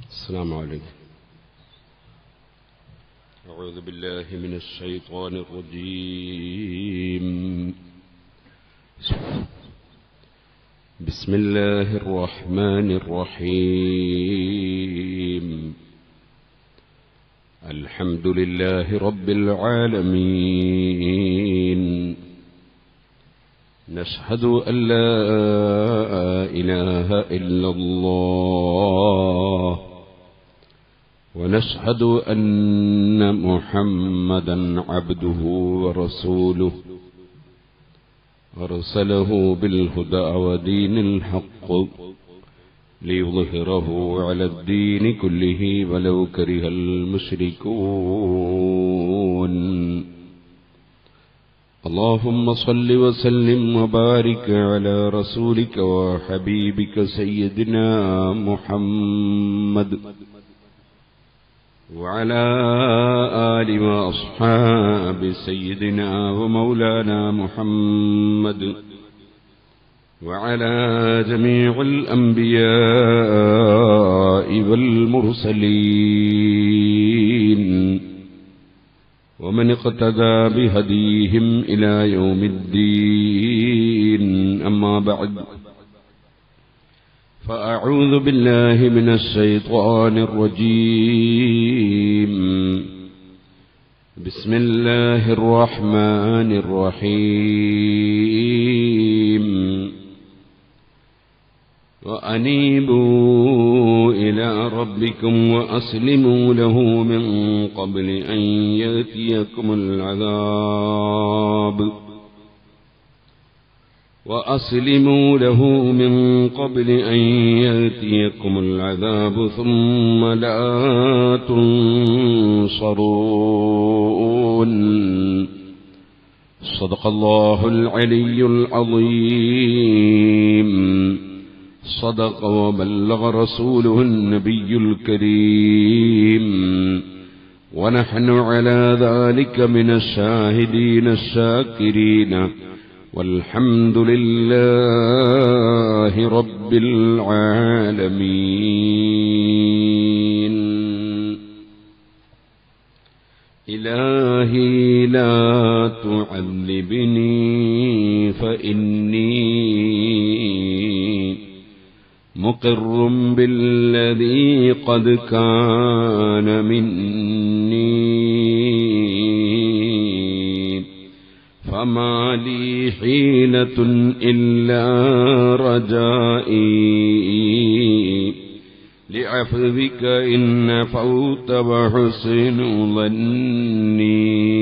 السلام عليكم أعوذ بالله من الشيطان الرجيم بسم الله الرحمن الرحيم الحمد لله رب العالمين نشهد أن لا إله إلا الله ونشهد أن محمدا عبده ورسوله أرسله بالهدى ودين الحق ليظهره على الدين كله ولو كره المشركون اللهم صل وسلم وبارك على رسولك وحبيبك سيدنا محمد وعلى آل وأصحاب سيدنا ومولانا محمد وعلى جميع الأنبياء والمرسلين ومن اقتدى بهديهم إلى يوم الدين أما بعد فأعوذ بالله من الشيطان الرجيم بسم الله الرحمن الرحيم وأنيبوا إلى ربكم وأسلموا له من قبل أن يأتيكم العذاب وأسلموا له من قبل أن يأتيكم العذاب ثم لا تنصرون صدق الله العلي العظيم صدق وبلغ رسوله النبي الكريم ونحن على ذلك من الشاهدين الشاكرين والحمد لله رب العالمين إلهي لا تعذبني فإني مقر بالذي قد كان مني فما لي حيلة إلا رجائي لعفوك إن فوت وحسن ظني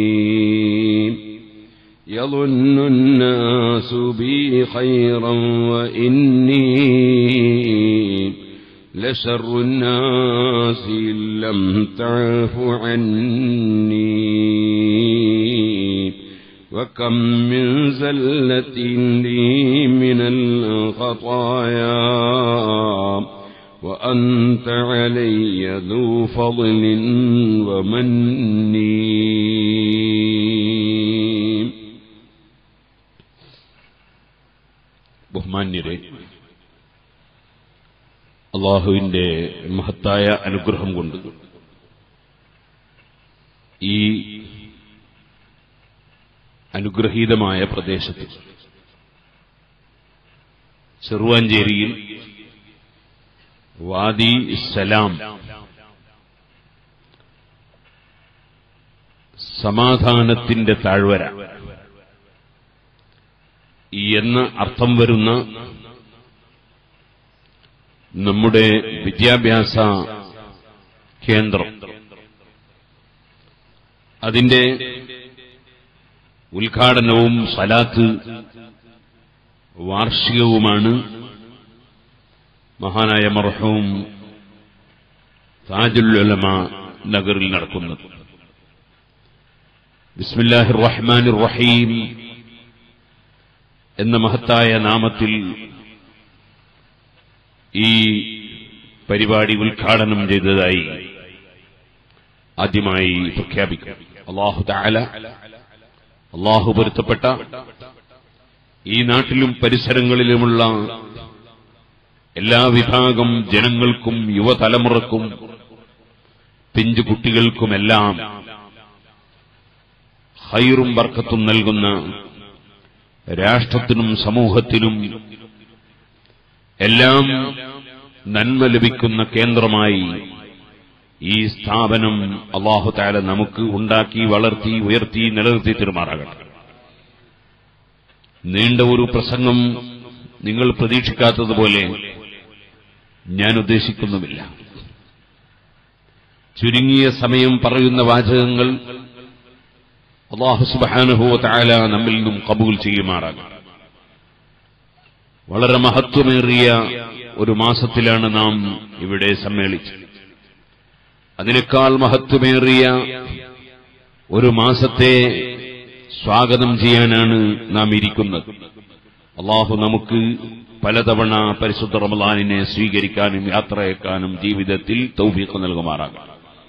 يظن الناس بي خيرا وإني لشر الناس إن لم تعف عني وكم من زلة لي من الخطايا وأنت علي ذو فضل ومني ബഹുമാന്യരെ അള്ളാഹുവിന്റെ മഹത്തായ അനുഗ്രഹം കൊണ്ട് ഈ അനുഗ്രഹീതമായ പ്രദേശത്ത് ചെറുവാഞ്ചേരിയിൽ വാദി സലാം സമാധാനത്തിന്റെ താഴ്വര എന്ന് അർത്ഥം വരുന്ന നമ്മുടെ വിദ്യാഭ്യാസ കേന്ദ്രം അതിന്റെ ഉദ്ഘാടനവും സലാത്ത് വാർഷികവുമാണ് മഹാനായ മർഹവും താജുൽ ഉലമ നഗറിൽ നടക്കുന്നത് ബിസ്മില്ലാഹിർ റഹ്മാനിർ റഹീം എന്ന മഹത്തായ നാമത്തിൽ ഈ പരിപാടി ഉദ്ഘാടനം ചെയ്തതായി ആദ്യമായി പ്രഖ്യാപിക്കും അള്ളാഹു താല അള്ളാഹു പൊരുത്തപ്പെട്ട ഈ നാട്ടിലും പരിസരങ്ങളിലുമുള്ള എല്ലാ വിഭാഗം ജനങ്ങൾക്കും യുവതലമുറക്കും പിഞ്ചു കുട്ടികൾക്കുമെല്ലാം ഹൈറും ബർക്കത്തും നൽകുന്ന രാഷ്ട്രത്തിനും സമൂഹത്തിനും എല്ലാം നന്മ ലഭിക്കുന്ന കേന്ദ്രമായി ഈ സ്ഥാപനം അള്ളാഹു താല നമുക്ക് ഉണ്ടാക്കി വളർത്തി ഉയർത്തി നിലനിർത്തി തീരുമാറാകട്ടെ നീണ്ട ഒരു പ്രസംഗം നിങ്ങൾ പ്രതീക്ഷിക്കാത്തതുപോലെ ഞാൻ ഉദ്ദേശിക്കുന്നുമില്ല ചുരുങ്ങിയ സമയം പറയുന്ന വാചകങ്ങൾ അള്ളാഹു സുബാനുഭവ താല നമ്മിൽ നിന്നും കബൂൽ ചെയ്യുമാറാകും വളരെ മഹത്വമേറിയ ഒരു മാസത്തിലാണ് നാം ഇവിടെ സമ്മേളിച്ചത് അതിനേക്കാൾ മഹത്വമേറിയ ഒരു മാസത്തെ സ്വാഗതം ചെയ്യാനാണ് നാം ഇരിക്കുന്നത് അള്ളാഹു നമുക്ക് പലതവണ പരിശുദ്ധ റമദാനിനെ സ്വീകരിക്കാനും യാത്രയേക്കാനും ജീവിതത്തിൽ തൗഫീഖ് നൽകുമാറാകാം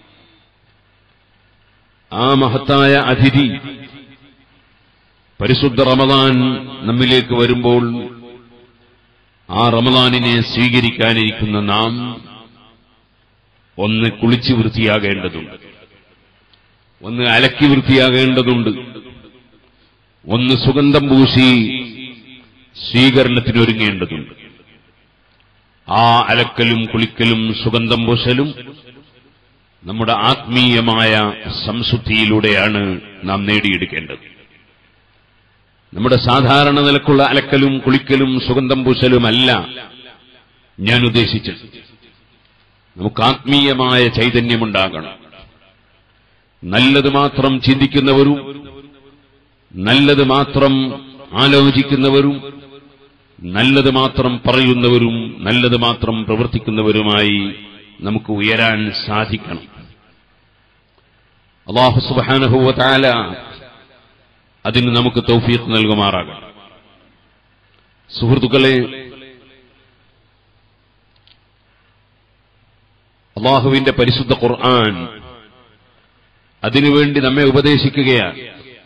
ആ മഹത്തായ അതിഥി പരിശുദ്ധ റമദാൻ നമ്മിലേക്ക് വരുമ്പോൾ ആ റമദാനിനെ സ്വീകരിക്കാനിരിക്കുന്ന നാം ഒന്ന് കുളിച്ചു വൃത്തിയാകേണ്ടതുണ്ട് ഒന്ന് അലക്കി വൃത്തിയാകേണ്ടതുണ്ട് ഒന്ന് സുഗന്ധം പൂശി സ്വീകരണത്തിനൊരുങ്ങേണ്ടതുണ്ട് ആ അലക്കലും കുളിക്കലും സുഗന്ധം പൂശലും നമ്മുടെ ആത്മീയമായ സംശുദ്ധിയിലൂടെയാണ് നാം നേടിയെടുക്കേണ്ടത് നമ്മുടെ സാധാരണ നിലക്കുള്ള അലക്കലും കുളിക്കലും സുഗന്ധം പൂശലുമല്ല ഞാൻ ഉദ്ദേശിച്ചത് നമുക്ക് ആത്മീയമായ ചൈതന്യമുണ്ടാകണം നല്ലത് മാത്രം ചിന്തിക്കുന്നവരും നല്ലത് മാത്രം ആലോചിക്കുന്നവരും നല്ലത് മാത്രം പറയുന്നവരും നല്ലത് മാത്രം പ്രവർത്തിക്കുന്നവരുമായി നമുക്ക് ഉയരാൻ സാധിക്കണം അള്ളാഹു സുബാനഹുവ താല അതിന് നമുക്ക് തൗഫീഖ് നൽകുമാറാകണം സുഹൃത്തുക്കളെ അള്ളാഹുവിന്റെ പരിശുദ്ധ ഖുർആൻ അതിനുവേണ്ടി നമ്മെ ഉപദേശിക്കുകയാണ്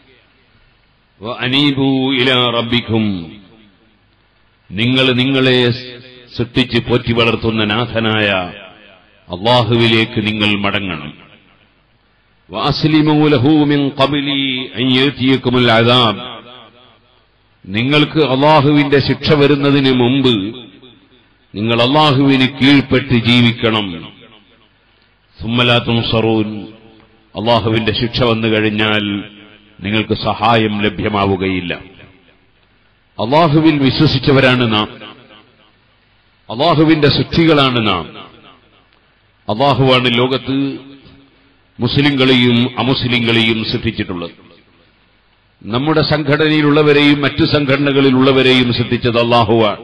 അനീബൂ ഇല റബ്ബിക്കും നിങ്ങൾ നിങ്ങളെ സൃഷ്ടിച്ച് പോറ്റി വളർത്തുന്ന നാഥനായ അള്ളാഹുവിലേക്ക് നിങ്ങൾ മടങ്ങണം وَأَسْلِمُوا لَهُ مِنْ قَبْلِ أَنْ يَأْتِيَكُمُ الْعَذَابُ നിങ്ങൾക്ക് അള്ളാഹുവിന്റെ ശിക്ഷ വരുന്നതിന് മുമ്പ് നിങ്ങൾ അള്ളാഹുവിന് കീഴ്പ്പെട്ട് ജീവിക്കണം സുമ്മലാത്തും സറൂൻ അള്ളാഹുവിന്റെ ശിക്ഷ വന്നു കഴിഞ്ഞാൽ നിങ്ങൾക്ക് സഹായം ലഭ്യമാവുകയില്ല അള്ളാഹുവിൽ വിശ്വസിച്ചവരാണ് നാം അള്ളാഹുവിന്റെ സൃഷ്ടികളാണ് നാം അള്ളാഹുവാണ് ലോകത്ത് മുസ്ലിങ്ങളെയും അമുസ്ലിങ്ങളെയും സൃഷ്ടിച്ചിട്ടുള്ളത് നമ്മുടെ സംഘടനയിലുള്ളവരെയും മറ്റു സംഘടനകളിലുള്ളവരെയും സൃഷ്ടിച്ചത് അള്ളാഹുവാണ്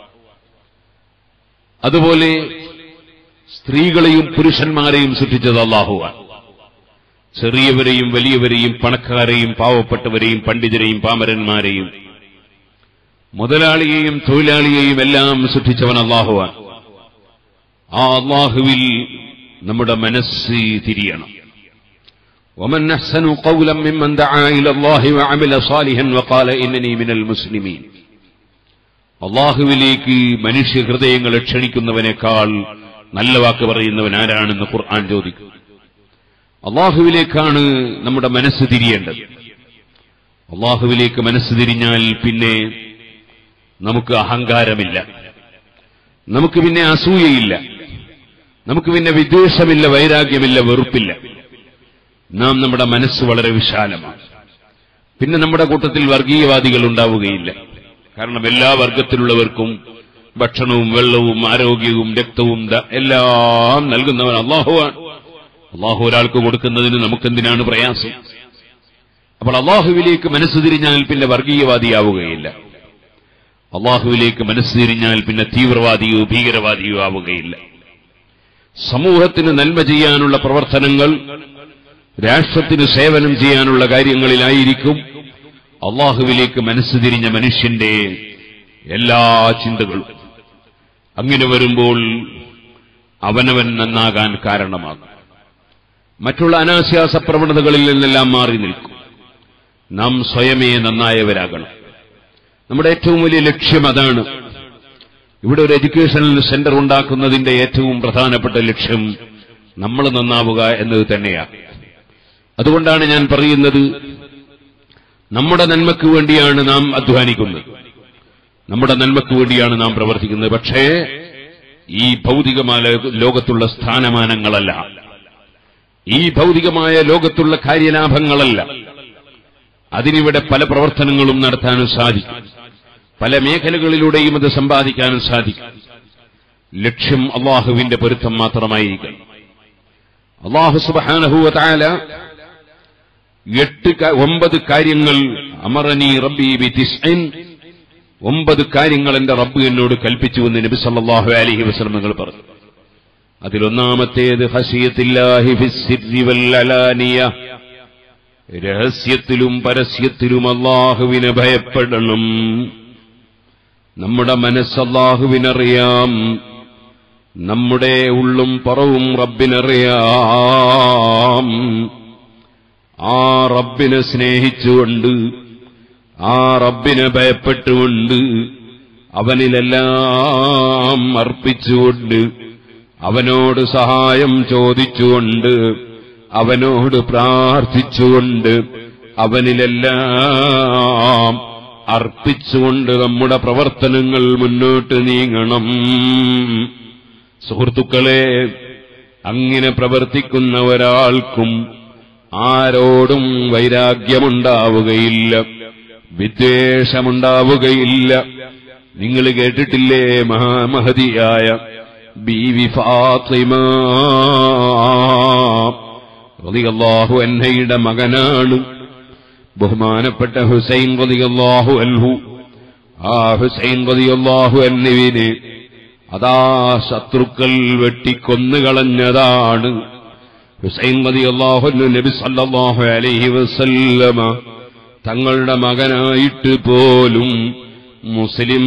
അതുപോലെ സ്ത്രീകളെയും പുരുഷന്മാരെയും സൃഷ്ടിച്ചത് അള്ളാഹുവാണ് ചെറിയവരെയും വലിയവരെയും പണക്കാരെയും പാവപ്പെട്ടവരെയും പണ്ഡിതരെയും പാമരന്മാരെയും മുതലാളിയെയും തൊഴിലാളിയെയും എല്ലാം സൃഷ്ടിച്ചവൻ അള്ളാഹുവാൻ ആ അള്ളാഹുവിൽ നമ്മുടെ മനസ്സ് തിരിയണം ومن أحسن قولا ممن دعا إلى الله وعمل صالحا وقال إنني من المسلمين അള്ളാഹുവിലേക്ക് മനുഷ്യ ഹൃദയങ്ങളെ ക്ഷണിക്കുന്നവനേക്കാൾ നല്ല വാക്ക് പറയുന്നവൻ ആരാണെന്ന് ഖുർആൻ ചോദിക്കും അള്ളാഹുവിലേക്കാണ് നമ്മുടെ മനസ്സ് തിരിയേണ്ടത് അള്ളാഹുവിലേക്ക് മനസ്സ് തിരിഞ്ഞാൽ പിന്നെ നമുക്ക് അഹങ്കാരമില്ല നമുക്ക് പിന്നെ അസൂയയില്ല നമുക്ക് പിന്നെ വിദ്വേഷമില്ല വൈരാഗ്യമില്ല വെറുപ്പില്ല നാം നമ്മുടെ മനസ്സ് വളരെ വിശാലമാണ് പിന്നെ നമ്മുടെ കൂട്ടത്തിൽ വർഗീയവാദികൾ ഉണ്ടാവുകയില്ല കാരണം എല്ലാ വർഗത്തിലുള്ളവർക്കും ഭക്ഷണവും വെള്ളവും ആരോഗ്യവും രക്തവും ദ- എല്ലാം നൽകുന്നവൻ അള്ളാഹുവാണ് അള്ളാഹു ഒരാൾക്ക് കൊടുക്കുന്നതിന് നമുക്കെന്തിനാണ് പ്രയാസം അപ്പോൾ അള്ളാഹുവിലേക്ക് മനസ്സ് തിരിഞ്ഞാൽ പിന്നെ വർഗീയവാദിയാവുകയില്ല അള്ളാഹുവിലേക്ക് മനസ്സ് തിരിഞ്ഞാൽ പിന്നെ തീവ്രവാദിയോ ഭീകരവാദിയോ ആവുകയില്ല സമൂഹത്തിന് നന്മ ചെയ്യാനുള്ള പ്രവർത്തനങ്ങൾ രാഷ്ട്രത്തിന് സേവനം ചെയ്യാനുള്ള കാര്യങ്ങളിലായിരിക്കും അള്ളാഹുവിലേക്ക് മനസ്സ് തിരിഞ്ഞ മനുഷ്യന്റെ എല്ലാ ചിന്തകളും അങ്ങനെ വരുമ്പോൾ അവനവൻ നന്നാകാൻ കാരണമാകും മറ്റുള്ള അനാശ്വാസ പ്രവണതകളിൽ നിന്നെല്ലാം മാറി നിൽക്കും നാം സ്വയമേ നന്നായവരാകണം നമ്മുടെ ഏറ്റവും വലിയ ലക്ഷ്യം അതാണ് ഇവിടെ ഒരു എഡ്യൂക്കേഷണൽ സെന്റർ ഉണ്ടാക്കുന്നതിന്റെ ഏറ്റവും പ്രധാനപ്പെട്ട ലക്ഷ്യം നമ്മൾ നന്നാവുക എന്നത് തന്നെയാണ് അതുകൊണ്ടാണ് ഞാൻ പറയുന്നത് നമ്മുടെ നന്മയ്ക്ക് വേണ്ടിയാണ് നാം അധ്വാനിക്കുന്നത് നമ്മുടെ നന്മയ്ക്ക് വേണ്ടിയാണ് നാം പ്രവർത്തിക്കുന്നത് പക്ഷേ ഈ ഭൗതികമായ ലോകത്തുള്ള സ്ഥാനമാനങ്ങളല്ല ഈ ഭൗതികമായ ലോകത്തുള്ള കാര്യലാഭങ്ങളല്ല അതിനിവിടെ പല പ്രവർത്തനങ്ങളും നടത്താനും സാധിക്കും പല മേഖലകളിലൂടെയും അത് സമ്പാദിക്കാനും സാധിക്കും ലക്ഷ്യം അള്ളാഹുവിന്റെ പൊരുത്തം മാത്രമായിരിക്കണം അള്ളാഹു സുബാനഹുവ താല എട്ട് ക- ഒമ്പത് കാര്യങ്ങൾ അമറനി റബ്ബി ബി തിസ്ഇൻ ഒമ്പത് കാര്യങ്ങൾ എന്റെ റബ്ബ് എന്നോട് കൽപ്പിച്ചു എന്ന് നബി സല്ലല്ലാഹു അലൈഹി വസല്ലം നിങ്ങൾ പറഞ്ഞു അതിലൊന്നാമത്തേത് ഹസിയത്തില്ലാഹി ഫിസ്സിരി വൽ അലാനിയ രഹസ്യത്തിലും പരസ്യത്തിലും അള്ളാഹുവിനെ ഭയപ്പെടണം നമ്മുടെ മനസ്സ് അള്ളാഹുവിനറിയാം നമ്മുടെ ഉള്ളും പുറവും റബ്ബിനറിയാം ആ റബ്ബിനെ സ്നേഹിച്ചുകൊണ്ട് ആ റബ്ബിനെ ഭയപ്പെട്ടുകൊണ്ട് അവനിലെല്ലാം അർപ്പിച്ചുകൊണ്ട് അവനോട് സഹായം ചോദിച്ചുകൊണ്ട് അവനോട് പ്രാർത്ഥിച്ചുകൊണ്ട് അവനിലെല്ലാം അർപ്പിച്ചുകൊണ്ട് നമ്മുടെ പ്രവർത്തനങ്ങൾ മുന്നോട്ട് നീങ്ങണം സുഹൃത്തുക്കളെ അങ്ങനെ പ്രവർത്തിക്കുന്ന ഒരാൾക്കും ആരോടും വൈരാഗ്യമുണ്ടാവുകയില്ല വിദ്വേഷമുണ്ടാവുകയില്ല നിങ്ങൾ കേട്ടിട്ടില്ലേ മഹാമഹതിയായ ബീവി ഫാത്തിമ റളിയല്ലാഹു അൻഹയുടെ മകനാണ് ബഹുമാനപ്പെട്ട ഹുസൈൻ റളിയല്ലാഹു അൻഹു ആ ഹുസൈൻ റളിയല്ലാഹു അൻഹുവിനെ അതാ ശത്രുക്കൾ വെട്ടിക്കൊന്നുകളഞ്ഞതാണ് ഹുസൈൻ റളിയല്ലാഹു അൻഹു നബി സല്ലല്ലാഹു അലൈഹി വസല്ലമ തങ്ങളുടെ മകനായിട്ട് പോലും മുസ്ലിം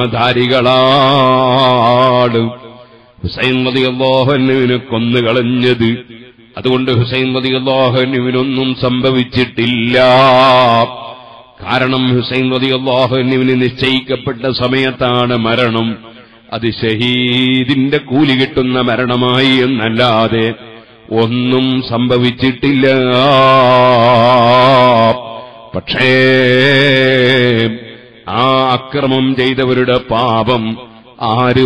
നാമധാരികളാണ് ഹുസൈൻ റളിയല്ലാഹുവിനെ കൊന്നുകളഞ്ഞത് അതുകൊണ്ട് ഹുസൈൻ റളിയല്ലാഹുവിനൊന്നും സംഭവിച്ചിട്ടില്ല കാരണം ഹുസൈൻ റളിയല്ലാഹുവിന് നിശ്ചയിക്കപ്പെട്ട സമയത്താണ് മരണം അത് ഷഹീദിന്റെ കൂലി കിട്ടുന്ന മരണമായി എന്നല്ലാതെ ഒന്നും സംഭവിച്ചിട്ടില്ല പക്ഷേ ആ അക്രമം ചെയ്തവരുടെ പാപം ആര്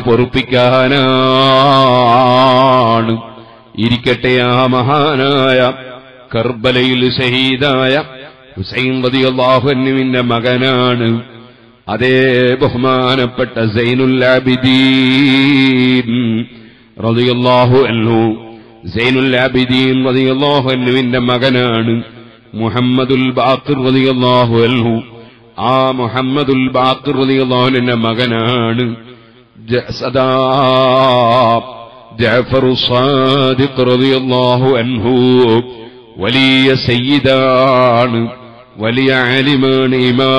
പൊറുപ്പിക്കാനാണ് ഇരിക്കട്ടെ ആ മഹാനായ കർബലയിൽ ഷഹീദായ ഹുസൈൻ റളിയല്ലാഹുവിന്റെ മകനാണ് അതേ ബഹുമാനപ്പെട്ട സൈനുൽ ആബിദീൻ റളിയല്ലാഹു അൻഹു സൈനുൽ ആബിദീൻ റളിയല്ലാഹു അൻഹുവിന്റെ മകനാണ് മുഹമ്മദുൽ ബാഖിർ റളിയല്ലാഹു അൻഹു ആ മുഹമ്മദുൽ ബാഖിർ റളിയല്ലാഹുവിന്റെ മകനാണ് ജ- സദാ ജഅഫർ സാദിഖ് റളിയല്ലാഹു അൻഹു വലിയ സയ്യിദാണ് വലിയ ആലിമാണ്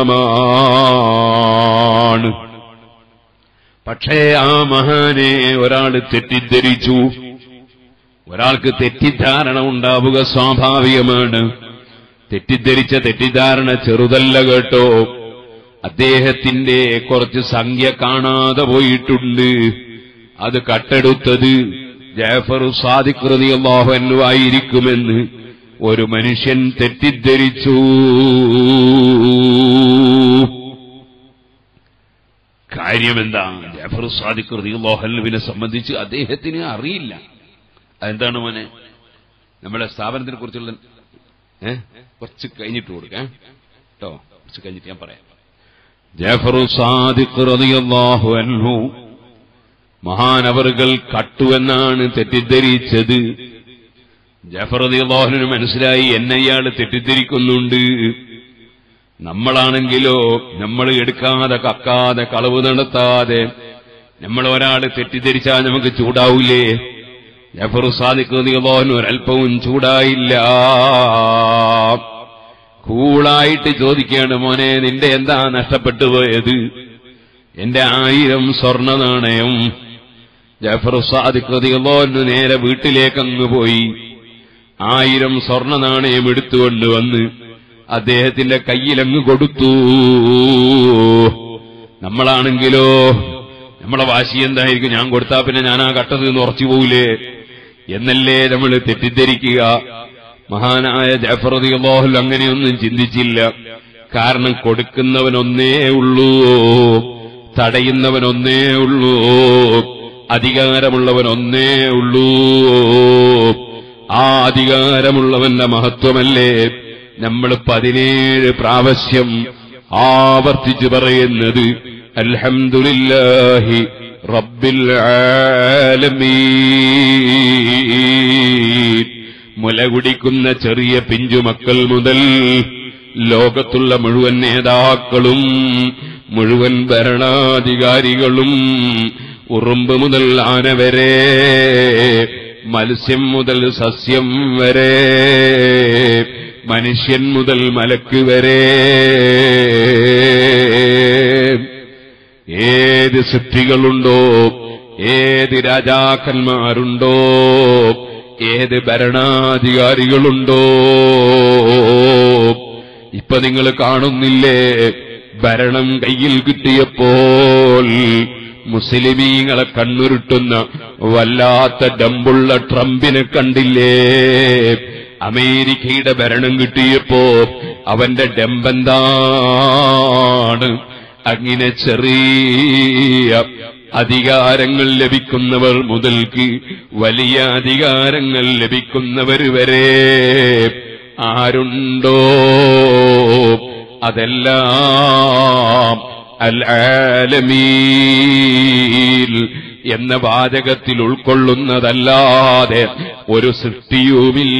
ഇമാമാണ് പക്ഷേ ആ മഹാനെ ഒരാൾ തെറ്റിദ്ധരിച്ചു ഒരാൾക്ക് തെറ്റിദ്ധാരണ ഉണ്ടാവുക സ്വാഭാവികമാണ് തെറ്റിദ്ധരിച്ച തെറ്റിദ്ധാരണ ചെറുതല്ല കേട്ടോ അദ്ദേഹത്തിന്റെ കുറച്ച് സംഖ്യ കാണാതെ പോയിട്ടുണ്ട് അത് കട്ടെടുത്തത് ജാഫർ സാദിഖ് അള്ളാഹു ആയിരിക്കുമെന്ന് ഒരു മനുഷ്യൻ തെറ്റിദ്ധരിച്ചു കാര്യമെന്താ ജാഫർ സാദിഖ് റളിയല്ലാഹുവിനെ സംബന്ധിച്ച് അദ്ദേഹത്തിന് അറിയില്ല അതെന്താണ് മോനെ നമ്മുടെ സ്ഥാപനത്തിനെ കുറിച്ചുള്ള ഏ കുറച്ച് കഴിഞ്ഞിട്ട് കൊടുക്കാം കേട്ടോ കുറച്ച് കഴിഞ്ഞിട്ട് ഞാൻ പറയാം ജാഫർ സാദിഖ് റളിയല്ലാഹു അൻഹു മഹാനവറുകൾ കട്ടു എന്നാണ് തെറ്റിദ്ധരിച്ചത് ജാഫർ റളിയല്ലാഹുവിന് മനസ്സിലായി എന്നെ ഇയാൾ തെറ്റിദ്ധരിക്കുന്നുണ്ട് നമ്മളാണെങ്കിലോ നമ്മൾ എടുക്കാതെ കക്കാതെ കളവ് നടത്താതെ നമ്മൾ ഒരാൾ തെറ്റിദ്ധരിച്ചാൽ നമുക്ക് ചൂടാവൂലേ ജഫർ സാദിഖ് ഒരൽപ്പവും ചൂടായില്ല കൂളായിട്ട് ചോദിക്കുകയാണ് മോനെ നിന്റെ എന്താ നഷ്ടപ്പെട്ടു പോയത് എന്റെ ആയിരം സ്വർണ്ണ നാണയം ജഫർ സാദിഖ് നേരെ വീട്ടിലേക്കങ്ങ് പോയി ആയിരം സ്വർണ്ണ നാണയം എടുത്തുകൊണ്ട് വന്ന് അദ്ദേഹത്തിന്റെ കയ്യിലങ്ങ് കൊടുത്തു നമ്മളാണെങ്കിലോ നമ്മളെ വാശി എന്തായിരിക്കും ഞാൻ കൊടുത്താ പിന്നെ ഞാൻ ആ കട്ടത് നിന്ന് ഉറച്ചു പോവില്ലേ എന്നല്ലേ നമ്മൾ തെറ്റിദ്ധരിക്കുക മഹാനായ ജാഫറതി അള്ളാഹുൽ അങ്ങനെയൊന്നും ചിന്തിച്ചില്ല കാരണം കൊടുക്കുന്നവനൊന്നേ ഉള്ളൂ തടയുന്നവനൊന്നേ ഉള്ളൂ അധികാരമുള്ളവനൊന്നേ ഉള്ളൂ ആ അധികാരമുള്ളവന്റെ മഹത്വമല്ലേ നമ്മൾ പതിനേഴ് പ്രാവശ്യം ആവർത്തിച്ച് പറയുന്നത് അൽഹംദുലില്ലാഹി റബ്ബിൽ ആലമീൻ മുല കുടിക്കുന്ന ചെറിയ പിഞ്ചുമക്കൾ മുതൽ ലോകത്തുള്ള മുഴുവൻ നേതാക്കളും മുഴുവൻ ഭരണാധികാരികളും ഉറുമ്പ് മുതൽ ആന വരെ മത്സ്യം മുതൽ സസ്യം വരെ മനുഷ്യൻ മുതൽ മലക്ക് വരെ ഏത് സൃഷ്ടികളുണ്ടോ ഏത് രാജാക്കന്മാരുണ്ടോ ഏത് ഭരണാധികാരികളുണ്ടോ ഇപ്പൊ നിങ്ങൾ കാണുന്നില്ലേ ഭരണം കയ്യിൽ കിട്ടിയപ്പോൾ മുസ്ലിമീങ്ങളെ കണ്ണുരുട്ടുന്ന വല്ലാത്ത ഡമ്പുള്ള ട്രംപിനെ കണ്ടില്ലേ അമേരിക്കയുടെ ഭരണം കിട്ടിയപ്പോ അവന്റെ ഡെമ്പെന്താണ് അങ്ങനെ ചെറിയ അധികാരങ്ങൾ ലഭിക്കുന്നവർ മുതൽക്ക് വലിയ അധികാരങ്ങൾ ലഭിക്കുന്നവർ വരെ ആരുണ്ടോ അതെല്ലാം അൽ ആലമീൽ എന്ന വാചകത്തിൽ ഉൾക്കൊള്ളുന്നതല്ലാതെ ഒരു സൃഷ്ടിയുമില്ല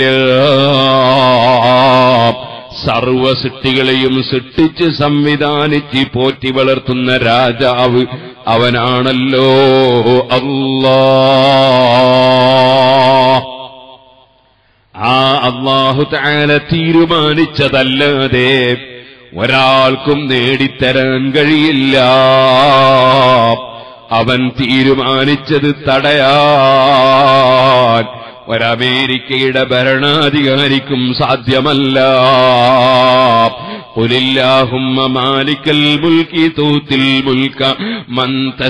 സർവ സൃഷ്ടികളെയും സൃഷ്ടിച്ച് സംവിധാനിച്ച് പോറ്റി വളർത്തുന്ന രാജാവ് അവനാണല്ലോ അല്ലാ ആ അള്ളാഹു താല തീരുമാനിച്ചതല്ലാതെ ഒരാൾക്കും നേടിത്തരാൻ കഴിയില്ല അവൻ തീരുമാനിച്ചത് തടയാൻ ഒരമേരിക്കയുടെ ഭരണാധികാരിക്കും സാധ്യമല്ല قل اللهم مالك الملك تؤتي الملك من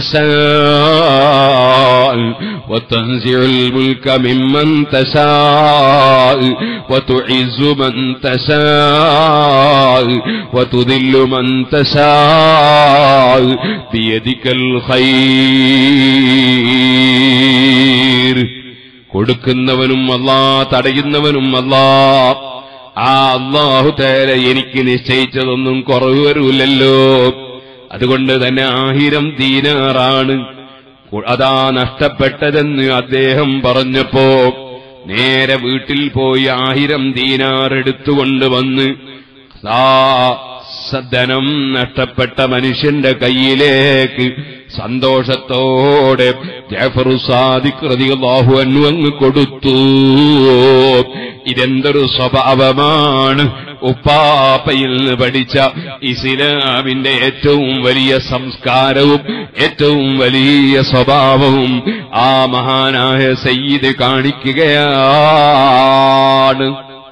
تشاء وتنزع الملك ممن تشاء وتعز من تشاء وتذل من تشاء بيدك الخير കൊടുക്കുന്നവനും അല്ലാ തടയുന്നവനും അല്ലാ ആ അള്ളാഹു തേര എനിക്ക് നിശ്ചയിച്ചതൊന്നും കുറവ് വരൂലല്ലോ അതുകൊണ്ട് തന്നെ ആയിരം ദീനാറാണ് അതാ നഷ്ടപ്പെട്ടതെന്ന് അദ്ദേഹം പറഞ്ഞപ്പോ നേരെ വീട്ടിൽ പോയി ആയിരം ദീനാർ എടുത്തുകൊണ്ട് വന്ന് ആ ധനം നഷ്ടപ്പെട്ട മനുഷ്യന്റെ കയ്യിലേക്ക് സന്തോഷത്തോടെ ജാഫറു സാദിഖ് റളിയല്ലാഹു അൻഹു അങ്ങ് കൊടുത്തു ഇതെന്തൊരു സ്വഭാവമാണ് ഉപ്പാപ്പയിൽ നിന്ന് പഠിച്ച ഇസ്ലാമിന്റെ ഏറ്റവും വലിയ സംസ്കാരവും ഏറ്റവും വലിയ സ്വഭാവവും ആ മഹാനായ സയ്യിദ് കാണിക്കുകയാണ്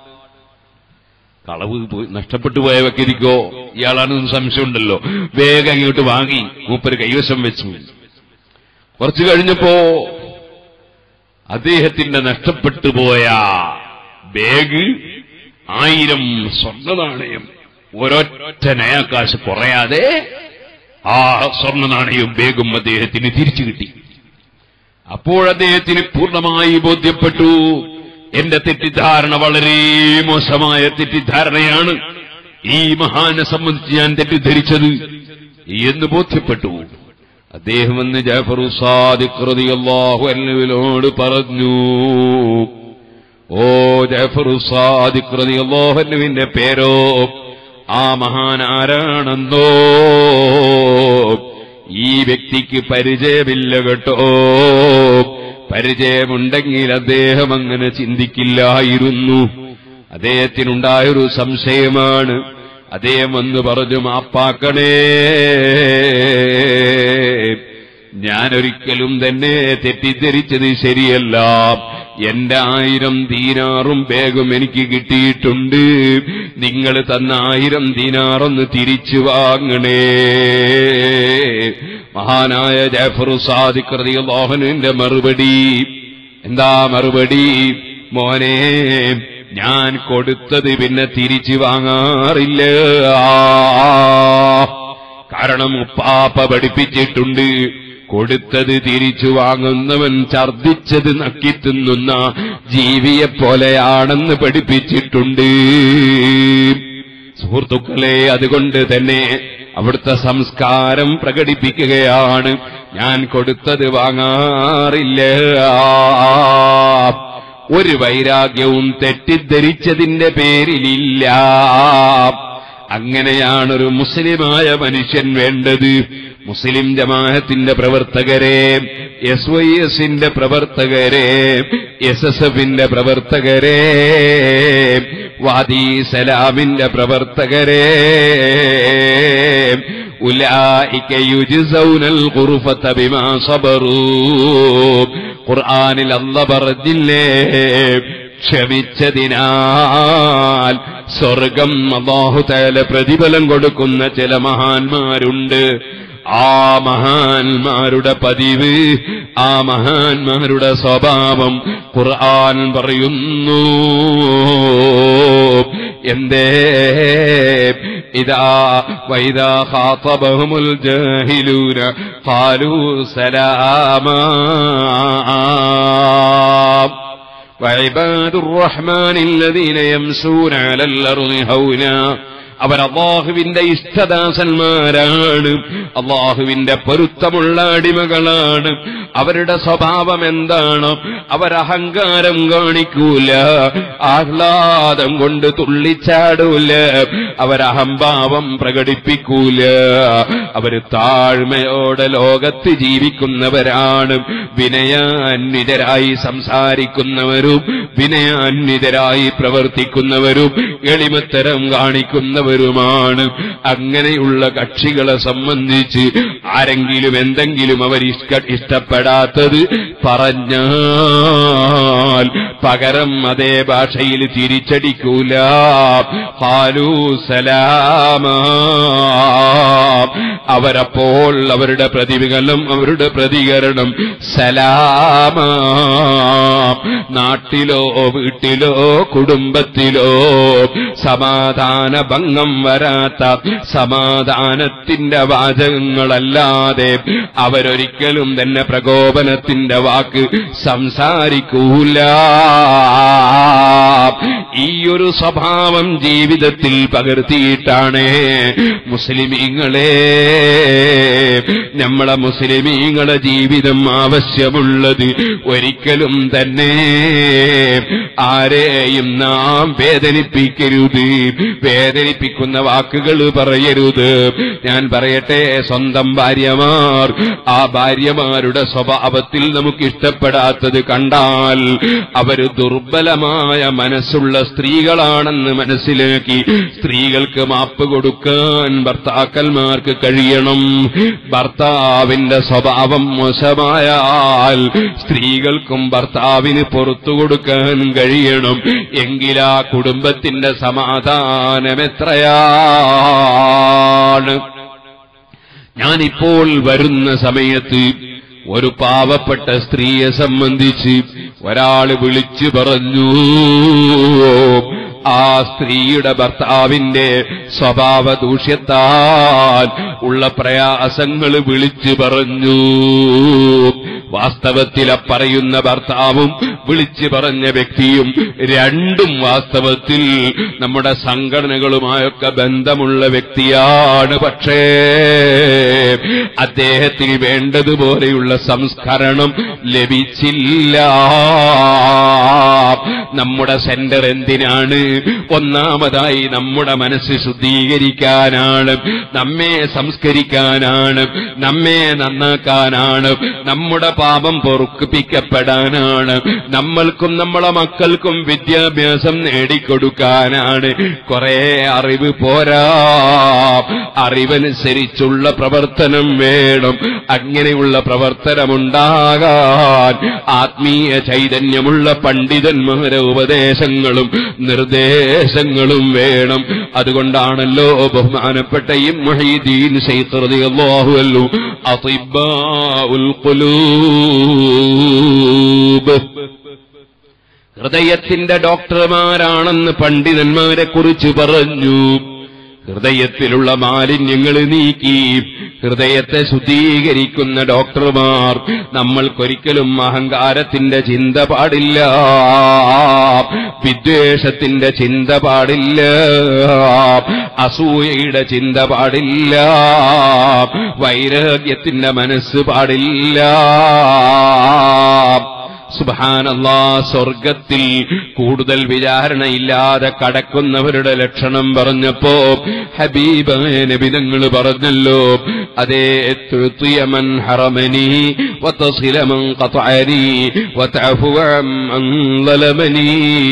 കളവ് പോയി നഷ്ടപ്പെട്ടു പോയ വ്യക്തിക്കോ ഇയാളാണെന്ന് സംശയമുണ്ടല്ലോ വേഗം ഇങ്ങോട്ട് വാങ്ങി മൂപ്പര് കൈവശം വെച്ചു കുറച്ചു കഴിഞ്ഞപ്പോ അദ്ദേഹത്തിന്റെ നഷ്ടപ്പെട്ടു പോയ ബാഗ് ആയിരം സ്വർണ്ണ നാണയം ഒരൊറ്റ നയാക്കാശ് കുറയാതെ ആ സ്വർണ്ണ നാണയവും ബാഗും അദ്ദേഹത്തിന് തിരിച്ചു കിട്ടി അപ്പോൾ അദ്ദേഹത്തിന് പൂർണ്ണമായി ബോധ്യപ്പെട്ടു എന്റെ തെറ്റിദ്ധാരണ വളരെ മോശമായ തെറ്റിദ്ധാരണയാണ് ഈ മഹാനെ സംബന്ധിച്ച് ഞാൻ തെറ്റിദ്ധരിച്ചത് എന്ന് ബോധ്യപ്പെട്ടു അദ്ദേഹം എന്ന് ജാഫറു സാദിഖ് റളിയല്ലാഹു അൻഹുവിനോട് പറഞ്ഞു ഓ ജാഫറു സാദിഖ് റളിയല്ലാഹു അൻഹുവിന്റെ പേരോ ആ മഹാൻ ആരാണെന്നോ ഈ വ്യക്തിക്ക് പരിചയമില്ല കേട്ടോ പരിചയമുണ്ടെങ്കിൽ അദ്ദേഹം അങ്ങനെ ചിന്തിക്കില്ലായിരുന്നു അദ്ദേഹത്തിനുണ്ടായൊരു സംശയമാണ് അദ്ദേഹം വന്ന് പറഞ്ഞു മാപ്പാക്കണേ ഞാനൊരിക്കലും തന്നെ തെറ്റിദ്ധരിച്ചത് ശരിയല്ല എന്റെ ആയിരം ദീനാറും ബാഗും എനിക്ക് കിട്ടിയിട്ടുണ്ട് നിങ്ങൾ തന്ന ആയിരം ദീനാറൊന്ന് തിരിച്ചു വാങ്ങണേ മഹാനായ ജാഫർ സാദിഖ് റളിയല്ലാഹുവിന്റെ മറുപടി എന്താ മറുപടി മോനെ ഞാൻ കൊടുത്തത് പിന്നെ തിരിച്ചു വാങ്ങാറില്ല കാരണം ഉപ്പാപ്പ പഠിപ്പിച്ചിട്ടുണ്ട് കൊടുത്തത് തിരിച്ചു വാങ്ങുന്നവൻ ഛർദിച്ചത് നക്കിത്തിന്നുന്ന ജീവിയെ പോലെയാണെന്ന് പഠിപ്പിച്ചിട്ടുണ്ട് സുഹൃത്തുക്കളെ അതുകൊണ്ട് തന്നെ അവിടുത്തെ സംസ്കാരം പ്രകടിപ്പിക്കുകയാണ് ഞാൻ കൊടുത്തത് വാങ്ങാറില്ല ഒരു വൈരാഗ്യവും തെറ്റിദ്ധരിച്ചതിന്റെ പേരിലില്ല അങ്ങനെയാണൊരു മുസ്ലിമായ മനുഷ്യൻ വേണ്ടത് മുസ്ലിം ജമാഅത്തിന്റെ പ്രവർത്തകരെ എസ് വൈ എസിന്റെ പ്രവർത്തകരെ എസ് എസ് എഫിന്റെ പ്രവർത്തകരെ വാദി സലാമിന്റെ പ്രവർത്തകരെ ഉലായിക യുജ്സൗനൽ ഖുർഫത ബിമാ സബറൂ ഖുർആനിൽ അല്ല പറഞ്ഞില്ലേ ക്ഷമിച്ചതിനാൽ സ്വർഗം അള്ളാഹുതല പ്രതിഫലം കൊടുക്കുന്ന ചില മഹാന്മാരുണ്ട് ആ മഹാന്മാരുടെ പതിവ് ആ മഹാന്മാരുടെ സ്വഭാവം ഖുർആൻ പറയുന്നു എന്തേ ഇതാ വൈദാ ഖാതബഹുമുൽ ജാഹിലൂന ഖാലൂ സലാമാ وعباد الرحمن الذين يمشون على الأرض هونا അവർ അള്ളാഹുവിന്റെ ഇഷ്ടദാസന്മാരാണ് അള്ളാഹുവിന്റെ പൊരുത്തമുള്ള അടിമകളാണ് അവരുടെ സ്വഭാവം എന്താണ് അവരഹങ്കാരം കാണിക്കൂല ആഹ്ലാദം കൊണ്ട് തുള്ളിച്ചാടൂല അവരഹംഭാവം പ്രകടിപ്പിക്കൂല അവര് താഴ്മയോടെ ലോകത്ത് ജീവിക്കുന്നവരാണ് വിനയാന്വിതരായി സംസാരിക്കുന്നവരും വിനയാന്വിതരായി പ്രവർത്തിക്കുന്നവരും എളിമത്തരം കാണിക്കുന്നവരുമാണ് അങ്ങനെയുള്ള കക്ഷികളെ സംബന്ധിച്ച് ആരെങ്കിലും എന്തെങ്കിലും അവർ ഇഷ്ക- ഇഷ്ടപ്പെടാത്തത് പറഞ്ഞാൽ പകരം അതേ ഭാഷയിൽ തിരിച്ചടിക്കൂല ഹാലൂ സലാമ അവരപ്പോൾ അവരുടെ പ്രതികരണം അവരുടെ പ്രതികരണം സലാമ നാട്ടിലോ വീട്ടിലോ കുടുംബത്തിലോ സമാധാന ഭംഗം വരാത്ത സമാധാനത്തിന്റെ വാചകങ്ങളല്ലാതെ അവരൊരിക്കലും തന്നെ പ്രകോപനത്തിന്റെ വാക്ക് സംസാരിക്കൂല ഈ ഒരു സ്വഭാവം ജീവിതത്തിൽ പകർത്തിയിട്ടാണ് മുസ്ലിമീങ്ങളെ നമ്മളെ മുസ്ലിമീങ്ങളെ ജീവിതം ആവശ്യമുള്ളത് ഒരിക്കലും തന്നെ ആരെയും നാം വേദനിപ്പിക്കരുത് വേദനിപ്പിക്കുന്ന വാക്കുകൾ പറയരുത് ഞാൻ പറയട്ടെ സ്വന്തം ഭാര്യമാർ ആ ഭാര്യമാരുടെ സ്വഭാവത്തിൽ നമുക്ക് ഇഷ്ടപ്പെടാത്തത് കണ്ടാൽ അവര് ദുർബലമായ മനസ്സുള്ള സ്ത്രീകളാണെന്ന് മനസ്സിലാക്കി സ്ത്രീകൾക്ക് മാപ്പ് കൊടുക്കാൻ ഭർത്താക്കന്മാർക്ക് കഴിയണം ഭർത്താവിന്റെ സ്വഭാവം മോശമായാൽ സ്ത്രീകൾക്കും ഭർത്താവിന് പുറത്തു കൊടുക്കാൻ കഴിയണം എങ്കിലാ കുടുംബത്തിന്റെ സമാധാനം എത്രയാണ് ഞാനിപ്പോൾ വരുന്ന സമയത്ത് ഒരു പാവപ്പെട്ട സ്ത്രീയെ സംബന്ധിച്ച് ഒരാള് വിളിച്ചു പറഞ്ഞു ആ സ്ത്രീയുടെ ഭർത്താവിന്റെ സ്വഭാവ ദൂഷ്യത്താൽ ഉള്ള പ്രയാസങ്ങൾ വിളിച്ചു പറഞ്ഞു വാസ്തവത്തിൽ ആ പറയുന്ന ഭർത്താവും വിളിച്ചു പറഞ്ഞ വ്യക്തിയും രണ്ടും വാസ്തവത്തിൽ നമ്മുടെ സംഘടനകളുമായൊക്കെ ബന്ധമുള്ള വ്യക്തിയാണ് പക്ഷേ അദ്ദേഹത്തിന് വേണ്ടതുപോലെയുള്ള സംസ്കരണം ലഭിച്ചില്ല നമ്മുടെ സെന്റർ എന്തിനാണ് ഒന്നാമതായി നമ്മുടെ മനസ്സ് ശുദ്ധീകരിക്കാനാണ് നമ്മെ സംസ്കരിക്കാനാണ് നമ്മെ നന്നാക്കാനാണ് നമ്മുടെ പാപം പൊറുക്കിപ്പിക്കപ്പെടാനാണ് നമ്മൾക്കും നമ്മളെ മക്കൾക്കും വിദ്യാഭ്യാസം നേടിക്കൊടുക്കാനാണ് കുറെ അറിവ് പോരാ അറിവനുസരിച്ചുള്ള പ്രവർത്തനം വേണം അങ്ങനെയുള്ള പ്രവർത്തനമുണ്ടാകാൻ ആത്മീയ ചൈതന്യമുള്ള പണ്ഡിതന്മാരെ ഉപദേശങ്ങളും നിർദ്ദേശങ്ങളും വേണം അതുകൊണ്ടാണല്ലോ ബഹുമാനപ്പെട്ട ഈ മൊഹീദീൻ ശൈത്രതിയല്ലാഹുവല്ലു അതിബാഉൽ ഖുലൂബ് ഹൃദയത്തിന്റെ ഡോക്ടർമാരാണെന്ന് പണ്ഡിതന്മാരെ കുറിച്ച് പറഞ്ഞു ഹൃദയത്തിലുള്ള മാലിന്യങ്ങൾ നീക്കി ഹൃദയത്തെ ശുദ്ധീകരിക്കുന്ന ഡോക്ടർമാർ നമ്മൾക്കൊരിക്കലും അഹങ്കാരത്തിന്റെ ചിന്ത പാടില്ല വിദ്വേഷത്തിന്റെ ചിന്ത പാടില്ല അസൂയയുടെ ചിന്ത പാടില്ല വൈരാഗ്യത്തിന്റെ മനസ്സ് പാടില്ല സുബാനല്ലാ സ്വർഗത്തിൽ കൂടുതൽ വിചാരണയില്ലാതെ കടക്കുന്നവരുടെ ലക്ഷണം പറഞ്ഞപ്പോ ഹബീബായ നബിതങ്ങൾ പറഞ്ഞല്ലോ അതേ തുഴത്തിയമൻ ഹറമനി വതസിലമൻ ഖതഅനി വതഅഫുവൻ അൻളലമനി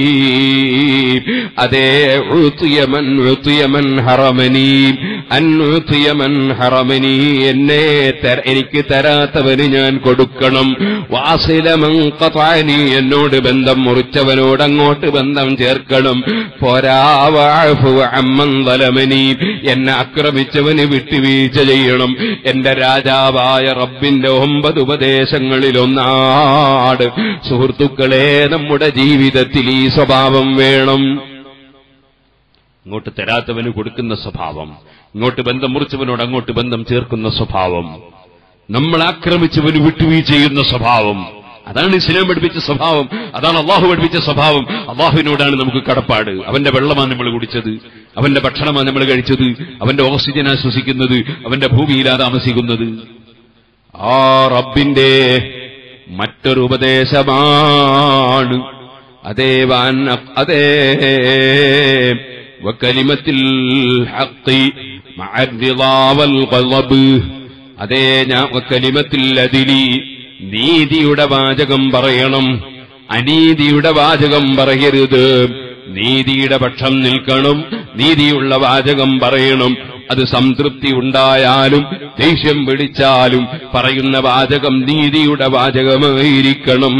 അതേ ഉത്തിയമൻ ഉത്തിയമൻ ഹറമനി അൻ ഉത്തിയമൻ ഹറമനി എന്നെ തര- എനിക്ക് തരാത്തവന് ഞാൻ കൊടുക്കണം വാസിലമൻ ഖതഅനി എന്നോട് ബന്ധം മുറിച്ചവനോട് അങ്ങോട്ട് ബന്ധം ചേർക്കണം പോരാവാഫു അമ്മൻ വലമനി എന്നെ ആക്രമിച്ചവന് വിട്ടുവീഴ്ച ചെയ്യണം എന്റെ രാജാവായ റബ്ബിന്റെ ഒമ്പത് ഉപദേശങ്ങളിൽ ഒന്നാട് സുഹൃത്തുക്കളെ നമ്മുടെ ജീവിതത്തിൽ ഈ സ്വഭാവം വേണം ഇങ്ങോട്ട് തരാത്തവന് കൊടുക്കുന്ന സ്വഭാവം ഇങ്ങോട്ട് ബന്ധം മുറിച്ചവനോട് അങ്ങോട്ട് ബന്ധം ചേർക്കുന്ന സ്വഭാവം നമ്മൾ ആക്രമിച്ചവന് വിട്ടുവീഴ്ച ചെയ്യുന്ന സ്വഭാവം അതാണ് ഇസ്ലാം പഠിപ്പിച്ച സ്വഭാവം അതാണ് അള്ളാഹു പഠിപ്പിച്ച സ്വഭാവം അള്ളാഹുവിനോടാണ് നമുക്ക് കടപ്പാട് അവന്റെ വെള്ളമാണ് നമ്മൾ കുടിച്ചത് അവന്റെ ഭക്ഷണമാണ് നമ്മൾ കഴിച്ചത് അവന്റെ ഓക്സിജനാ ശ്വസിക്കുന്നത് അവന്റെ ഭൂമിയിലാ താമസിക്കുന്നത് ആ റബ്ബിന്റെ മറ്റൊരു ഉപദേശമാണ് അതേ വാൻ അതേ വക്കലിമത്തിൽ ഹഖി മഅദ്ദിളാ വൽ ഖളബ് അതേ ഞാൻ വക്കലിമത്തിൽ അതിലി നീതിയുടെ വാചകം പറയണം അനീതിയുടെ വാചകം പറയരുത് നീതിയുടെ പക്ഷം നിൽക്കണം നീതിയുള്ള വാചകം പറയണം അത് സംതൃപ്തി ഉണ്ടായാലും ദേഷ്യം പിടിച്ചാലും പറയുന്ന വാചകം നീതിയുടെ വാചകമായിരിക്കണം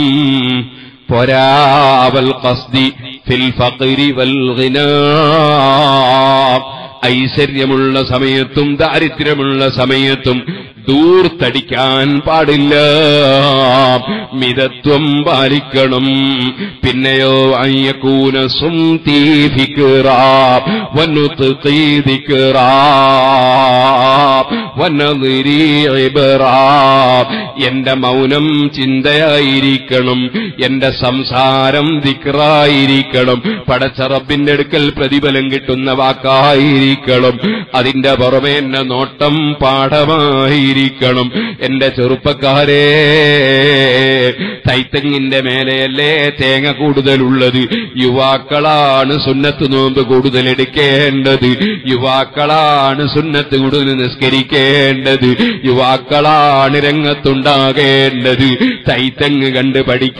പൊരാവൽ കസ്തി ഫിൽ ഫഖരി വൽ ഗിനാ ഐശ്വര്യമുള്ള സമയത്തും ദാരിദ്ര്യമുള്ള സമയത്തും ദൂർത്തടിക്കാൻ പാടില്ല മിതത്വം പാലിക്കണം പിന്നെയോ അയ്യക്കൂന എന്റെ മൗനം ചിന്തയായിരിക്കണം എന്റെ സംസാരം ദിക്റായിരിക്കണം പടച്ചറബിന്റെ അടുക്കൽ പ്രതിഫലം കിട്ടുന്ന വാക്കായിരിക്കണം അതിന്റെ പുറമെ എന്നെ നോട്ടം പാഠമായിരിക്കണം എന്റെ ചെറുപ്പക്കാരെ തൈത്തങ്ങിന്റെ മേലെയല്ലേ തേങ്ങ കൂടുതലുള്ളത് യുവാക്കളാണ് സുന്നത്ത് നോമ്പ് കൂടുതൽ എടുക്കേണ്ടത് യുവാക്കളാണ് സുന്നത്ത് കൂടുതൽ നിസ്കരിക്കേണ്ടത് യുവാക്കളാണ് രംഗത്തുണ്ടാകേണ്ടത് തൈത്തങ്ങ് കണ്ട്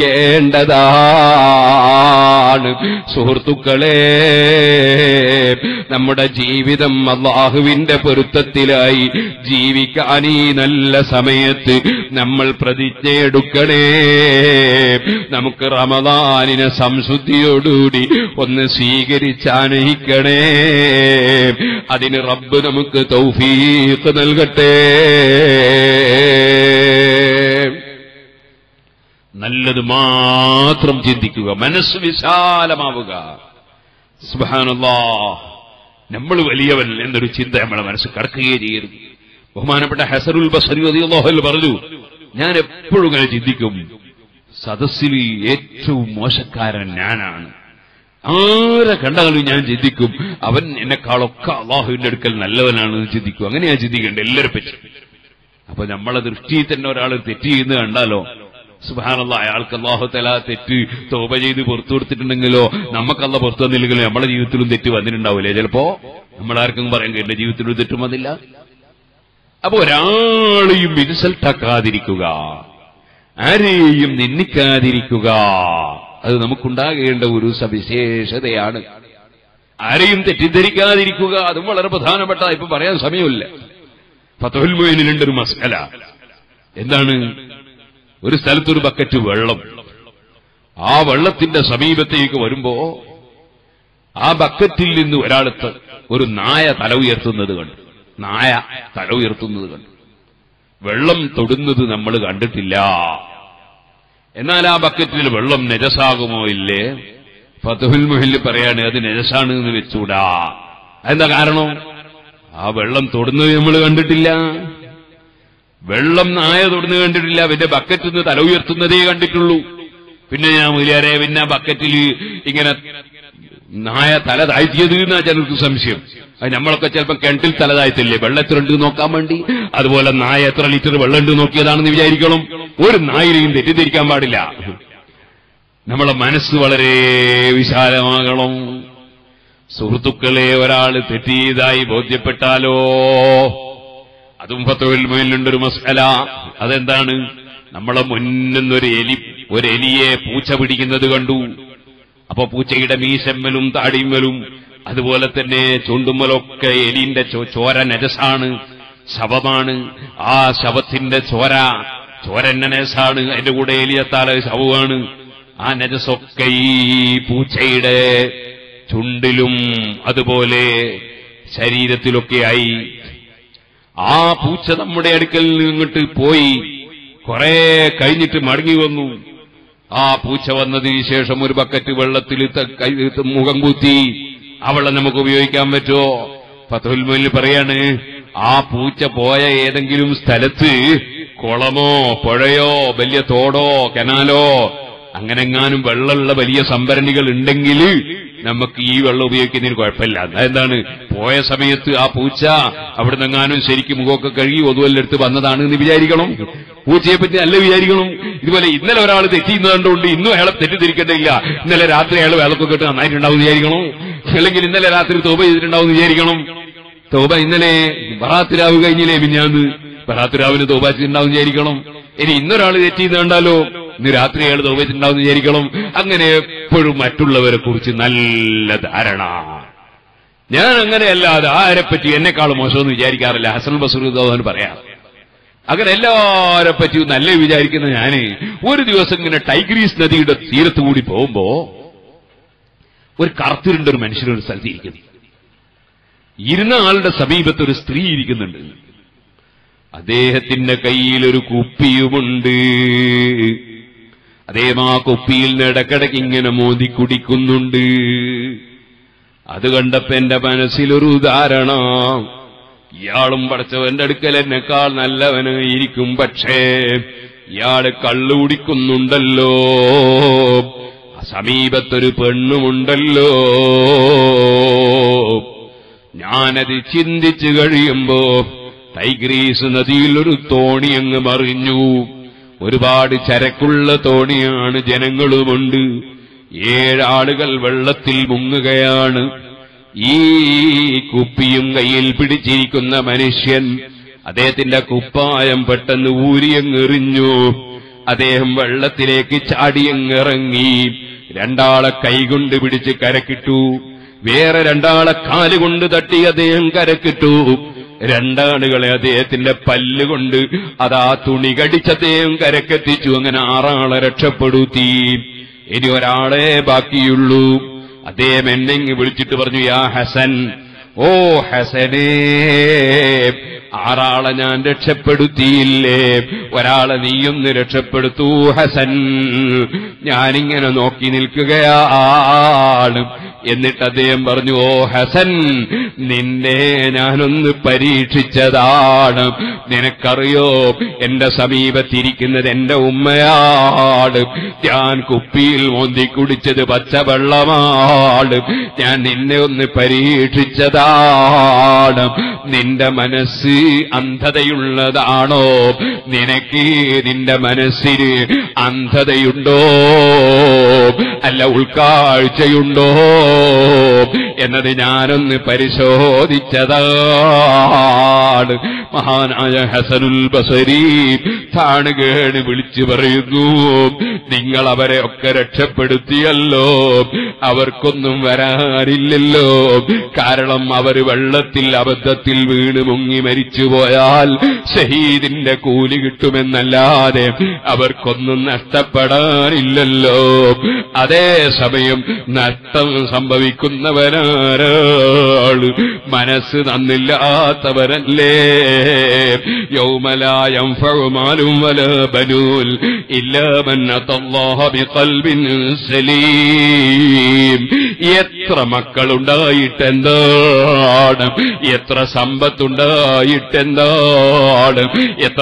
പഠിക്കേണ്ടതാണ് സുഹൃത്തുക്കളെ നമ്മുടെ ജീവിതം അള്ളാഹുവിന്റെ പൊരുത്തത്തിലായി ജീവിക്കാൻ ഈ നല്ല സമയത്ത് നമ്മൾ പ്രതിജ്ഞയെടുക്കണേ നമുക്ക് റമദാനിനെ സംശുദ്ധിയോടുകൂടി ഒന്ന് സ്വീകരിച്ചാനയിക്കണേ അതിന് റബ്ബ് നമുക്ക് തൗഫീഖ് നൽകട്ടെ നല്ലത് മാത്രം ചിന്തിക്കുക മനസ്സ് വിശാലമാവുക സുബാനല്ലാ നമ്മൾ വലിയവൻ എന്നൊരു ചിന്ത നമ്മളെ മനസ്സ് കടക്കുകയേ ചെയ്യരുത് ബഹുമാനപ്പെട്ട ഹസറുൽ ബസരി അള്ളാഹുൽ പറഞ്ഞു ഞാൻ എപ്പോഴും ഇങ്ങനെ ചിന്തിക്കും സദസ്സിൽ ഏറ്റവും മോശക്കാരൻ ഞാനാണ് ആരെ കണ്ടാലും ഞാൻ ചിന്തിക്കും അവൻ എന്നെക്കാളൊക്കെ അള്ളാഹുവിന്റെ അടുക്കൽ നല്ലവനാണെന്ന് ചിന്തിക്കും അങ്ങനെ ഞാൻ ചിന്തിക്കണ്ട എല്ലാവരെ പറ്റി അപ്പൊ നമ്മളെ ദൃഷ്ടിയിൽ തന്നെ ഒരാൾ തെറ്റ് ചെയ്യുന്നത് കണ്ടാലോ സുബാനല്ല അയാൾക്ക് അള്ളാഹുത്തല തെറ്റ് തോപ ചെയ്ത് പുറത്തു കൊടുത്തിട്ടുണ്ടെങ്കിലോ നമുക്കല്ല പുറത്തു വന്നില്ലെങ്കിലോ നമ്മുടെ ജീവിതത്തിലും തെറ്റ് വന്നിട്ടുണ്ടാവില്ലേ ചിലപ്പോ നമ്മളാർക്കും പറയാൻ കഴിയില്ല ജീവിതത്തിലും തെറ്റും വന്നില്ല അപ്പൊ ഒരാളെയും ഇൻസൾട്ടാക്കാതിരിക്കുക ആരെയും നിന്ദിക്കാതിരിക്കുക അത് നമുക്കുണ്ടാകേണ്ട ഒരു സവിശേഷതയാണ് ആരെയും തെറ്റിദ്ധരിക്കാതിരിക്കുക അതും വളരെ പ്രധാനപ്പെട്ട ഇപ്പൊ പറയാൻ സമയമില്ല ഫതഹുൽ മൊയിനിലുണ്ട് ഒരു മസ്കല എന്താണ് ഒരു സ്ഥലത്തൊരു ബക്കറ്റ് വെള്ളം ആ വെള്ളത്തിന്റെ സമീപത്തേക്ക് വരുമ്പോ ആ ബക്കറ്റിൽ നിന്ന് ഒരാളത്ത് ഒരു നായ തല ഉയർത്തുന്നത് കണ്ടു നായ തല ഉയർത്തുന്നത് കണ്ടു വെള്ളം തൊടുന്നത് നമ്മൾ കണ്ടിട്ടില്ല എന്നാൽ ആ ബക്കറ്റിൽ വെള്ളം നെജസാകുമോ ഇല്ലേ ഫതുഹുൽ മുഹിൽ പറയാണ് അത് നെജസാണ് എന്ന് വെച്ചൂടാ അതെന്താ കാരണം ആ വെള്ളം തൊടുന്നത് നമ്മൾ കണ്ടിട്ടില്ല വെള്ളം നായ തൊടുന്നത് കണ്ടിട്ടില്ല പിന്നെ ബക്കറ്റിൽ നിന്ന് തല ഉയർത്തുന്നതേ കണ്ടിട്ടുള്ളൂ പിന്നെ ഞാൻ മുലിയാരെ പിന്നെ ആ ബക്കറ്റിൽ ഇങ്ങനെ നായ തല താഴ്ത്തിയത് എന്നാ ചിലർക്ക് സംശയം അത് നമ്മളൊക്കെ ചിലപ്പോൾ കിണറ്റിൽ തല താഴ്ത്തില്ലേ വെള്ളം എത്ര ഉണ്ട് നോക്കാൻ വേണ്ടി അതുപോലെ നായ എത്ര ലിറ്റർ വെള്ളം ഉണ്ട് നോക്കിയതാണെന്ന് വിചാരിക്കണം ഒരു നായിനെയും തെറ്റിദ്ധരിക്കാൻ പാടില്ല നമ്മളെ മനസ്സ് വളരെ വിശാലമാകണം സുഹൃത്തുക്കളെ ഒരാൾ തെറ്റിയതായി ബോധ്യപ്പെട്ടാലോ അതും ഫത്തോയിൽ മേലുണ്ടൊരു മസാല അതെന്താണ് നമ്മളെ മുന്നിന്നൊരു എലി ഒരു എലിയെ പൂച്ച പിടിക്കുന്നത് കണ്ടു അപ്പൊ പൂച്ചയുടെ മീശമ്മലും താടിമ്മലും അതുപോലെ തന്നെ ചുണ്ടുമ്മലൊക്കെ എലിന്റെ ചോ- ചോര നരസാണ് ശവമാണ് ആ ശവത്തിന്റെ ചോര ചോരന്റെ നരസാണ് അതിന്റെ കൂടെ എലിയത്താല ശവമാണ് ആ നരസൊക്കെ ഈ പൂച്ചയുടെ ചുണ്ടിലും അതുപോലെ ശരീരത്തിലൊക്കെയായി ആ പൂച്ച നമ്മുടെ അടുക്കൽ നിന്നിട്ട് പോയി കുറെ കഴിഞ്ഞിട്ട് മടങ്ങി വന്നു ആ പൂച്ച വന്നതിന് ശേഷം ഒരു ബക്കറ്റ് വെള്ളത്തിൽ ത- കൈ- ത- മുഖം കുത്തി ആ വെള്ളം നമുക്ക് ഉപയോഗിക്കാൻ പറ്റുമോ ഫത്തുൽമയിൽ പറയാണ് ആ പൂച്ച പോയ ഏതെങ്കിലും സ്ഥലത്ത് കുളമോ പുഴയോ വലിയ തോടോ കനാലോ അങ്ങനെങ്ങാനും വെള്ളമുള്ള വലിയ സംഭരണികൾ ഉണ്ടെങ്കിൽ നമുക്ക് ഈ വെള്ളം ഉപയോഗിക്കുന്നതിന് കുഴപ്പമില്ല അതെന്താണ് പോയ സമയത്ത് ആ പൂച്ച അവിടെ നിന്നെങ്ങാനും ശരിക്കും മുഖമൊക്കെ കഴുകി ഒതുവല്ലെടുത്ത് വന്നതാണ് എന്ന് വിചാരിക്കണം പൂച്ചയെ പറ്റി നല്ല വിചാരിക്കണം ഇതുപോലെ ഇന്നലെ ഒരാൾ തെറ്റിയുന്നത് കണ്ടുകൊണ്ട് ഇന്നും അയാളെ തെറ്റിദ്ധരിക്കേണ്ടതില്ല ഇന്നലെ രാത്രി അയാൾ വിളക്കൊക്കെ ഇട്ട് നന്നായിട്ടുണ്ടാവും എന്ന് വിചാരിക്കണം അല്ലെങ്കിൽ ഇന്നലെ രാത്രി തോപ ചെയ്തിട്ടുണ്ടാവും എന്ന് വിചാരിക്കണം തോപ ഇന്നലെ ബറാത്തിരാവ് കഴിഞ്ഞില്ലേ മിഞ്ഞാന്ന് ബറാത്തിരാവിന് തോപ ചെയ്തിട്ടുണ്ടാവും എന്ന് വിചാരിക്കണം ഇനി ഇന്നൊരാൾ തെറ്റിയെന്ന് കണ്ടാലോ ഇന്ന് രാത്രി അയാൾ തോപ ചെയ്തിട്ടുണ്ടാവും എന്ന് വിചാരിക്കണം അങ്ങനെ എപ്പോഴും മറ്റുള്ളവരെ കുറിച്ച് നല്ല ധാരണ ഞാൻ അങ്ങനെയല്ലാതെ ആരെപ്പറ്റി എന്നെക്കാൾ മോശമെന്ന് വിചാരിക്കാറില്ല ഹസൻ ബസറുദ്ദോഹൻ പറയാം അങ്ങനെ എല്ലാരെ പറ്റിയും നല്ല വിചാരിക്കുന്ന ഞാന് ഒരു ദിവസം ഇങ്ങനെ ടൈഗ്രീസ് നദിയുടെ തീരത്ത് കൂടി പോകുമ്പോ ഒരു കറുത്തിരുണ്ട ഒരു മനുഷ്യനൊരു സ്ഥലത്ത് ഇരിക്കുന്നു ഇരുന്ന ആളുടെ സമീപത്ത് ഒരു സ്ത്രീ ഇരിക്കുന്നുണ്ട് അദ്ദേഹത്തിന്റെ കയ്യിൽ ഒരു കുപ്പിയുമുണ്ട് അദ്ദേഹം ആ കുപ്പിയിൽ നിന്ന് ഇടക്കിടയ്ക്ക് ഇങ്ങനെ മോദി കുടിക്കുന്നുണ്ട് അത് കണ്ടപ്പോ എന്റെ മനസ്സിലൊരു ധാരണ ഇയാളും പഠിച്ചവന്റെ അടുക്കൽ എന്നെക്കാൾ നല്ലവനായിരിക്കും പക്ഷേ ഇയാള് കള്ളു കുടിക്കുന്നുണ്ടല്ലോ സമീപത്തൊരു പെണ്ണുമുണ്ടല്ലോ ഞാനത് ചിന്തിച്ചു കഴിയുമ്പോ ടൈഗ്രീസ് നദിയിൽ ഒരു തോണി അങ്ങ് മറിഞ്ഞു ഒരുപാട് ചരക്കുള്ള തോണിയാണ് ജനങ്ങളുമുണ്ട് ഏഴാളുകൾ വെള്ളത്തിൽ മുങ്ങുകയാണ് ഈ കുപ്പിയും കയ്യിൽ പിടിച്ചിരിക്കുന്ന മനുഷ്യൻ അദ്ദേഹത്തിന്റെ കുപ്പായം പെട്ടെന്ന് ഊരിയങ്ങെറിഞ്ഞു അദ്ദേഹം വെള്ളത്തിലേക്ക് ചാടിയങ്ങിറങ്ങി രണ്ടാളെ കൈകൊണ്ട് പിടിച്ച് കരക്കിട്ടു വേറെ രണ്ടാളെ കാലുകൊണ്ട് തട്ടി അദ്ദേഹം കരക്കിട്ടു രണ്ടാളുകളെ അദ്ദേഹത്തിന്റെ പല്ലുകൊണ്ട് അതാ തുണി കടിച്ച് അദ്ദേഹം കരക്കെത്തിച്ചു അങ്ങനെ ആറാളെ രക്ഷപ്പെടുത്തി ഇനി ഒരാളെ ബാക്കിയുള്ളൂ അദ്ദേഹം എന്നെങ്ങ് വിളിച്ചിട്ട് പറഞ്ഞു യാ ഹസൻ ഓ ഹസനേ ആറാളെ ഞാൻ രക്ഷപ്പെടുത്തിയില്ലേ ഒരാളെ നീയൊന്ന് രക്ഷപ്പെടുത്തൂ ഹസൻ ഞാനിങ്ങനെ നോക്കി നിൽക്കുകയാണ് എന്നിട്ട് അദ്ദേഹം പറഞ്ഞു ഓ ഹസൻ നിന്നെ ഞാനൊന്ന് പരീക്ഷിച്ചതാണ് നിനക്കറിയോ എന്റെ സമീപത്തിരിക്കുന്നത് എന്റെ ഉമ്മയാണ് ഞാൻ കുപ്പിയിൽ മോന്തി കുടിച്ചത് പച്ചവെള്ളമാണ് ഞാൻ നിന്നെ ഒന്ന് പരീക്ഷിച്ചതാണ് നിന്റെ മനസ്സ് അന്ധതയുള്ളതാണോ നിനക്ക് നിന്റെ മനസ്സിന് അന്ധതയുണ്ടോ അല്ല ഉൾക്കാഴ്ചയുണ്ടോ എന്നത് ഞാനൊന്ന് പരിശോധിച്ചതാണ് മഹാനായ ഹസനുൽ ബസരി താണുകേണ് വിളിച്ചു പറയുന്നു നിങ്ങൾ അവരെ ഒക്കെ രക്ഷപ്പെടുത്തിയല്ലോ അവർക്കൊന്നും വരാനില്ലല്ലോ കാരണം അവർ വെള്ളത്തിൽ അബദ്ധത്തിൽ വീണ് മുങ്ങി മരിച്ചുപോയാൽ ഷഹീദിന്റെ കൂലി കിട്ടുമെന്നല്ലാതെ അവർക്കൊന്നും നഷ്ടപ്പെടാനില്ലല്ലോ അതേസമയം നഷ്ടം സംഭവിക്കുന്നവരാരാള് മനസ്സ് നന്നില്ലാത്തവരല്ലേ യൗമലായം ഫഴുമാലും വല ബനൂൽ ഇല്ലാമന്നത്തല്ലാഹബിഖൽബിൻ സലീം എത്ര മക്കളുണ്ടായിട്ടെന്താണ് എത്ര സമ്പത്തുണ്ടായിട്ടെന്താണ് എത്ര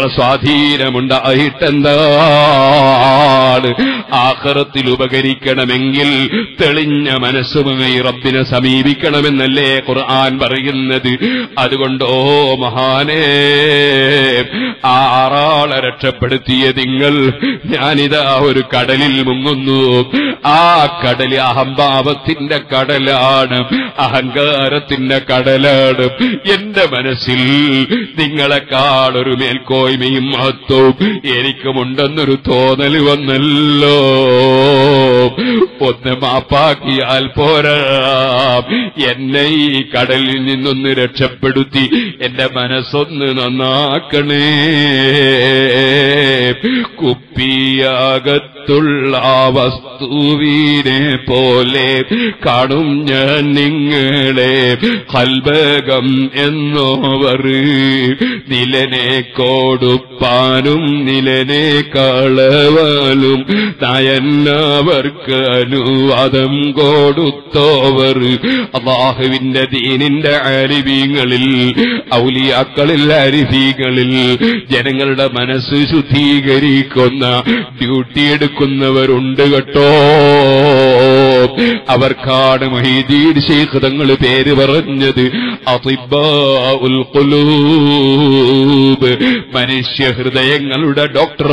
സ്വാധീനമുണ്ടായിട്ടെന്താണ് ആഖിറത്തിൽ ഉപകരിക്കണമെങ്കിൽ തെളിഞ്ഞ മനസ്സുമായി റബ്ബിനെ സമീപിക്കണമെന്നല്ലേ ഖുർആൻ പറയുന്നത് അതുകൊണ്ട് ഓ മഹാനേ ആ ആറാളെ രക്ഷപ്പെടുത്തിയ നിങ്ങൾ ഞാനിതാ ഒരു കടലിൽ മുങ്ങുന്നു ആ കടല് അഹംഭാവത്തിന്റെ കടലാണ് അഹങ്കാരത്തിന്റെ കടലാണ് എന്റെ മനസ്സിൽ നിങ്ങളെക്കാൾ ഒരു മേൽക്കോയ്മയും മഹത്വവും എനിക്കുമുണ്ടെന്നൊരു തോന്നൽ വന്നല്ലോ ഒന്ന് മാപ്പാക്കിയാൽ പോരാ എന്നെ ഈ കടലിൽ നിന്നൊന്ന് രക്ഷപ്പെടുത്തി എന്റെ മനസ്സൊന്ന് നന്നാക്കണേ കുപ്പിയാകത്തുള്ള ആ വസ്തുവിനെ പോലെ കാണും ഞാൻ നിങ്ങളെ കൽബകം എന്നോവർ നിലനെ കൊടുപ്പാനും നിലനെ കളവാലും നയന്നവർക്ക് അനുവാദം കൊടുത്തോവർ അള്ളാഹുവിന്റെ ദീനിന്റെ അരിവീങ്ങളിൽ ഔലിയാക്കളിൽ അരിഫീകളിൽ ജനങ്ങളുടെ മനസ്സ് ശുദ്ധീകരിക്കുന്ന ഡ്യൂട്ടി എടുക്കുന്നവരുണ്ട് കേട്ടോ അവർക്കാണ് മൊഹീദീൻ ശേഖ് തങ്ങൾ പേര് പറഞ്ഞത് അതിബാഉൽ ഖുലൂബ് മനുഷ്യ ഹൃദയങ്ങളുടെ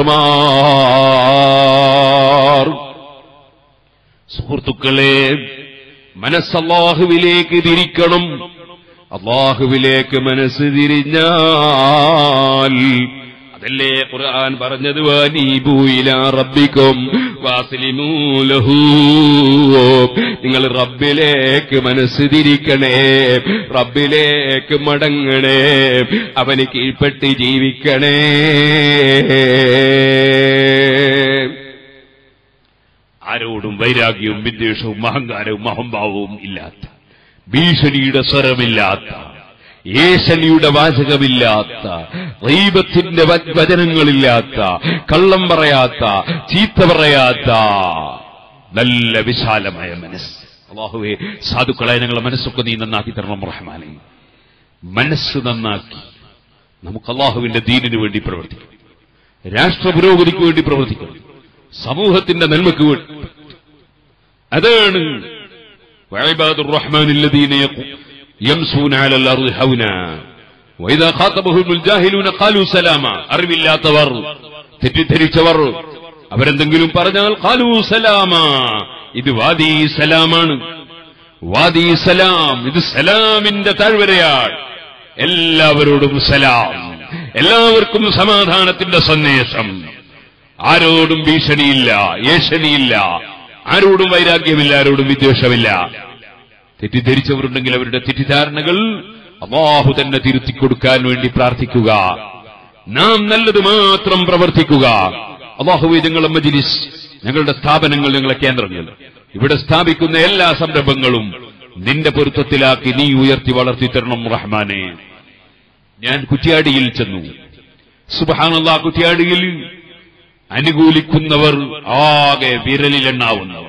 ഡോക്ടർമാർ സുഹൃത്തുക്കളെ മനസ്സല്ലാഹുവിലേക്ക് തിരിക്കണം അള്ളാഹുവിലേക്ക് മനസ്സ് തിരിഞ്ഞാൽ അതല്ലേ ഖുർആൻ പറഞ്ഞത് വാനീബൂയില റബ്ബിക്കും വാസിലിമൂലഹൂ നിങ്ങൾ റബ്ബിലേക്ക് മനസ്സ് തിരിക്കണേ റബ്ബിലേക്ക് മടങ്ങണേ അവന് കീഴ്പ്പെട്ട് ജീവിക്കണേ ആരോടും വൈരാഗ്യവും വിദ്വേഷവും അഹങ്കാരവും അഹംഭാവവും ഇല്ലാത്ത ഭീഷണിയുടെ സ്വരമില്ലാത്ത ഏശനിയുടെ വാചകമില്ലാത്ത റീബത്തിന്റെ വ- വചനങ്ങളില്ലാത്ത കള്ളം പറയാത്ത ചീത്ത പറയാത്ത നല്ല വിശാലമായ മനസ്സ് അള്ളാഹുവെ സാധുക്കളെ ഞങ്ങളെ മനസ്സൊക്കെ നീ നന്നാക്കി തരണം റഹ്മാനെ മനസ്സ് നന്നാക്കി നമുക്ക് അള്ളാഹുവിന്റെ ദീനിനു വേണ്ടി പ്രവർത്തിക്കണം രാഷ്ട്ര പുരോഗതിക്ക് വേണ്ടി പ്രവർത്തിക്കണം സമൂഹത്തിന്റെ നന്മയ്ക്ക് വേണ്ടി അതാണ് وعباد الرحمن الذين يقو- يمسون على الأرض هونا وإذا خاطبهم الجاهلون قالوا سلاما അറിവില്ലാത്തവർ തെറ്റിദ്ധരിച്ചവർ അവരെന്തെങ്കിലും പറഞ്ഞാൽ ഖാലു സലാമ ഇത് വാദി സലാമാണ് വാദി സലാം ഇത് സലാമിന്റെ താഴ്വരയാണ് എല്ലാവരോടും സലാം എല്ലാവർക്കും സമാധാനത്തിന്റെ സന്ദേശം ആരോടും ഭീഷണിയില്ല ഏഷണിയില്ല ആരോടും വൈരാഗ്യമില്ല ആരോടും വിദ്വേഷമില്ല തെറ്റിദ്ധരിച്ചവരുണ്ടെങ്കിൽ അവരുടെ തെറ്റിദ്ധാരണകൾ അള്ളാഹു തന്നെ തിരുത്തി കൊടുക്കാൻ വേണ്ടി പ്രാർത്ഥിക്കുക നാം നല്ലത് മാത്രം പ്രവർത്തിക്കുക അള്ളാഹുവെ ഞങ്ങളുടെ മജിലിസ് ഞങ്ങളുടെ സ്ഥാപനങ്ങൾ ഞങ്ങളുടെ കേന്ദ്രങ്ങൾ ഇവിടെ സ്ഥാപിക്കുന്ന എല്ലാ സംരംഭങ്ങളും നിന്റെ പൊരുത്തത്തിലാക്കി നീ ഉയർത്തി വളർത്തി തരണം റഹ്മാനെ ഞാൻ കുറ്റ്യാടിയിൽ ചെന്നു സുബഹാനല്ലാ കുറ്റ്യാടിയിൽ അനുകൂലിക്കുന്നവർ ആകെ വിരലിലെണ്ണാവുന്നവർ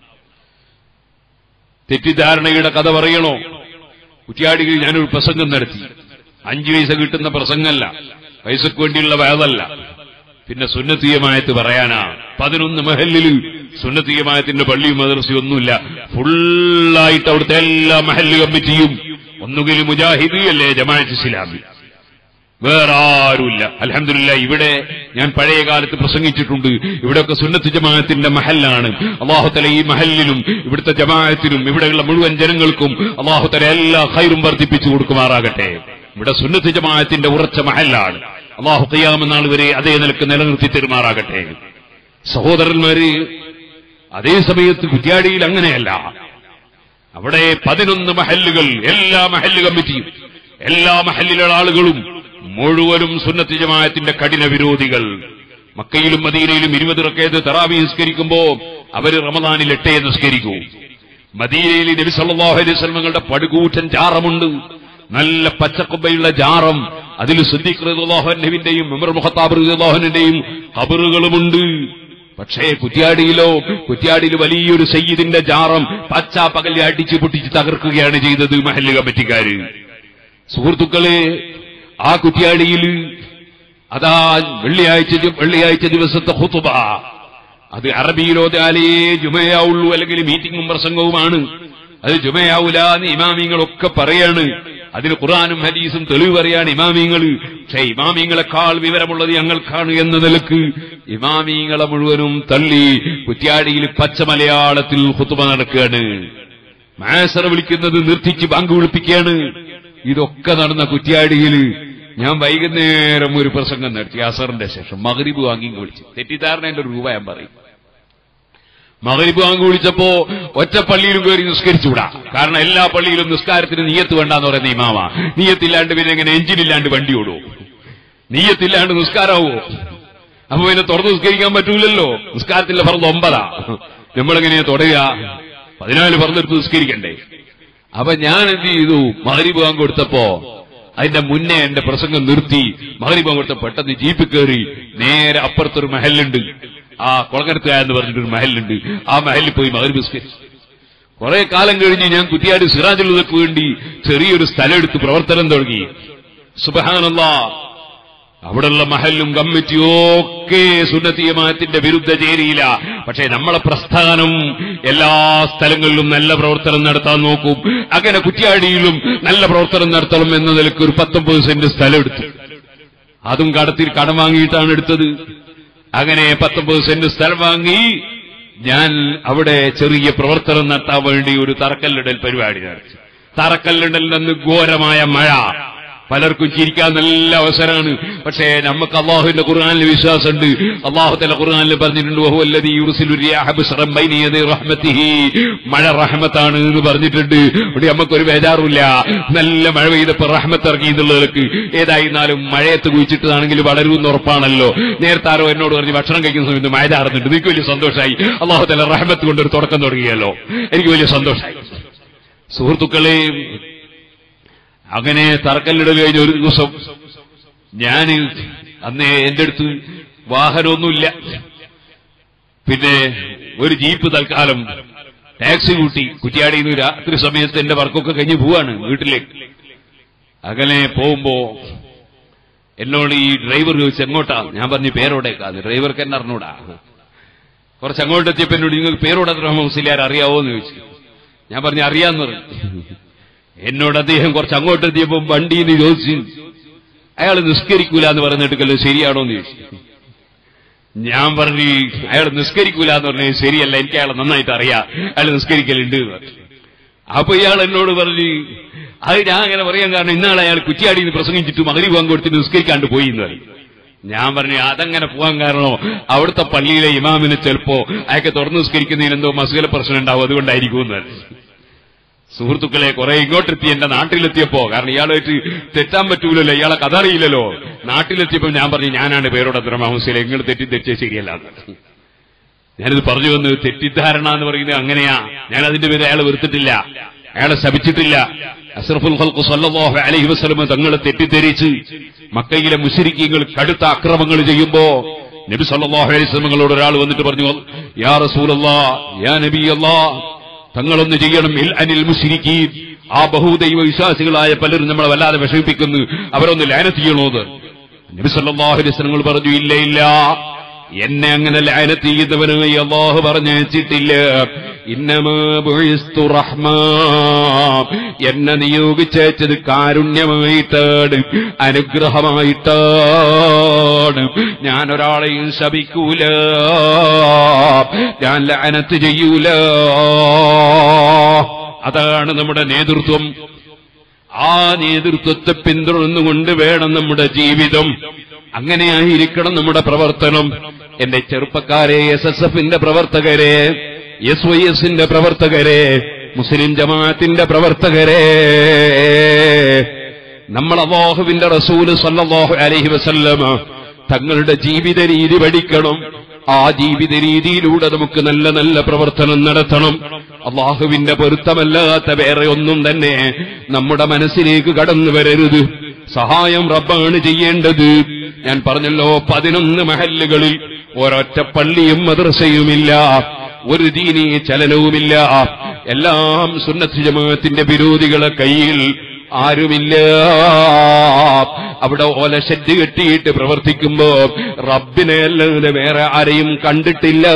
തെറ്റിദ്ധാരണയുടെ കഥ പറയണോ കുറ്റ്യാടിയിൽ ഞാനൊരു പ്രസംഗം നടത്തി അഞ്ചു പൈസ കിട്ടുന്ന പ്രസംഗമല്ല പൈസക്ക് വേണ്ടിയുള്ള വേദല്ല പിന്നെ സുന്നത്തീയമായത്ത് പറയാനാ പതിനൊന്ന് മഹല്ലിൽ സുന്നത്തീയമായത്തിന്റെ പള്ളിയും മദർസയും ഒന്നുമില്ല ഫുള്ളായിട്ട് അവിടുത്തെ എല്ലാ മഹല്ല് കമ്മിറ്റിയും ഒന്നുകിൽ മുജാഹിദ് അല്ലേ ജമാഅത്ത് ഇസ്ലാമി വേറെ ആരുമില്ല അലഹമില്ല ഇവിടെ ഞാൻ പഴയ കാലത്ത് പ്രസംഗിച്ചിട്ടുണ്ട് ഇവിടെയൊക്കെ സുന്നത്ത് ജമാഅത്തിന്റെ മഹല്ലാണ് അള്ളാഹുത്തല ഈ മഹലിലും ഇവിടുത്തെ ജമാഅത്തിനും ഇവിടെയുള്ള മുഴുവൻ ജനങ്ങൾക്കും അള്ളാഹുത്തല എല്ലാ ഹൈറും വർദ്ധിപ്പിച്ചു കൊടുക്കുമാറാകട്ടെ ഇവിടെ സുന്നത്ത് ജമാഅത്തിന്റെ ഉറച്ച മഹല്ലാണ് അള്ളാഹു കയ്യാമെന്നാൾ വരെ അതേ നിലക്ക് നിലനിർത്തി തെരുമാറാകട്ടെ സഹോദരന്മാര് അതേ സമയത്ത് കുറ്റ്യാടിയിൽ അങ്ങനെയല്ല അവിടെ പതിനൊന്ന് മഹല്ലുകൾ എല്ലാ മഹല്ല് കമ്മിറ്റിയും എല്ലാ മഹല്ലിലുള്ള ആളുകളും മുഴുവനും സുന്നത്ത് ജമാഅത്തിന്റെ കഠിന വിരോധികൾ മക്കയിലും മദീനയിലും ഇരുപത് റക്കേത് തറാവി നിസ്കരിക്കുമ്പോ അവര് റമദാനിൽ എട്ടേ നിസ്കരിക്കൂ മദീനയിൽ നബി സല്ലല്ലാഹു അലൈഹി വസല്ലമകളുടെ പടുകൂറ്റൻ ജാറമുണ്ട് നല്ല പച്ചക്കുബയുള്ള ജാറം അതിൽ സിദ്ദീഖ് റളിയല്ലാഹുവിന്റെയും ഉമർ മുഖത്താബ് റളിയല്ലാഹുവിന്റെയും ഖബറുകളുമുണ്ട് പക്ഷേ കുറ്റ്യാടിയിലോ കുറ്റ്യാടിയിൽ വലിയൊരു സയ്യിദിന്റെ ജാറം പച്ച പകല് അടിച്ചു പൊട്ടിച്ച് തകർക്കുകയാണ് ചെയ്തത് മഹല്ല് കമ്മിറ്റിക്കാര് സുഹൃത്തുക്കളെ ആ കുറ്റ്യാടിയിൽ അതാ വെള്ളിയാഴ്ച വെള്ളിയാഴ്ച ദിവസത്തെ ഹുത്തുബ അത് അറബിയിലോതാലേ ജുമയാവുള്ളൂ അല്ലെങ്കിൽ മീറ്റിംഗും പ്രസംഗവുമാണ് അത് ജുമയാവൂല എന്ന് ഇമാമിങ്ങളൊക്കെ പറയാണ് അതിന് ഖുറാനും ഹദീസും തെളിവ് പറയാണ് ഇമാമിങ്ങൾ പക്ഷേ ഇമാമിങ്ങളെക്കാൾ വിവരമുള്ളത് ഞങ്ങൾക്കാണ് എന്ന നിലക്ക് ഇമാമിങ്ങളെ മുഴുവനും തള്ളി കുറ്റ്യാടിയിൽ പച്ച മലയാളത്തിൽ ഹുത്തുബ നടക്കുകയാണ് മാസറ വിളിക്കുന്നത് നിർത്തിച്ച് ബാങ്ക് വിളിപ്പിക്കുകയാണ് ഇതൊക്കെ നടന്ന കുറ്റ്യാടിയിൽ ഞാൻ വൈകുന്നേരം ഒരു പ്രസംഗം നടത്തി അസറിന്റെ ശേഷം മകരിബ് വാങ്ങി വിളിച്ചു തെറ്റിദ്ധാരണ ഒരു രൂപ ഞാൻ പറയും മകരിബ് വാങ്ങി വിളിച്ചപ്പോ ഒറ്റ പള്ളിയിലും കയറി നിസ്കരിച്ചുകൂടാ കാരണം എല്ലാ പള്ളിയിലും നിസ്കാരത്തിന് നീയത്ത് വേണ്ടെന്ന് പറയുന്ന ഇമാമ നീയത്തില്ലാണ്ട് പിന്നെ എങ്ങനെ എഞ്ചിനില്ലാണ്ട് വണ്ടി ഓടുവോ നീയത്തില്ലാണ്ട് നിസ്കാരാവോ അപ്പൊ പിന്നെ തുറന്ന് നിസ്കരിക്കാൻ പറ്റൂലല്ലോ നിസ്കാരത്തിന്റെ പറഞ്ഞ ഒമ്പതാ നമ്മളെങ്ങനെയാ തുടരുക പതിനാല് പറഞ്ഞെടുത്ത് നിസ്കരിക്കണ്ടേ അപ്പൊ ഞാൻ എന്ത് ചെയ്തു മഹരിബ് വാങ്ങി കൊടുത്തപ്പോ അതിന്റെ മുന്നേ എന്റെ പ്രസംഗം നിർത്തി മഹരിബ് വാങ്ങി കൊടുത്ത പെട്ടെന്ന് ജീപ്പിൽ കയറി നേരെ അപ്പുറത്തൊരു മഹലുണ്ട് ആ കുളങ്ങരത്തുക എന്ന് പറഞ്ഞിട്ടൊരു മഹലുണ്ട് ആ മഹലിൽ പോയി മഹരിബ് നിസ്കരിച്ചു കുറെ കാലം കഴിഞ്ഞ് ഞാൻ കുറ്റിയാട് സിറാജുള്ളതക്ക് വേണ്ടി ചെറിയൊരു സ്ഥലം എടുത്ത് പ്രവർത്തനം തുടങ്ങി സുബഹാനല്ലാ അവിടെയുള്ള മഹല്ലും കമ്മിറ്റിയും ഒക്കെ സുന്നത്തീയമാനത്തിന്റെ വിരുദ്ധ ചേരിയില്ല പക്ഷേ നമ്മളെ പ്രസ്ഥാനം എല്ലാ സ്ഥലങ്ങളിലും നല്ല പ്രവർത്തനം നടത്താൻ നോക്കും അങ്ങനെ കുറ്റ്യാടിയിലും നല്ല പ്രവർത്തനം നടത്തണം എന്ന നിലയ്ക്ക് ഒരു പത്തൊമ്പത് സെന്റ് സ്ഥലം എടുത്തു അതും കടത്തിൽ കടം വാങ്ങിയിട്ടാണ് എടുത്തത് അങ്ങനെ പത്തൊമ്പത് സെന്റ് സ്ഥലം വാങ്ങി ഞാൻ അവിടെ ചെറിയ പ്രവർത്തനം നടത്താൻ വേണ്ടി ഒരു തറക്കല്ലിടൽ പരിപാടി നടത്തി തറക്കല്ലിടൽ നിന്ന് ഘോരമായ മഴ പലർക്കും ചിരിക്കാൻ നല്ല അവസരമാണ് പക്ഷേ നമുക്ക് അള്ളാഹുവിന്റെ ഖുർആാനിൽ വിശ്വാസമുണ്ട് അള്ളാഹു തല ഖുർആാനിൽ പറഞ്ഞിട്ടുണ്ട് "വഹുവ അല്ലദീ യുർസിലു റിയാഹ ബിശ്റൻ ബൈന യദൈ റഹ്മത്തിഹി." മഴ റഹ്മത്താണ് എന്ന് പറഞ്ഞിട്ടുണ്ട് ഇവിടെ നമുക്കൊരു ബേജാറില്ല നല്ല മഴ പെയ്തപ്പോ റഹ്മത്ത് ഇറങ്ങി എന്നുള്ളവർക്ക് ഏതായിരുന്നാലും മഴയത്ത് കുഴിച്ചിട്ടതാണെങ്കിൽ വളരുമെന്ന് ഉറപ്പാണല്ലോ നേരത്തെ ആരോ എന്നോട് പറഞ്ഞ് ഭക്ഷണം കഴിക്കുന്ന സമയത്ത് മഴ ചാർന്നിട്ട് എനിക്ക് വലിയ സന്തോഷമായി അള്ളാഹു തല റഹ്മത്ത് കൊണ്ടൊരു തുടക്കം തുടങ്ങിയല്ലോ എനിക്ക് വലിയ സന്തോഷമായി സുഹൃത്തുക്കളെ അങ്ങനെ തറക്കല്ലിടൽ കഴിഞ്ഞ ഒരു ദിവസം ഞാൻ അന്ന് എന്റെ അടുത്ത് വാഹനമൊന്നുമില്ല പിന്നെ ഒരു ജീപ്പ് തൽക്കാലം ടാക്സി കൂട്ടി കുറ്റിയാടിയിൽ നിന്ന് രാത്രി സമയത്ത് എന്റെ വർക്കൊക്കെ കഴിഞ്ഞ് പോവാണ് വീട്ടിലേക്ക് അങ്ങനെ പോകുമ്പോ എന്നോട് ഈ ഡ്രൈവർ ചോദിച്ചു എങ്ങോട്ടാ ഞാൻ പറഞ്ഞു പേരോടേക്കാന്ന് ഡ്രൈവർക്ക് എന്നെ അറിഞ്ഞൂടാ കുറച്ച് അങ്ങോട്ട് എത്തിയപ്പോ എന്നോട് നിങ്ങൾക്ക് പേരോട് അബ്രഹാം മുസ്ലിയാർ അറിയാവോ എന്ന് ചോദിച്ചു ഞാൻ പറഞ്ഞു അറിയാന്ന് പറഞ്ഞു എന്നോട് അദ്ദേഹം കുറച്ച് അങ്ങോട്ട് എത്തിയപ്പോ വണ്ടിയിൽ നിന്ന് ചോദിച്ചു അയാൾ നിസ്കരിക്കൂല എന്ന് പറഞ്ഞിട്ടല്ലോ ശരിയാണോ എന്ന് ചോദിച്ചു ഞാൻ പറഞ്ഞു അയാൾ നിസ്കരിക്കൂല എന്ന് പറഞ്ഞത് ശരിയല്ല എനിക്ക് അയാളെ നന്നായിട്ട് അറിയാം അയാൾ നിസ്കരിക്കലുണ്ട് എന്ന് പറഞ്ഞു. അപ്പൊ ഇയാൾ എന്നോട് പറഞ്ഞു അത് ഞാൻ അങ്ങനെ പറയാൻ കാരണം ഇന്നാളെ അയാൾ കുറ്റിയാടിയിൽ നിന്ന് പ്രസംഗിച്ചിട്ട് മകരി പോകാൻ കൊടുത്തിട്ട് നിസ്കരിക്കാണ്ട് പോയി എന്ന് പറയും ഞാൻ പറഞ്ഞു അതങ്ങനെ പോകാൻ കാരണോ അവിടുത്തെ പള്ളിയിലെ ഇമാമിന് ചിലപ്പോ അയാൾക്ക് തുറന്നു നിസ്കരിക്കുന്നതിന് എന്തോ മസുകല പ്രശ്നം ഉണ്ടാവും അതുകൊണ്ടായിരിക്കും എന്ന് പറഞ്ഞു. സുഹൃത്തുക്കളെ കുറെ ഇങ്ങോട്ടെത്തി എന്റെ നാട്ടിലെത്തിയപ്പോ കാരണം ഇയാളായിട്ട് തെറ്റാൻ പറ്റൂലല്ലോ ഇയാളെ കഥ അറിയില്ലല്ലോ നാട്ടിലെത്തിയപ്പോ ഞാൻ പറഞ്ഞു ഞാനാണ് പേരോട് അത്ര ഹൗസിലെ നിങ്ങൾ തെറ്റിദ്ധരിച്ചത് ശരിയല്ല എന്ന്. ഞാനിത് പറഞ്ഞു വന്ന് തെറ്റിദ്ധാരണ എന്ന് പറയുന്നത് അങ്ങനെയാ ഞാൻ അതിന്റെ പേര് അയാളെ വെറുത്തിട്ടില്ല അയാളെ ശപിച്ചിട്ടില്ല അസ്രഫുൽ ഖൽഖ് സല്ലല്ലാഹു അലൈഹി വസല്ലം തങ്ങളെ തെറ്റിദ്ധരിച്ച് മക്കയിലെ മുശരിക്കീങ്ങൾ കടുത്ത അക്രമങ്ങൾ ചെയ്യുമ്പോ നബി സല്ലല്ലാഹു അലൈഹി വസല്ലമകളോട് ഒരാൾ വന്നിട്ട് പറഞ്ഞു യാ റസൂലല്ലാ യാ നബിയല്ലാ തങ്ങളൊന്ന് ചെയ്യണം ഇൽ അനിൽ മുശരിക്കീൻ ആ ബഹുദൈവ വിശ്വാസികളായ പലരും നമ്മളെ വല്ലാതെ വിഷമിപ്പിക്കുന്നു അവരൊന്ന് ലാനത്ത് ചെയ്യണോന്ന് നബി സല്ലല്ലാഹു അലൈഹി വസല്ലം പറഞ്ഞു ഇല്ല ഇല്ല എന്നെ അങ്ങനെ ലാനത്ത് ചെയ്യുന്നവനായി അള്ളാഹു പറഞ്ഞയച്ചിട്ടില്ല ഇന്നമാ ബുഇസ്തു റഹ്മാ എന്നെ നിയോഗിച്ചത് കാരുണ്യമായിട്ടാണ് അനുഗ്രഹമായിട്ടാണ് ഞാൻ ഒരാളെയും ശപിക്കൂല ഞാൻ ലാനത്ത് ചെയ്യൂല അതാണ് നമ്മുടെ നേതൃത്വം ആ നേതൃത്വത്തെ പിന്തുടർന്നുകൊണ്ട് വേണം നമ്മുടെ ജീവിതം അങ്ങനെയായിരിക്കണം നമ്മുടെ പ്രവർത്തനം എന്റെ ചെറുപ്പക്കാരെ എസ് എസ് എഫിന്റെ പ്രവർത്തകരെ എസ് വൈ എസിന്റെ പ്രവർത്തകരെ മുസ്ലിം ജമാഅത്തിന്റെ പ്രവർത്തകരെ നമ്മൾ അള്ളാഹുവിന്റെ റസൂല് സല്ലല്ലാഹു അലൈഹി വസല്ലമ തങ്ങളുടെ ജീവിത രീതി പഠിക്കണം ആ ജീവിത രീതിയിലൂടെ നമുക്ക് നല്ല നല്ല പ്രവർത്തനം നടത്തണം അള്ളാഹുവിന്റെ പൊരുത്തമല്ലാത്ത വേറെ ഒന്നും തന്നെ നമ്മുടെ മനസ്സിലേക്ക് കടന്നു വരരുത് സഹായം റബ്ബാണ് ചെയ്യേണ്ടത് ഞാൻ പറഞ്ഞല്ലോ പതിനൊന്ന് മഹല്ലുകളിൽ ഒരൊറ്റ പള്ളിയും മദ്രസയുമില്ല ഒരു ദീനീ ചലനവുമില്ല എല്ലാം സുന്നത്ത് ജമാഅത്തിന്റെ വിരോധികളെ കയ്യിൽ ആരുമില്ല അവിടെ ഓലശെറ്റ് കെട്ടിയിട്ട് പ്രവർത്തിക്കുമ്പോ റബ്ബിനെ അല്ലാതെ വേറെ ആരെയും കണ്ടിട്ടില്ല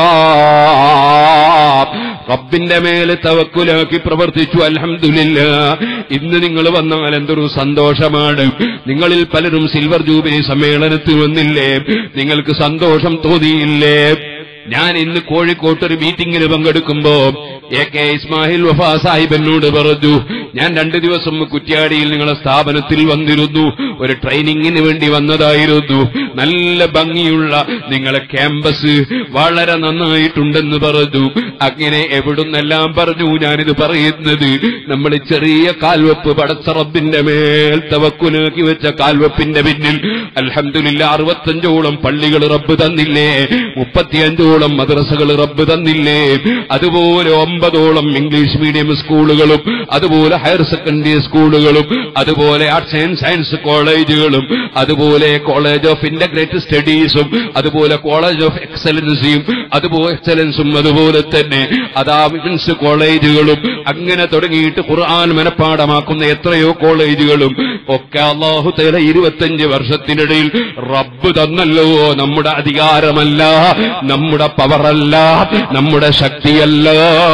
റബ്ബിന്റെ മേലെ തവക്കുലാക്കി പ്രവർത്തിച്ചു അൽഹംദുലില്ല ഇന്ന് നിങ്ങൾ വന്നാൽ എന്തൊരു സന്തോഷമാണ് നിങ്ങളിൽ പലരും സിൽവർ ജൂബിലി സമ്മേളനത്തിൽ വന്നില്ലേ നിങ്ങൾക്ക് സന്തോഷം തോന്നിയില്ലേ ഞാൻ ഇന്ന് കോഴിക്കോട്ട് ഒരു മീറ്റിംഗിന് പങ്കെടുക്കുമ്പോ എ കെ ഇസ്മാഹിൽ വഫാ സാഹിബ് എന്നോട് പറഞ്ഞു ഞാൻ രണ്ടു ദിവസം കുറ്റ്യാടിയിൽ നിങ്ങളെ സ്ഥാപനത്തിൽ വന്നിരുന്നു ഒരു ട്രെയിനിങ്ങിന് വേണ്ടി വന്നതായിരുന്നു നല്ല ഭംഗിയുള്ള നിങ്ങളെ ക്യാമ്പസ് വളരെ നന്നായിട്ടുണ്ടെന്ന് പറഞ്ഞു അങ്ങനെ എവിടുന്നെല്ലാം പറഞ്ഞു ഞാനിത് പറയുന്നത് നമ്മൾ ചെറിയ കാൽവെപ്പ് പടച്ചറബിന്റെ മേൽ തവക്കുലാക്കി വെച്ച കാൽവെപ്പിന്റെ പിന്നിൽ അൽഹംദുലില്ല അറുപത്തഞ്ചോളം പള്ളികൾ റബ്ബ് തന്നില്ലേ മുപ്പത്തിയഞ്ചോളം മദ്രസകൾ റബ്ബ് തന്നില്ലേ അതുപോലെ ഒമ്പതോളം ഇംഗ്ലീഷ് മീഡിയം സ്കൂളുകളും അതുപോലെ ഹയർ സെക്കൻഡറി സ്കൂളുകളും അതുപോലെ ആർട്സ് ആൻഡ് സയൻസ് കോളേജുകളും അതുപോലെ കോളേജ് ഓഫ് ഇന്റഗ്രേറ്റഡ് സ്റ്റഡീസും അതുപോലെ കോളേജ് ഓഫ് എക്സലൻസിയും അതുപോലെ എക്സലൻസും അതുപോലെ തന്നെ അതാ വിമൻസ് കോളേജുകളും അങ്ങനെ തുടങ്ങിയിട്ട് ഖുർആൻ മനഃപ്പാടമാക്കുന്ന എത്രയോ കോളേജുകളും ഒക്കെ അള്ളാഹു തല ഇരുപത്തഞ്ച് വർഷത്തിനിടയിൽ റബ്ബ് തന്നല്ലോ നമ്മുടെ അധികാരമല്ല നമ്മുടെ പവറല്ല നമ്മുടെ ശക്തിയല്ല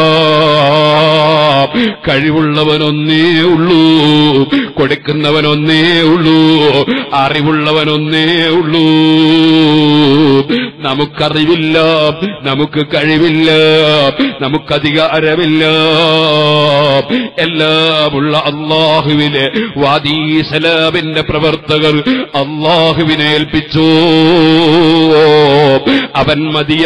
കഴിവുള്ളവനൊന്നേ ഉള്ളൂ കൊടുക്കുന്നവനൊന്നേ ഉള്ളൂ അറിവുള്ളവനൊന്നേ ഉള്ളൂ നമുക്കറിവില്ല നമുക്ക് കഴിവില്ല നമുക്കധികാരമില്ല എല്ലാമുള്ള അള്ളാഹുവിനെ വാദീ സലാമിന്റെ പ്രവർത്തകർ അള്ളാഹുവിനെ ഏൽപ്പിച്ചു അവൻ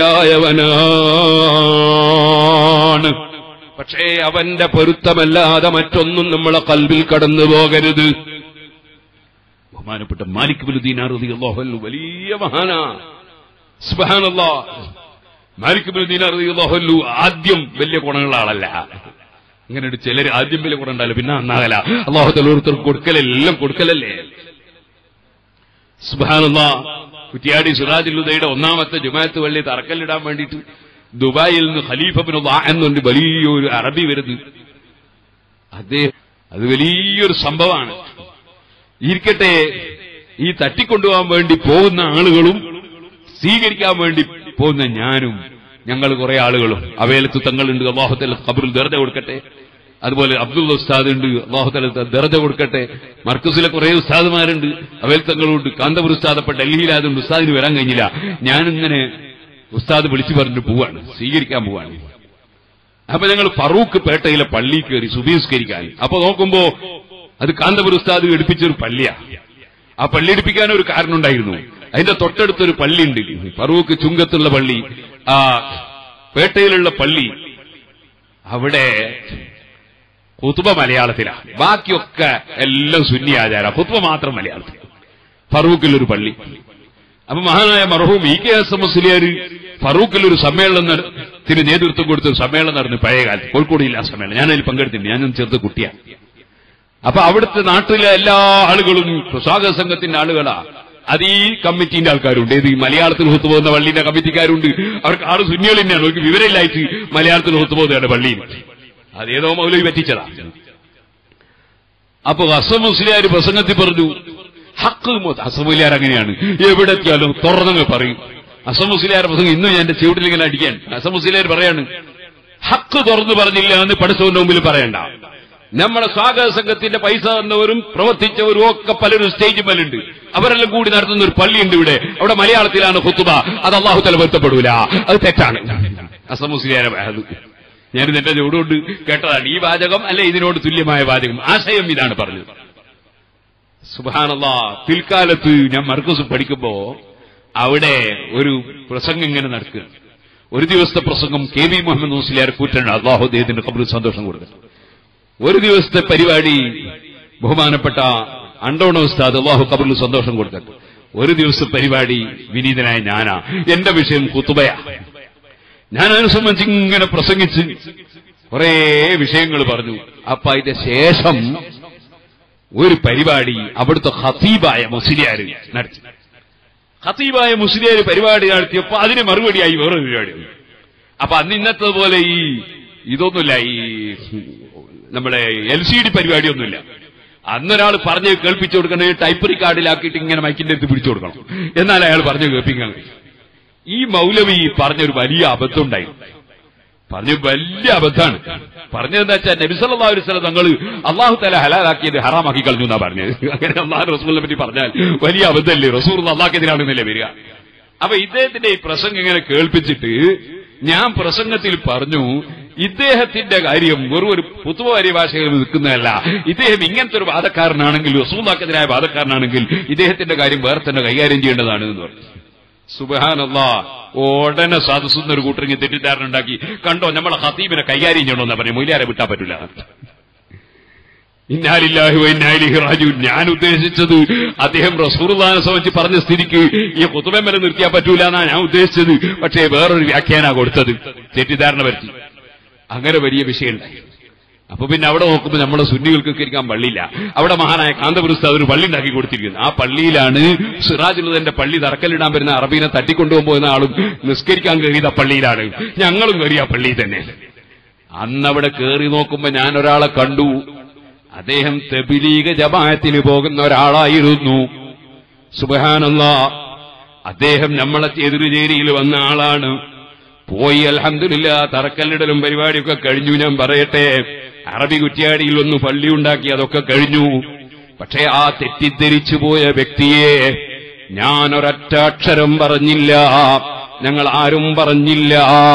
മതിയായവനാണ് പക്ഷേ അവന്റെ പൊരുത്തമല്ലാതെ മറ്റൊന്നും നമ്മളെ കൽവിൽ കടന്നു പോകരുത് ബഹുമാനപ്പെട്ട മാലിക് ബിലുദ്ദീൻ റളിയല്ലാഹു വലിയ മഹാനാ സുബ്ഹാനല്ലാ മാലിക് ബിലുദ്ദീൻ റളിയല്ലാഹു ആദ്യം വലിയ ഗുണമുള്ള ആളല്ല ഇങ്ങനെ ചിലർ ആദ്യം വലിയ ഗുണം ഉണ്ടാവില്ല പിന്നെ നന്നാകല അള്ളാഹു ഓരോരുത്തർക്ക് കൊടുക്കലല്ലേ എല്ലാം കൊടുക്കലല്ലേ സുബ്ഹാനല്ലാ കുറ്റിയാടി സിറാജുലുദയുടെ ഒന്നാമത്തെ ജുമാഅത്ത് പള്ളി തറക്കല്ലിടാൻ വേണ്ടിയിട്ട് ദുബായിൽ നിന്ന് ഖലീഫബിന് എന്നുണ്ട് വലിയൊരു അറബി വരുന്നു അതേ അത് വലിയൊരു സംഭവമാണ് ഇരിക്കട്ടെ ഈ തട്ടിക്കൊണ്ടുപോകാൻ വേണ്ടി പോകുന്ന ആളുകളും സ്വീകരിക്കാൻ വേണ്ടി പോകുന്ന ഞാനും ഞങ്ങൾ കുറെ ആളുകളും അവയിലത്ത് തങ്ങളുണ്ട് അള്ളാഹുത്തല ഖബറിൽ ദർജ കൊടുക്കട്ടെ അതുപോലെ അബ്ദുൽ ഉസ്താദ് ഉണ്ട് അള്ളാഹുത്തല ദർജ കൊടുക്കട്ടെ മർക്കസിലെ കുറെ ഉസ്താദുമാരുണ്ട് അവയിൽ തങ്ങളുണ്ട് കാന്തപുർ ഉസ്താദ് അപ്പൊ ഡൽഹിയിലായതുകൊണ്ട് ഉസ്താദിന് വരാൻ കഴിഞ്ഞില്ല ഞാനിങ്ങനെ ഉസ്താദ് വിളിച്ചു പറഞ്ഞു പോവാണ് സ്വീകരിക്കാൻ പോവാണ് അപ്പൊ ഞങ്ങൾ ഫറൂഖ് പേട്ടയിലെ പള്ളി കയറി സുബീസ്കരിക്കാൻ അപ്പൊ നോക്കുമ്പോ അത് കാന്തപുർ ഉസ്താദ് എടുപ്പിച്ചൊരു പള്ളിയാ ആ പള്ളി എടുപ്പിക്കാൻ ഒരു കാരണം ഉണ്ടായിരുന്നു അതിന്റെ തൊട്ടടുത്തൊരു പള്ളിയുണ്ട് ഫറൂഖ് ചുങ്കത്തുള്ള പള്ളി ആ പേട്ടയിലുള്ള പള്ളി അവിടെ കുത്തുബ മലയാളത്തിലാ ബാക്കിയൊക്കെ എല്ലാം സുന്നി ആചാര കുത്തുബ മാത്രം മലയാളത്തിൽ ഫറൂഖിലൊരു പള്ളി അപ്പൊ മഹാനായ മർഹൂം E K S M Musliyar ഫറൂഖിൽ ഒരു സമ്മേളനത്തിന് നേതൃത്വം കൊടുത്ത ഒരു സമ്മേളനം നടന്നു പഴയ കാലത്ത് കോഴിക്കോട് ജില്ലാ സമ്മേളനം ഞാൻ അതിൽ പങ്കെടുത്തിട്ടുണ്ട് ഞാൻ ചെറുത്ത് കുട്ടിയാണ് അപ്പൊ അവിടുത്തെ നാട്ടിലെ എല്ലാ ആളുകളും സ്വാഗത സംഘത്തിന്റെ ആളുകളാ അത് ഈ കമ്മിറ്റിന്റെ ആൾക്കാരുണ്ട് ഏത് ഈ മലയാളത്തിൽ ഒത്തു പോകുന്ന പള്ളിന്റെ കമ്മിറ്റിക്കാരുണ്ട് അവർക്ക് ആറ് സുന്നികൾ തന്നെയാണ് അവർക്ക് വിവരമില്ലായിട്ട് മലയാളത്തിൽ ഒത്തു പോകുന്നതാണ് പള്ളിയിൽ അതേതോ മൗലവി പറ്റിച്ചതാ അപ്പൊ ഹസം മുസ്ലിയാർ പ്രസംഗത്തിൽ പറഞ്ഞു ഹക്ക് ഹസമുലിയാർ അങ്ങനെയാണ് എവിടെ എത്തിയാലും തുറന്നങ്ങ് പറയും അസം മുസ്ലിയാർ പ്രസംഗം ഇന്നും ഞാൻ എന്റെ ചുവട്ടിൽ ഇങ്ങനെ അടിക്കാൻ അസം മുസ്ലിയാർ പറയാണ് ഹക്ക് തുറന്നു പറഞ്ഞില്ല എന്ന് പഠിച്ചവന്റെ മുമ്പിൽ പറയണ്ട നമ്മുടെ സ്വാഗത സംഘത്തിന്റെ പൈസ തന്നവരും പ്രവർത്തിച്ചവരും ഒക്കെ പലരും സ്റ്റേജ് മേലുണ്ട് അവരെല്ലാം കൂടി നടത്തുന്ന ഒരു പള്ളിയുണ്ട് ഇവിടെ അവിടെ മലയാളത്തിലാണ് ഹുത്തുബ അത് അള്ളാഹു തല പൊരുത്തപ്പെടൂല അത് തെറ്റാണ് അസം മുസ്ലിയാരെ അത് ഞാൻ എന്റെ ചൂടുകൊണ്ട് കേട്ടതാണ് ഈ വാചകം അല്ലെ ഇതിനോട് തുല്യമായ വാചകം ആശയം ഇതാണ് പറഞ്ഞത് സുബാനല്ലാ പിൽക്കാലത്ത് ഞാൻ മർക്കസ് പഠിക്കുമ്പോ അവിടെ ഒരു പ്രസംഗം ഇങ്ങനെ നടക്കുക ഒരു ദിവസത്തെ പ്രസംഗം കെ വി മുഹമ്മദ് മുസ്ലിയാർ കൂറ്റൻ അള്ളാഹു അദ്ദേഹത്തിന്റെ കബറിൽ സന്തോഷം കൊടുക്കുന്നു ഒരു ദിവസത്തെ പരിപാടി ബഹുമാനപ്പെട്ട അണ്ടോണ ഉസ്താദ് അള്ളാഹു കബറിൽ സന്തോഷം കൊടുക്കട്ടെ ഒരു ദിവസത്തെ പരിപാടി വിനീതനായ ഞാനാ എന്റെ വിഷയം കുത്തുബയാ ഞാൻ അതിനെ സംബന്ധിച്ച് ഇങ്ങനെ പ്രസംഗിച്ച് കുറെ വിഷയങ്ങൾ പറഞ്ഞു അപ്പൊ അതിന്റെ ശേഷം ഒരു പരിപാടി അവിടുത്തെ ഹത്തീബായ മുസ്ലിയാർ നടത്തി ഹത്തീബായ മുസ്ലിയാർ പരിപാടി നടത്തിയപ്പോ അതിന് മറുപടിയായി വേറൊരു പരിപാടി വന്നു. അപ്പൊ അന്ന് ഇന്നത്തെ പോലെ ഈ ഇതൊന്നുമില്ല ഈ നമ്മുടെ എൽ സി ഡി പരിപാടിയൊന്നുമില്ല അന്നൊരാൾ പറഞ്ഞ് കേൾപ്പിച്ചു കൊടുക്കണേ ടൈപ്പ് കാർഡിലാക്കിയിട്ട് ഇങ്ങനെ മൈക്കിന്റെ അടുത്ത് പിടിച്ചു കൊടുക്കണം എന്നാൽ അയാൾ പറഞ്ഞു കേൾപ്പിക്കാൻ കഴിയും. ഈ മൗലവി പറഞ്ഞൊരു വലിയ അബദ്ധം ഉണ്ടായി പറഞ്ഞു വലിയ അബദ്ധമാണ് പറഞ്ഞതെന്താ വെച്ചാൽ നബിസല്ലാ ഒരു സ്ഥലം തങ്ങൾ അള്ളാഹു തല ഹലാലാക്കിയത് ഹറാമാക്കി കളഞ്ഞു എന്നാ പറഞ്ഞത് അങ്ങനെ അള്ളാഹു റസൂലിനെ പറ്റി പറഞ്ഞാൽ വലിയ അബദ്ധമല്ലേ റസൂർ അള്ളാഹ്ക്കെതിരാണെന്നല്ലേ വരിക അപ്പൊ ഇദ്ദേഹത്തിന്റെ ഈ പ്രസംഗം ഇങ്ങനെ കേൾപ്പിച്ചിട്ട് ഞാൻ പ്രസംഗത്തിൽ പറഞ്ഞു ഇദ്ദേഹത്തിന്റെ കാര്യം വെറും ഒരു പുത്തുവാരി ഭാഷയിൽ നിൽക്കുന്നതല്ല ഇദ്ദേഹം ഇങ്ങനത്തെ ഒരു വാദക്കാരനാണെങ്കിൽ റസൂലാക്കെതിരായ വാദക്കാരനാണെങ്കിൽ ഇദ്ദേഹത്തിന്റെ കാര്യം വേറെ തന്നെ കൈകാര്യം ചെയ്യേണ്ടതാണ് എന്ന് പറഞ്ഞു സുബഹാനല്ലാ ഉടനെ സദസ്സുന്ന ഒരു കൂട്ടറിങ്ങി തെറ്റിദ്ധാരണ ഉണ്ടാക്കി കണ്ടോ നമ്മളെ ഹത്തീബിനെ കൈകാര്യം ചെയ്യണമെന്നാ പറഞ്ഞു മൊയിലാരെ വിട്ടാ പറ്റില്ല ഇന്നാലില്ലാഹു ഇന്നാലിഹി റാജു ഞാൻ ഉദ്ദേശിച്ചത് അദ്ദേഹം റസൂർദാനെ സംബന്ധിച്ച് പറഞ്ഞ സ്ഥിതിക്ക് ഈ കുത്തുബം വരെ നിർത്തിയാൻ പറ്റൂല എന്നാ ഞാൻ ഉദ്ദേശിച്ചത് പക്ഷേ വേറൊരു വ്യാഖ്യാനാ കൊടുത്തത് തെറ്റിദ്ധാരണ വരുത്തി അങ്ങനെ വലിയ വിഷയമുണ്ടായി അപ്പൊ പിന്നെ അവിടെ നോക്കുമ്പോൾ നമ്മുടെ സുന്നികൾക്കൊക്കെ ഇരിക്കാൻ പള്ളിയില്ല അവിടെ മഹാനായ കാന്തപുരസ്താദ് ഒരു പള്ളി ഉണ്ടാക്കി കൊടുത്തിരിക്കുന്നത് ആ പള്ളിയിലാണ് സിറാജുലുദന്റെ പള്ളി തറക്കല്ലിടാൻ വരുന്ന അറബീനെ തട്ടിക്കൊണ്ടുപോകുന്ന ആളും നിസ്കരിക്കാൻ കയറിയത് ആ പള്ളിയിലാണ് ഞങ്ങളും കയറി ആ പള്ളിയിൽ തന്നെ അന്നവിടെ കയറി നോക്കുമ്പോ ഞാൻ ഒരാളെ കണ്ടു അദ്ദേഹം തെബിലീഗ ജമാഅത്തിന് പോകുന്ന ഒരാളായിരുന്നു സുബഹാനല്ല അദ്ദേഹം നമ്മളെ എതിരുചേരിയിൽ വന്ന ആളാണ് പോയി അൽഹംദുലില്ല തറക്കല്ലിടലും പരിപാടിയൊക്കെ കഴിഞ്ഞു ഞാൻ പറയട്ടെ അറബി കുറ്റ്യാടിയിൽ ഒന്ന് പള്ളി ഉണ്ടാക്കി അതൊക്കെ കഴിഞ്ഞു പക്ഷേ ആ തെറ്റിദ്ധരിച്ചു പോയ വ്യക്തിയെ ഞാൻ ഒരൊറ്റ അക്ഷരം പറഞ്ഞില്ല ഞങ്ങൾ ആരും പറഞ്ഞില്ല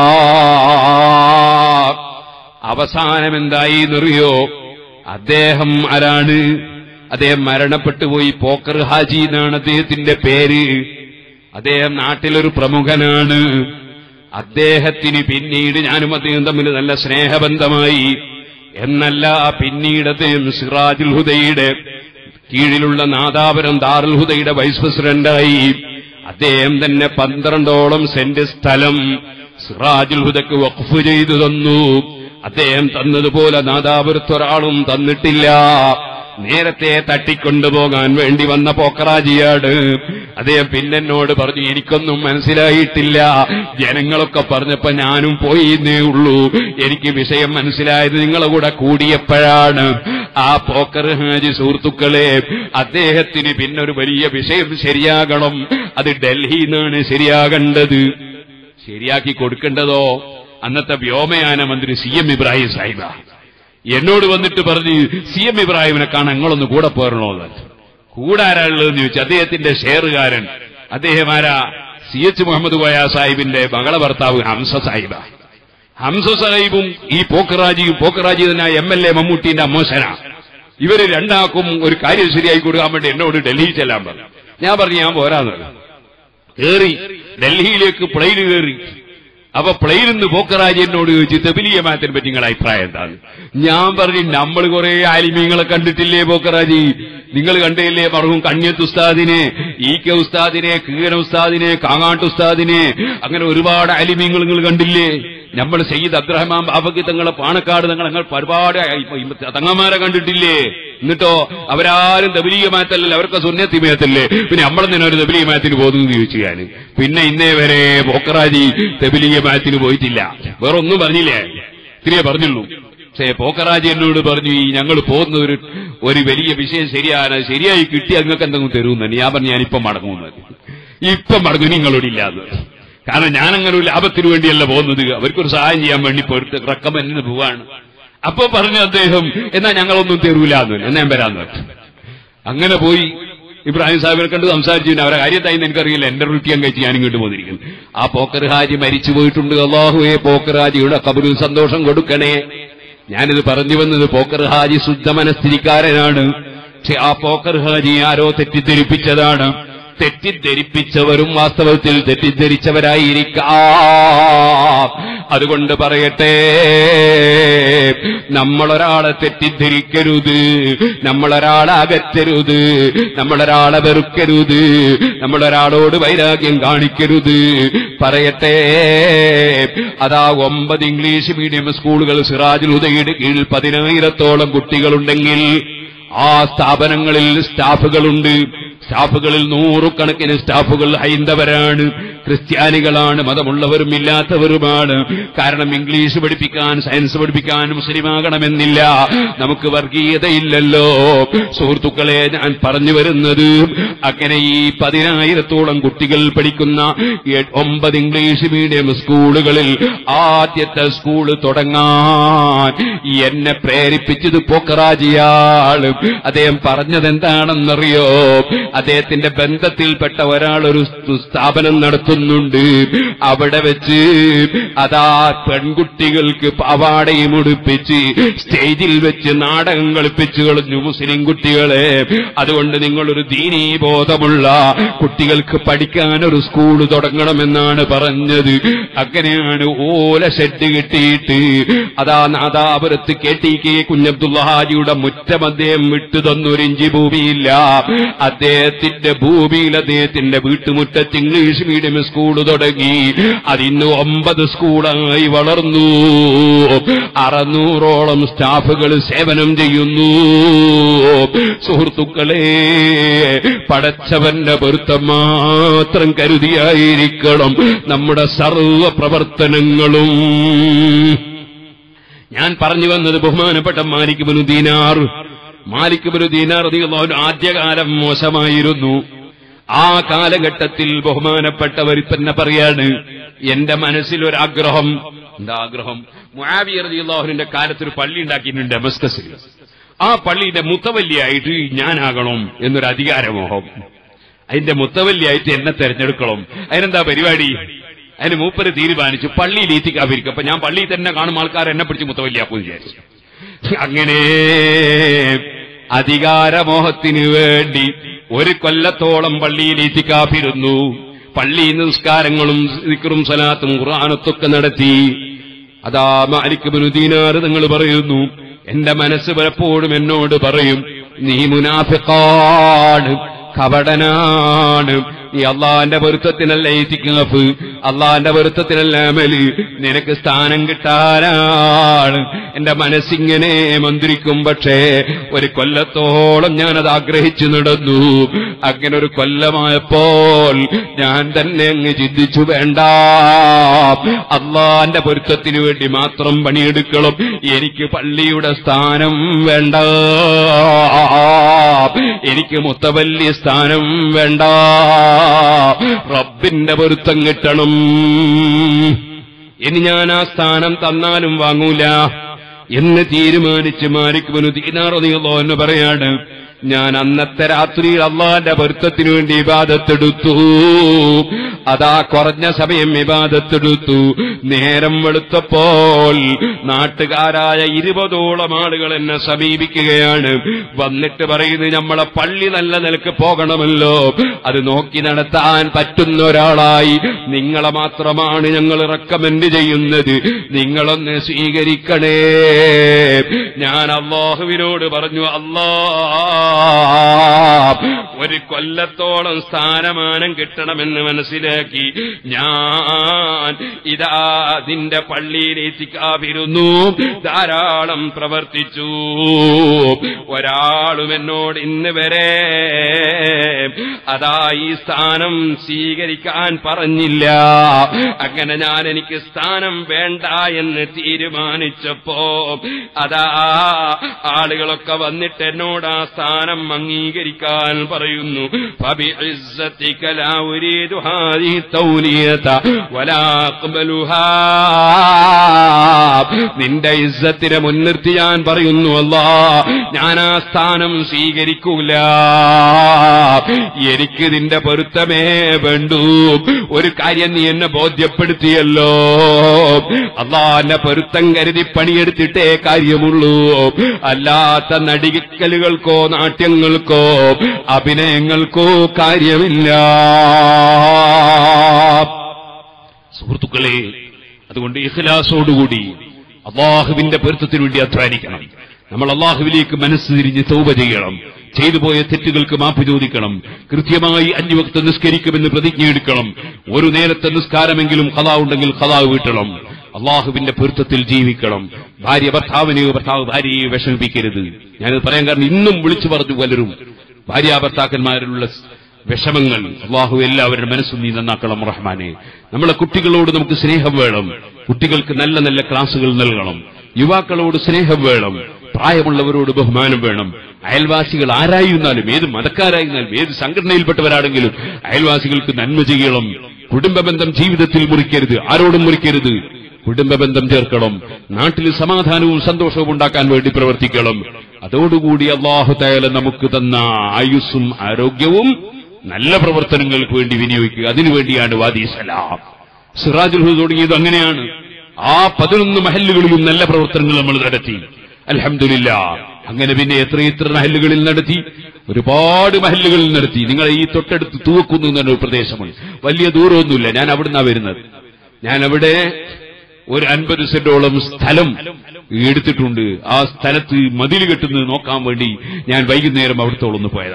അവസാനം എന്തായി എന്നറിയോ അദ്ദേഹം ആരാണ് അദ്ദേഹം മരണപ്പെട്ടു പോയി പോക്കർ ഹാജി എന്നാണ് അദ്ദേഹത്തിന്റെ പേര് അദ്ദേഹം നാട്ടിലൊരു പ്രമുഖനാണ് അദ്ദേഹത്തിന് പിന്നീട് ഞാനും അദ്ദേഹം തമ്മിൽ നല്ല സ്നേഹബന്ധമായി എന്നല്ല പിന്നീട് അദ്ദേഹം സിറാജുൽ ഹുദയുടെ കീഴിലുള്ള നാദാപുരം ദാറുൽ ഹുദയുടെ വൈസ് പ്രസിഡന്റായി അദ്ദേഹം തന്നെ പന്ത്രണ്ടോളം സെന്റ് സ്ഥലം സിറാജുൽ ഹുദക്ക് വഖഫ് ചെയ്തു തന്നു അദ്ദേഹം തന്നതുപോലെ നാദാപുരത്ത് ഒരാളും തന്നിട്ടില്ല നേരത്തെ തട്ടിക്കൊണ്ടുപോകാൻ വേണ്ടി വന്ന പോക്കറാജിയാണ് അദ്ദേഹം പിന്നെന്നോട് പറഞ്ഞു എനിക്കൊന്നും മനസ്സിലായിട്ടില്ല ജനങ്ങളൊക്കെ പറഞ്ഞപ്പോ ഞാനും പോയിന്നേ ഉള്ളൂ എനിക്ക് വിഷയം മനസ്സിലായത് നിങ്ങളെ കൂടെ കൂടിയപ്പോഴാണ് ആ പോക്കർ ഹാജി സുഹൃത്തുക്കളെ അദ്ദേഹത്തിന് പിന്നൊരു വലിയ വിഷയം ശരിയാകണം അത് ഡൽഹിയിൽ നിന്നാണ് ശരിയാകേണ്ടത് ശരിയാക്കി കൊടുക്കേണ്ടതോ അന്നത്തെ വ്യോമയാന മന്ത്രി സി എം ഇബ്രാഹിം സാഹിബ എന്നോട് വന്നിട്ട് പറഞ്ഞ് സി എം ഇബ്രാഹിമിനെ കാണാൻ നിങ്ങളൊന്ന് കൂടെ പോരണോന്ന് കൂടാരാളുള്ളതെന്ന് ചോദിച്ചു അദ്ദേഹത്തിന്റെ ഷെയറുകാരൻ അദ്ദേഹം ആരാ സി എച്ച് മുഹമ്മദ് കോയ സാഹിബിന്റെ മകളെ ഭർത്താവ് ഹംസ സാഹിബ ഹംസ സാഹിബും ഈ പോക്കറാജിയും പോക്കറാജി തന്നെ എം എൽ എ മമ്മൂട്ടിന്റെ അമ്മോശന ഇവര് രണ്ടാക്കും ഒരു കാര്യം ശരിയായി കൊടുക്കാൻ വേണ്ടി എന്നോട് ഡൽഹിയിൽ ചെല്ലാൻ പറഞ്ഞു ഞാൻ പറഞ്ഞു ഞാൻ പോരാന്ന് കേറി ഡൽഹിയിലേക്ക് പ്ലെയിൻ കയറി അപ്പൊ പ്ലെയിനിൽ നിന്ന് പോക്കറാജി എന്നോട് ചോദിച്ചു തെബിലിയമാത്തിനെ പറ്റി നിങ്ങളുടെ അഭിപ്രായം എന്താണ് ഞാൻ പറഞ്ഞു നമ്മൾ കുറെ ആലിമീങ്ങളെ കണ്ടിട്ടില്ലേ പോക്കറാജി നിങ്ങൾ കണ്ടില്ലേ മറവും കണ്യത്ത് ഉസ്താദിനെ ഇ കെ ഉസ്താദിനെ കീഴന ഉസ്താദിനെ കാങ്ങാട്ട് ഉസ്താദിനെ അങ്ങനെ ഒരുപാട് ആലിമീങ്ങൾ നിങ്ങൾ കണ്ടില്ലേ നമ്മൾ സയ്യിദ് അബ്ദുറഹ്മാൻ ബാബക്ക് തങ്ങളെ പാണക്കാട് തങ്ങൾ ഞങ്ങൾ ഒരുപാട് തങ്ങന്മാരെ കണ്ടിട്ടില്ലേ എന്നിട്ടോ അവരാരും ദബലീയമാത്തല്ലല്ലോ അവർക്ക് സുന്നത്തിമയത്തല്ലേ പിന്നെ നമ്മളെന്തിനാ ഒരു ദബലീയമാത്തിന് പോകുന്നു എന്ന് ചോദിച്ചു ഞാൻ പിന്നെ ഇന്നേ വരെ പോക്കറാജി ദബലീയമാത്തിന് പോയിട്ടില്ല വേറെ ഒന്നും പറഞ്ഞില്ലേ ഇത്രയേ പറഞ്ഞുള്ളൂ പക്ഷേ പോക്കറാജി എന്നോട് പറഞ്ഞു ഈ ഞങ്ങൾ പോകുന്ന ഒരു ഒരു വലിയ വിഷയം ശരിയാണ് ശരിയായി കിട്ടി അങ്ങക്ക് എന്തെങ്കിലും തരുമെന്ന് ഞാൻ പറഞ്ഞു ഞാനിപ്പം മടങ്ങുന്നത് ഇപ്പം മടങ്ങും നിങ്ങളോടില്ലാന്ന് കാരണം ഞാൻ അങ്ങനെ ഒരു ലാഭത്തിന് വേണ്ടിയല്ല പോകുന്നത് അവർക്കൊരു സഹായം ചെയ്യാൻ വേണ്ടി പോയിട്ട് റക്കമെന്റിന് പോവാണ് അപ്പൊ പറഞ്ഞു അദ്ദേഹം എന്നാ ഞങ്ങളൊന്നും തരൂലെന്ന് എന്നാ ഞാൻ വരാന്ന് പറഞ്ഞു അങ്ങനെ പോയി ഇബ്രാഹിം സാഹിബിനെ കണ്ട് സംസാരിച്ചു പിന്നെ അവരെ കാര്യത്തായി എനിക്കറിയില്ല എന്റെ റുട്ടിയാൻ കഴിച്ച് ഞാൻ ഇങ്ങോട്ട് പോന്നിരിക്കുന്നു ആ പോക്കർ ഹാജി മരിച്ചു പോയിട്ടുണ്ട് അള്ളാഹുവെ പോക്കർ ഹാജിയുടെ കബറിൽ സന്തോഷം കൊടുക്കണേ ഞാനിത് പറഞ്ഞു വന്നത് പോക്കർ ഹാജി ശുദ്ധ മനസ്ഥിതിക്കാരനാണ് പക്ഷെ ആ പോക്കർ ഹാജി ആരോ തെറ്റിദ്ധരിപ്പിച്ചതാണ് തെറ്റിദ്ധരിപ്പിച്ചവരും വാസ്തവത്തിൽ തെറ്റിദ്ധരിച്ചവരായിരിക്കാം അതുകൊണ്ട് പറയട്ടെ നമ്മളൊരാളെ തെറ്റിദ്ധരിക്കരുത് നമ്മളൊരാളെ അകറ്റരുത് നമ്മളൊരാളെ വെറുക്കരുത് നമ്മളൊരാളോട് വൈരാഗ്യം കാണിക്കരുത് പറയട്ടെ അതാ ഒമ്പത് ഇംഗ്ലീഷ് മീഡിയം സ്കൂളുകൾ സിറാജുൽ ഉദയുടെ കീഴിൽ പതിനായിരത്തോളം കുട്ടികളുണ്ടെങ്കിൽ ആ സ്ഥാപനങ്ങളിൽ സ്റ്റാഫുകളുണ്ട് സ്റ്റാഫുകളിൽ നൂറുകണക്കിന് സ്റ്റാഫുകൾ ഹൈന്ദവരാണ് ക്രിസ്ത്യാനികളാണ് മതമുള്ളവരും ഇല്ലാത്തവരുമാണ് കാരണം ഇംഗ്ലീഷ് പഠിപ്പിക്കാൻ സയൻസ് പഠിപ്പിക്കാൻ മുസ്ലിമാകണമെന്നില്ല നമുക്ക് വർഗീയതയില്ലല്ലോ സുഹൃത്തുക്കളെ ഞാൻ പറഞ്ഞു വരുന്നത് അങ്ങനെ ഈ പതിനായിരത്തോളം കുട്ടികൾ പഠിക്കുന്ന എ- ഒമ്പത് ഇംഗ്ലീഷ് മീഡിയം സ്കൂളുകളിൽ ആദ്യത്തെ സ്കൂള് തുടങ്ങാൻ എന്നെ പ്രേരിപ്പിച്ചത് പോക്കറാജിയാള് അദ്ദേഹം പറഞ്ഞത് എന്താണെന്നറിയോ അദ്ദേഹത്തിന്റെ ബന്ധത്തിൽപ്പെട്ട ഒരാൾ ഒരു സ് സ്ഥാപനം നടത്തുന്നുണ്ട് അവിടെ വെച്ച് അതാ പെൺകുട്ടികൾക്ക് പാവാടയും ഉടുപ്പിച്ച് സ്റ്റേജിൽ വെച്ച് നാടകം കളിപ്പിച്ചു കളഞ്ഞു മുസ്ലിം കുട്ടികളെ അതുകൊണ്ട് നിങ്ങളൊരു ദീനീബോധമുള്ള കുട്ടികൾക്ക് പഠിക്കാൻ ഒരു സ്കൂൾ തുടങ്ങണമെന്നാണ് പറഞ്ഞത് അങ്ങനെയാണ് ഓല ഷെഡ് കെട്ടിയിട്ട് അതാ നാദാപുരത്ത് കെ ടി കെ കുഞ്ഞബ്ദുള്ള ഹാജിയുടെ മുറ്റം അദ്ദേഹം വിട്ടു തന്നൊരു ഇഞ്ചി ഭൂമിയില്ല അദ്ദേഹത്തിന്റെ ഭൂമിയിൽ അദ്ദേഹത്തിന്റെ വീട്ടുമുറ്റത്ത് ഇംഗ്ലീഷ് മീഡിയം സ്കൂൾ തുടങ്ങി അതിന്ന് ഒമ്പത് സ്കൂളായി വളർന്നു അറുന്നൂറോളം സ്റ്റാഫുകൾ സേവനം ചെയ്യുന്നു സുഹൃത്തുക്കളെ പടച്ചവന്റെ പൊരുത്തം മാത്രം കരുതിയായിരിക്കണം നമ്മുടെ സർവ പ്രവർത്തനങ്ങളും ഞാൻ പറഞ്ഞു വന്നത് ബഹുമാനപ്പെട്ട മാലിക് ബനു ദീനാർ മാലിക് ബനു ദീനാർ റളിയല്ലാഹു ആദ്യകാലം മോശമായിരുന്നു ആ കാലഘട്ടത്തിൽ ബഹുമാനപ്പെട്ടവർ തന്നെ പറയാണ് എന്റെ മനസ്സിൽ ഒരു ആഗ്രഹം എന്താ ആഗ്രഹം മുആവിയ റളിയല്ലാഹുവിന്റെ കാലത്ത് ഒരു പള്ളി ഉണ്ടാക്കിയിട്ടുണ്ട് ഡെമസ്കസിൽ ആ പള്ളിയുടെ മുത്തവല്ലിയായിട്ട് ഞാനാകണം എന്നൊരു അധികാരമോഹം അതിന്റെ മുത്തവല്ലിയായിട്ട് എന്നെ തെരഞ്ഞെടുക്കണം അതിനെന്താ പരിപാടി അതിന് മൂപ്പര് തീരുമാനിച്ചു പള്ളിയിൽ ഈത്തിക്കാതിരിക്കും അപ്പൊ ഞാൻ പള്ളിയിൽ തന്നെ കാണും ആൾക്കാർ എന്നെ പിടിച്ച് മുത്തവല്ലിയാക്കും വിചാരിച്ചു അങ്ങനെ അധികാരമോഹത്തിന് വേണ്ടി ഒരു കൊല്ലത്തോളം പള്ളിയിൽ ഈത്തിക്കാപ്പിരുന്നു പള്ളി നിസ്കാരങ്ങളും സിക്റും സലാത്തും ഖുർആാനത്തൊക്കെ നടത്തി അതാ മാലിക് ബിനു ദീനാർ നിങ്ങൾ പറയുന്നു എന്റെ മനസ്സ് പലപ്പോഴും എന്നോട് പറയും നീ മുനാഫിക്കാണ് കപടനാണ് നീ അള്ളാന്റെ പൊരുത്തത്തിനല്ല ഏറ്റിക്കഫ് അള്ളാന്റെ പൊരുത്തത്തിനല്ല അമല് നിനക്ക് സ്ഥാനം കിട്ടാനാണ് എന്റെ മനസ്സിങ്ങനെ മന്ത്രിക്കും പക്ഷേ ഒരു കൊല്ലത്തോളം ഞാനത് ആഗ്രഹിച്ചു നടന്നു അങ്ങനെ ഒരു കൊല്ലമായപ്പോൾ ഞാൻ തന്നെ അങ്ങ് ചിന്തിച്ചു വേണ്ട അള്ളാന്റെ പൊരുത്തത്തിനു വേണ്ടി മാത്രം പണിയെടുക്കണം എനിക്ക് പള്ളിയുടെ സ്ഥാനം വേണ്ട എനിക്ക് മുത്തവല്ലി സ്ഥാനം വേണ്ട റബ്ബിന്റെ പൊരുത്തം കിട്ടണം ഇനി ഞാൻ ആ സ്ഥാനം തന്നാലും വാങ്ങൂല എന്ന് തീരുമാനിച്ച് മാലിക്കുബനു ദീനാറിയോ എന്ന് പറയാണ് ഞാൻ അന്നത്തെ രാത്രിയിൽ അള്ളാന്റെ പൊരുത്തത്തിനു വേണ്ടി ഇബാദത്തെടുത്തു അതാ കുറഞ്ഞ സമയം ഇബാദത്തെടുത്തു നേരം വെളുത്തപ്പോൾ നാട്ടുകാരായ ഇരുപതോളം ആളുകൾ എന്നെ സമീപിക്കുകയാണ് വന്നിട്ട് പറയുന്നത് നമ്മളെ പള്ളി നല്ല നിലക്ക് പോകണമല്ലോ അത് നോക്കി നടത്താൻ പറ്റുന്ന ഒരാളായി നിങ്ങളെ മാത്രമാണ് ഞങ്ങൾ റെക്കമെൻഡ് ചെയ്യുന്നത് നിങ്ങളൊന്ന് സ്വീകരിക്കണേ ഞാൻ അള്ളാഹുവിനോട് പറഞ്ഞു അല്ലാ ഒരു കൊല്ലത്തോളം സ്ഥാനമാനം കിട്ടണമെന്ന് മനസ്സിലാക്കി ഞാൻ ഇതാ നിന്റെ പള്ളിയിൽ എത്തിക്കാതിരുന്നു ധാരാളം പ്രവർത്തിച്ചു ഒരാളും എന്നോട് ഇന്ന് വരെ അതാ ഈ സ്ഥാനം സ്വീകരിക്കാൻ പറഞ്ഞില്ല അങ്ങനെ ഞാൻ എനിക്ക് സ്ഥാനം വേണ്ട എന്ന് തീരുമാനിച്ചപ്പോ അതാ ആളുകളൊക്കെ വന്നിട്ട് എന്നോട് ആ സ്ഥാനം അംഗീകരിക്കാൻ പറയുന്നു പറയുന്നു فبعزتك لا أريد هذه التولية ولا أقبلها നിന്റെ ഇസ്സത്തിനെ മുൻനിർത്തി ഞാൻ പറയുന്നു അല്ലാ ഞാൻ ആ സ്ഥാനം സ്വീകരിക്കൂല എനിക്ക് നിന്റെ പൊരുത്തമേ വേണ്ടൂ ഒരു കാര്യം നീ എന്നെ ബോധ്യപ്പെടുത്തിയല്ലോ അള്ളാന്റെ പൊരുത്തം കരുതി പണിയെടുത്തിട്ടേ കാര്യമുള്ളൂ അല്ലാത്ത നടികക്കലുകൾക്കോ നാട്യങ്ങൾക്കോ അഭിനയങ്ങൾക്കോ കാര്യമില്ല സുഹൃത്തുക്കളെ അതുകൊണ്ട് ഇഖ്ലാസോടുകൂടി അള്ളാഹുവിന്റെ പൊരുത്തത്തിനു വേണ്ടി അധ്വാനിക്കണം നമ്മൾ അള്ളാഹുവിലേക്ക് മനസ്സ് തിരിഞ്ഞ് തൗബ ചെയ്യണം ചെയ്തു പോയ തെറ്റുകൾക്ക് മാപ്പ് ചോദിക്കണം കൃത്യമായി അഞ്ചു വക്ത നിസ്കരിക്കുമെന്ന് പ്രതിജ്ഞയെടുക്കണം ഒരു നേരത്തെ നിസ്കാരമെങ്കിലും കഥാ ഉണ്ടെങ്കിൽ കഥാ വീട്ടണം അള്ളാഹുവിന്റെ പൊരുത്തത്തിൽ ജീവിക്കണം ഭാര്യ ഭർത്താവിനെയോ ഭർത്താവ് ഭാര്യയെ വിഷമിപ്പിക്കരുത് ഞാനത് പറയാൻ കാരണം ഇന്നും വിളിച്ചു പറഞ്ഞു പലരും ഭാര്യാഭർത്താക്കന്മാരിലുള്ള വിഷമങ്ങൾ അള്ളാഹു എല്ലാവരുടെ മനസ്സും നീ നന്നാക്കണം റഹ്മാനെ നമ്മളെ കുട്ടികളോട് നമുക്ക് സ്നേഹം വേണം കുട്ടികൾക്ക് നല്ല നല്ല ക്ലാസുകൾ നൽകണം യുവാക്കളോട് സ്നേഹം വേണം പ്രായമുള്ളവരോട് ബഹുമാനം വേണം അയൽവാസികൾ ആരായിരുന്നാലും ഏത് മതക്കാരായിരുന്നാലും ഏത് സംഘടനയിൽപ്പെട്ടവരാണെങ്കിലും അയൽവാസികൾക്ക് നന്മ ചെയ്യണം കുടുംബ ബന്ധം ജീവിതത്തിൽ മുറിക്കരുത് ആരോടും മുറിക്കരുത് കുടുംബ ബന്ധം ചേർക്കണം നാട്ടിൽ സമാധാനവും സന്തോഷവും ഉണ്ടാക്കാൻ വേണ്ടി പ്രവർത്തിക്കണം അതോടുകൂടി അള്ളാഹു തയാല നമുക്ക് തന്ന ആയുസ്സും ആരോഗ്യവും നല്ല പ്രവർത്തനങ്ങൾക്ക് വേണ്ടി വിനിയോഗിക്കുക അതിനുവേണ്ടിയാണ് വാദി സലാം സിറാജുൽ ഹുദ് തുടങ്ങിയത് അങ്ങനെയാണ് ആ പതിനൊന്ന് മഹല്ലുകളിലും നല്ല പ്രവർത്തനങ്ങൾ നമ്മൾ നടത്തി അലഹമില്ല അങ്ങനെ പിന്നെ എത്രയെത്ര മഹല്ലുകളിൽ നടത്തി ഒരുപാട് മഹല്ലുകളിൽ നടത്തി നിങ്ങൾ ഈ തൊട്ടടുത്ത് തൂക്കുന്നു എന്നൊരു പ്രദേശമുണ്ട് വലിയ ദൂരമൊന്നുമില്ല ഞാൻ അവിടുന്നാ വരുന്നത് ഞാൻ അവിടെ ഒരു അൻപത് സെന്റോളം സ്ഥലം എടുത്തിട്ടുണ്ട് ആ സ്ഥലത്ത് മതിൽ കെട്ടുന്നത് നോക്കാൻ വേണ്ടി ഞാൻ വൈകുന്നേരം അവിടുത്തോളൊന്ന് പോയതാ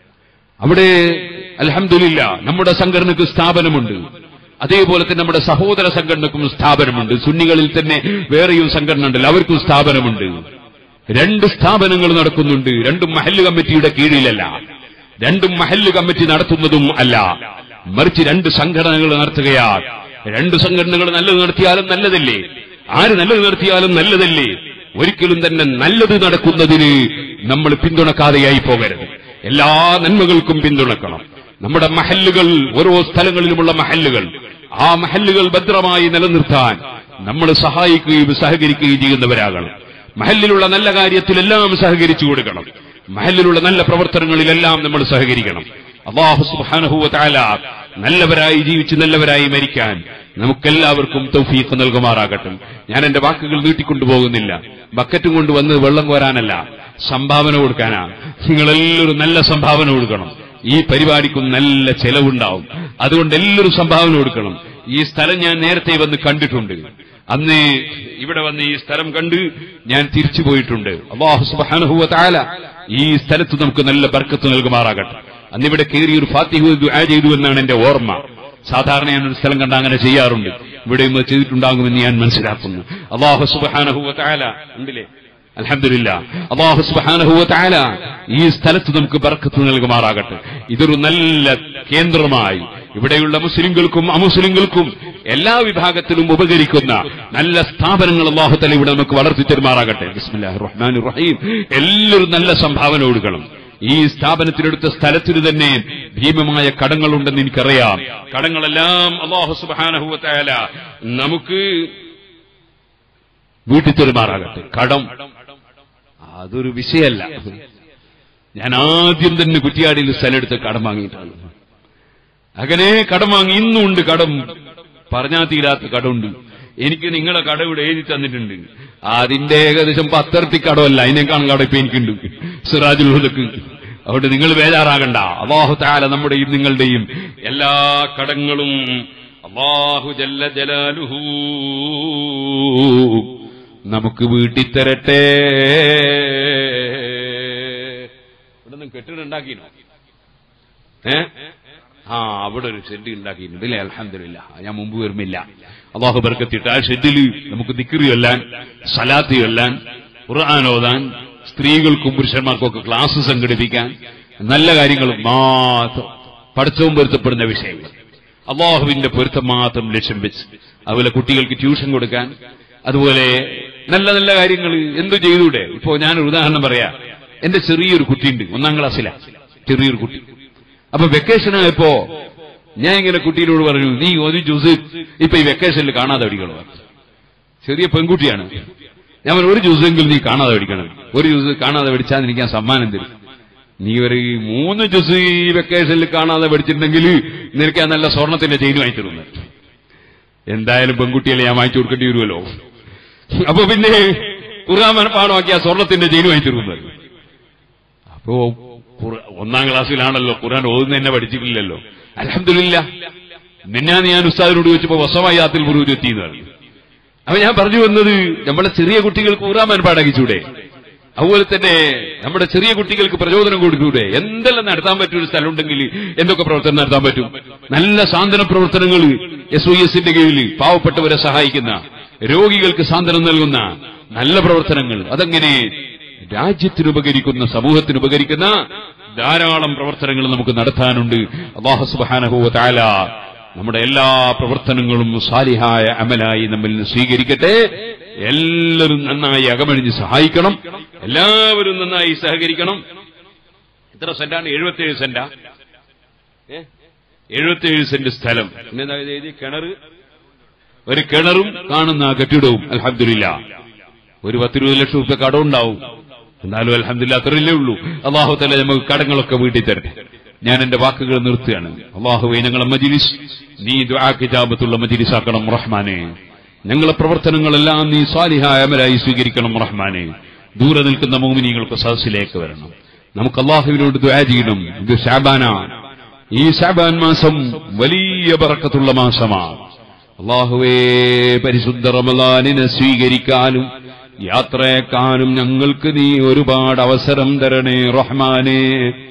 അവിടെ അലഹമില്ല നമ്മുടെ സംഘടനക്ക് സ്ഥാപനമുണ്ട് അതേപോലെ തന്നെ നമ്മുടെ സഹോദര സംഘടനക്കും സ്ഥാപനമുണ്ട് സുന്നികളിൽ തന്നെ വേറെയും സംഘടന ഉണ്ടല്ലോ അവർക്കും സ്ഥാപനമുണ്ട് രണ്ട് സ്ഥാപനങ്ങൾ നടക്കുന്നുണ്ട് രണ്ടും മഹല്ല് കമ്മിറ്റിയുടെ കീഴിലല്ല രണ്ടും മഹല്ല് കമ്മിറ്റി നടത്തുന്നതും അല്ല മറിച്ച് രണ്ട് സംഘടനകൾ നടത്തുകയാണ് രണ്ട് സംഘടനകൾ നല്ലത് നടത്തിയാലും നല്ലതല്ലേ ആര് നല്ലത് നടത്തിയാലും നല്ലതല്ലേ ഒരിക്കലും തന്നെ നല്ലത് നടക്കുന്നതിന് നമ്മൾ പിന്തുണക്കാതെയായി പോകരുത് എല്ലാ നന്മകൾക്കും പിന്തുണക്കണം നമ്മുടെ മഹല്ലുകൾ ഓരോ സ്ഥലങ്ങളിലുമുള്ള മഹല്ലുകൾ ആ മഹല്ലുകൾ ഭദ്രമായി നിലനിർത്താൻ നമ്മൾ സഹായിക്കുകയും സഹകരിക്കുകയും ചെയ്യുന്നവരാകണം മഹല്ലിലുള്ള നല്ല കാര്യത്തിലെല്ലാം സഹകരിച്ചു കൊടുക്കണം മഹല്ലിലുള്ള നല്ല പ്രവർത്തനങ്ങളിലെല്ലാം നമ്മൾ സഹകരിക്കണം അള്ളാഹു സുബ്ഹാനഹു തആല നല്ലവരായി ജീവിച്ച് നല്ലവരായി മരിക്കാൻ നമുക്കെല്ലാവർക്കും തൗഫീഖ് നൽകുമാറാകട്ടെ ഞാൻ എന്റെ വാക്കുകൾ നീട്ടിക്കൊണ്ടുപോകുന്നില്ല ബക്കറ്റും കൊണ്ട് വന്ന് വെള്ളം കോരാനല്ല സംഭാവന കൊടുക്കാനാ നിങ്ങളെല്ലാവരും നല്ല സംഭാവന കൊടുക്കണം ഈ പരിപാടിക്കും നല്ല ചെലവുണ്ടാവും അതുകൊണ്ട് എല്ലാവരും സംഭാവന കൊടുക്കണം ഈ സ്ഥലം ഞാൻ നേരത്തെ വന്ന് കണ്ടിട്ടുണ്ട് അന്ന് ഇവിടെ വന്ന് ഈ സ്ഥലം കണ്ട് ഞാൻ തിരിച്ചു പോയിട്ടുണ്ട് അള്ളാഹു സുബ്ഹാനഹു തആല ഈ സ്ഥലത്ത് നമുക്ക് നല്ല ബർക്കത്ത് നൽകുമാറാകട്ടെ അന്നിവിടെ കയറി ഒരു ഫാത്തിഹ ദുആ ചെയ്തു എന്നാണ് എന്റെ ഓർമ്മ സാധാരണ ഞാൻ ഒരു സ്ഥലം കണ്ട അങ്ങനെ ചെയ്യാറുണ്ട് ഇവിടെയും അത് ചെയ്തിട്ടുണ്ടാകുമെന്ന് ഞാൻ മനസ്സിലാക്കുന്നു അള്ളാഹു സുബ്ഹാനഹു തആല ഉണ്ടില്ലേ അൽഹംദുലില്ലാ അള്ളാഹു സുബ്ഹാനഹു തആല ഈ സ്ഥലത്ത് നമുക്ക് ബർക്കത്ത് നൽകുമാറാകട്ടെ ഇതൊരു നല്ല കേന്ദ്രമായി ഇവിടെയുള്ള മുസ്ലിങ്ങൾക്കും അമുസ്ലിങ്ങൾക്കും എല്ലാ വിഭാഗത്തിലും ഉപകരിക്കുന്ന നല്ല സ്ഥാപനങ്ങൾ അള്ളാഹു തല ഇവിടെ നമുക്ക് വളർത്തി തരുമാറാകട്ടെ ബിസ്മില്ലാഹിർ റഹ്മാനിർ റഹീം എല്ലാവരും നല്ല സംഭാവന കൊടുക്കണം ഈ സ്ഥാപനത്തിനെടുത്ത സ്ഥലത്തിന് തന്നെ ഭീമമായ കടങ്ങളുണ്ടെന്ന് എനിക്കറിയാം കടങ്ങളെല്ലാം അള്ളാഹു സുബ്ഹാനഹു തആല നമുക്ക് വീട്ടിൽ തെരുമാറാകട്ടെ കടം അതൊരു വിഷയമല്ല ഞാൻ ആദ്യം തന്നെ കുറ്റിയാടിയിൽ സ്ഥലമെടുത്ത് കടം വാങ്ങിയിട്ടാണ് അങ്ങനെ കടം വാങ്ങി ഇന്നും ഉണ്ട് കടം പറഞ്ഞാൽ തീരാത്ത കടമുണ്ട് എനിക്ക് നിങ്ങളെ കട ഇവിടെ എഴുതി തന്നിട്ടുണ്ട് അതിന്റെ ഏകദേശം പത്തരത്തി കടമല്ല അതിനേക്കാളും കട ഇപ്പൊ എനിക്കുണ്ട് സിറാജുൽ ഹുദക്ക് അതുകൊണ്ട് നിങ്ങൾ ബേജാറാകണ്ട അള്ളാഹു താല നമ്മുടെയും നിങ്ങളുടെയും എല്ലാ കടങ്ങളും അള്ളാഹു ജല്ല ജലാലുഹൂ നമുക്ക് വീട്ടിത്തരട്ടെ ഇവിടെ നിന്ന് കെട്ടിടുണ്ടാക്കിനോ ഏ ആ അവിടെ ഒരു ഷെഡ് ഉണ്ടാക്കിയിട്ടുണ്ട് അല്ലേ അലഹമില്ല ഞാൻ മുമ്പ് വരുമില്ല അള്ളാഹു ബർക്കത്തിട്ട് ആ ഷെഡിൽ നമുക്ക് നിക്കറി കൊല്ലാൻ സലാത്തി കൊല്ലാൻ ഖുർആൻ ഓതാൻ സ്ത്രീകൾക്കും പുരുഷന്മാർക്കും ഒക്കെ ക്ലാസ് സംഘടിപ്പിക്കാൻ നല്ല കാര്യങ്ങൾ മാത്രം പഠിച്ചവും പൊരുത്തപ്പെടുന്ന വിഷയങ്ങൾ അള്ളാഹുവിന്റെ പൊരുത്തം മാത്രം ലക്ഷ്യം വെച്ച് അതുപോലെ കുട്ടികൾക്ക് ട്യൂഷൻ കൊടുക്കാൻ അതുപോലെ നല്ല നല്ല കാര്യങ്ങൾ എന്തു ചെയ്തൂടെ ഇപ്പോ ഞാനൊരു ഉദാഹരണം പറയാം എന്റെ ചെറിയൊരു കുട്ടിയുണ്ട് ഒന്നാം ക്ലാസ്സിലാ ചെറിയൊരു കുട്ടി അപ്പൊ വെക്കേഷൻ ആയപ്പോ ഞാൻ ഇങ്ങനെ കുട്ടീനോട് പറഞ്ഞു നീ ഒരു ജ്യൂസ് ഇപ്പൊ ഈ വെക്കേഷനിൽ കാണാതെ പഠിക്കണം ചെറിയ പെൺകുട്ടിയാണ് ഞാൻ പറഞ്ഞു ഒരു ജ്യൂസെങ്കിലും നീ കാണാതെ പഠിക്കണം ഒരു ജ്യൂസ് കാണാതെ പഠിച്ചാൽ എനിക്ക് ഞാൻ സമ്മാനം തരും നീ ഒരു മൂന്ന് ജ്യൂസ് ഈ വെക്കേഷനിൽ കാണാതെ പഠിച്ചിട്ടുണ്ടെങ്കിൽ നിനക്ക് ആ നല്ല സ്വർണത്തിന്റെ ചെയിൻ വാങ്ങിച്ചു തരുന്നു എന്തായാലും പെൺകുട്ടികളെ ഞാൻ വാങ്ങിച്ചു കൊടുക്കേണ്ടി വരുമല്ലോ അപ്പൊ പിന്നെ ഖുർആൻ മനപ്പാടമാക്കി ആ സ്വർണത്തിന്റെ ചെയിൻ വാങ്ങിച്ചു തരുന്നത് അപ്പോ ഖുർ- ഒന്നാം ക്ലാസ്സിലാണല്ലോ ഖുർആൻ ഓതുന്ന എന്നെ പഠിച്ചിട്ടില്ലല്ലോ അലഹമില്ല മിന്നാന്ന് ഞാൻ ഉസ്താദിനോട് ചോദിച്ചപ്പോ വസവായാത്തിൽ പുറൂര് എത്തിയെന്ന് അപ്പൊ ഞാൻ പറഞ്ഞു വന്നത് നമ്മളെ ചെറിയ കുട്ടികൾക്ക് ഖുർആൻ മനപ്പാടാക്കിച്ചൂടെ അതുപോലെ തന്നെ നമ്മുടെ ചെറിയ കുട്ടികൾക്ക് പ്രചോദനം കൊടുക്കൂടെ എന്തെല്ലാം നടത്താൻ പറ്റും ഒരു സ്ഥലമുണ്ടെങ്കിൽ എന്തൊക്കെ പ്രവർത്തനം നടത്താൻ പറ്റും നല്ല സാന്ത്വന പ്രവർത്തനങ്ങൾ എസ് ഒ എസിന്റെ കീഴിൽ പാവപ്പെട്ടവരെ സഹായിക്കുന്ന രോഗികൾക്ക് സാന്ത്വനം നൽകുന്ന നല്ല പ്രവർത്തനങ്ങൾ അതെങ്ങനെ രാജ്യത്തിന് ഉപകരിക്കുന്ന സമൂഹത്തിന് ഉപകരിക്കുന്ന ധാരാളം പ്രവർത്തനങ്ങൾ നമുക്ക് നടത്താനുണ്ട് അള്ളാഹു സുബാനഹുവ താല നമ്മുടെ എല്ലാ പ്രവർത്തനങ്ങളും സാലിഹായ അമലായി നമ്മിൽ നിന്ന് സ്വീകരിക്കട്ടെ എല്ലാവരും നന്നായി അകമഴിഞ്ഞ് സഹായിക്കണം എല്ലാവരും നന്നായി സഹകരിക്കണം എത്ര സെന്റാണ് എഴുപത്തിയേഴ് സെന്റാ ഏ? എഴുപത്തിയേഴ് സെന്റ് സ്ഥലം പിന്നെ എന്താ ഇത് എഴുതി കിണറ് ഒരു കിണറും കാണുന്ന ആ കെട്ടിടവും അലഹമില്ല ഒരു പത്തിരുപത് ലക്ഷം റുപ്യ കടമുണ്ടാവും എന്നാലും അലഹമില്ല അത്രയല്ലേ ഉള്ളൂ അള്ളാഹു തല നമുക്ക് കടങ്ങളൊക്കെ വീട്ടിൽ തരട്ടെ ഞാൻ എന്റെ വാക്കുകൾ നിർത്തുകയാണ് അള്ളാഹുവെ ഞങ്ങളെ മജിലിസ് നീ ദ്വാക്കിജാബത്തുള്ള മജിലിസാക്കണം റഹ്മാനെ ഞങ്ങളെ പ്രവർത്തനങ്ങളെല്ലാം നീ സ്വാലിഹായ അമലായി സ്വീകരിക്കണം റഹ്മാനെ ദൂരെ നിൽക്കുന്ന മോമിനികൾക്ക് സദസ്സിലേക്ക് വരണം നമുക്ക് അള്ളാഹുവിനോട് ദ്വാ ചെയ്യണം ഇത് ഷാബാനാണ് ഈ ഷാബാൻ മാസം വലിയ ബറക്കത്തുള്ള മാസമാണ് അള്ളാഹുവേ പരിശുദ്ധ റമദാനിനെ സ്വീകരിക്കാനും യാത്രയേക്കാനും ഞങ്ങൾക്ക് നീ ഒരുപാട് അവസരം തരണേ റഹ്മാനെ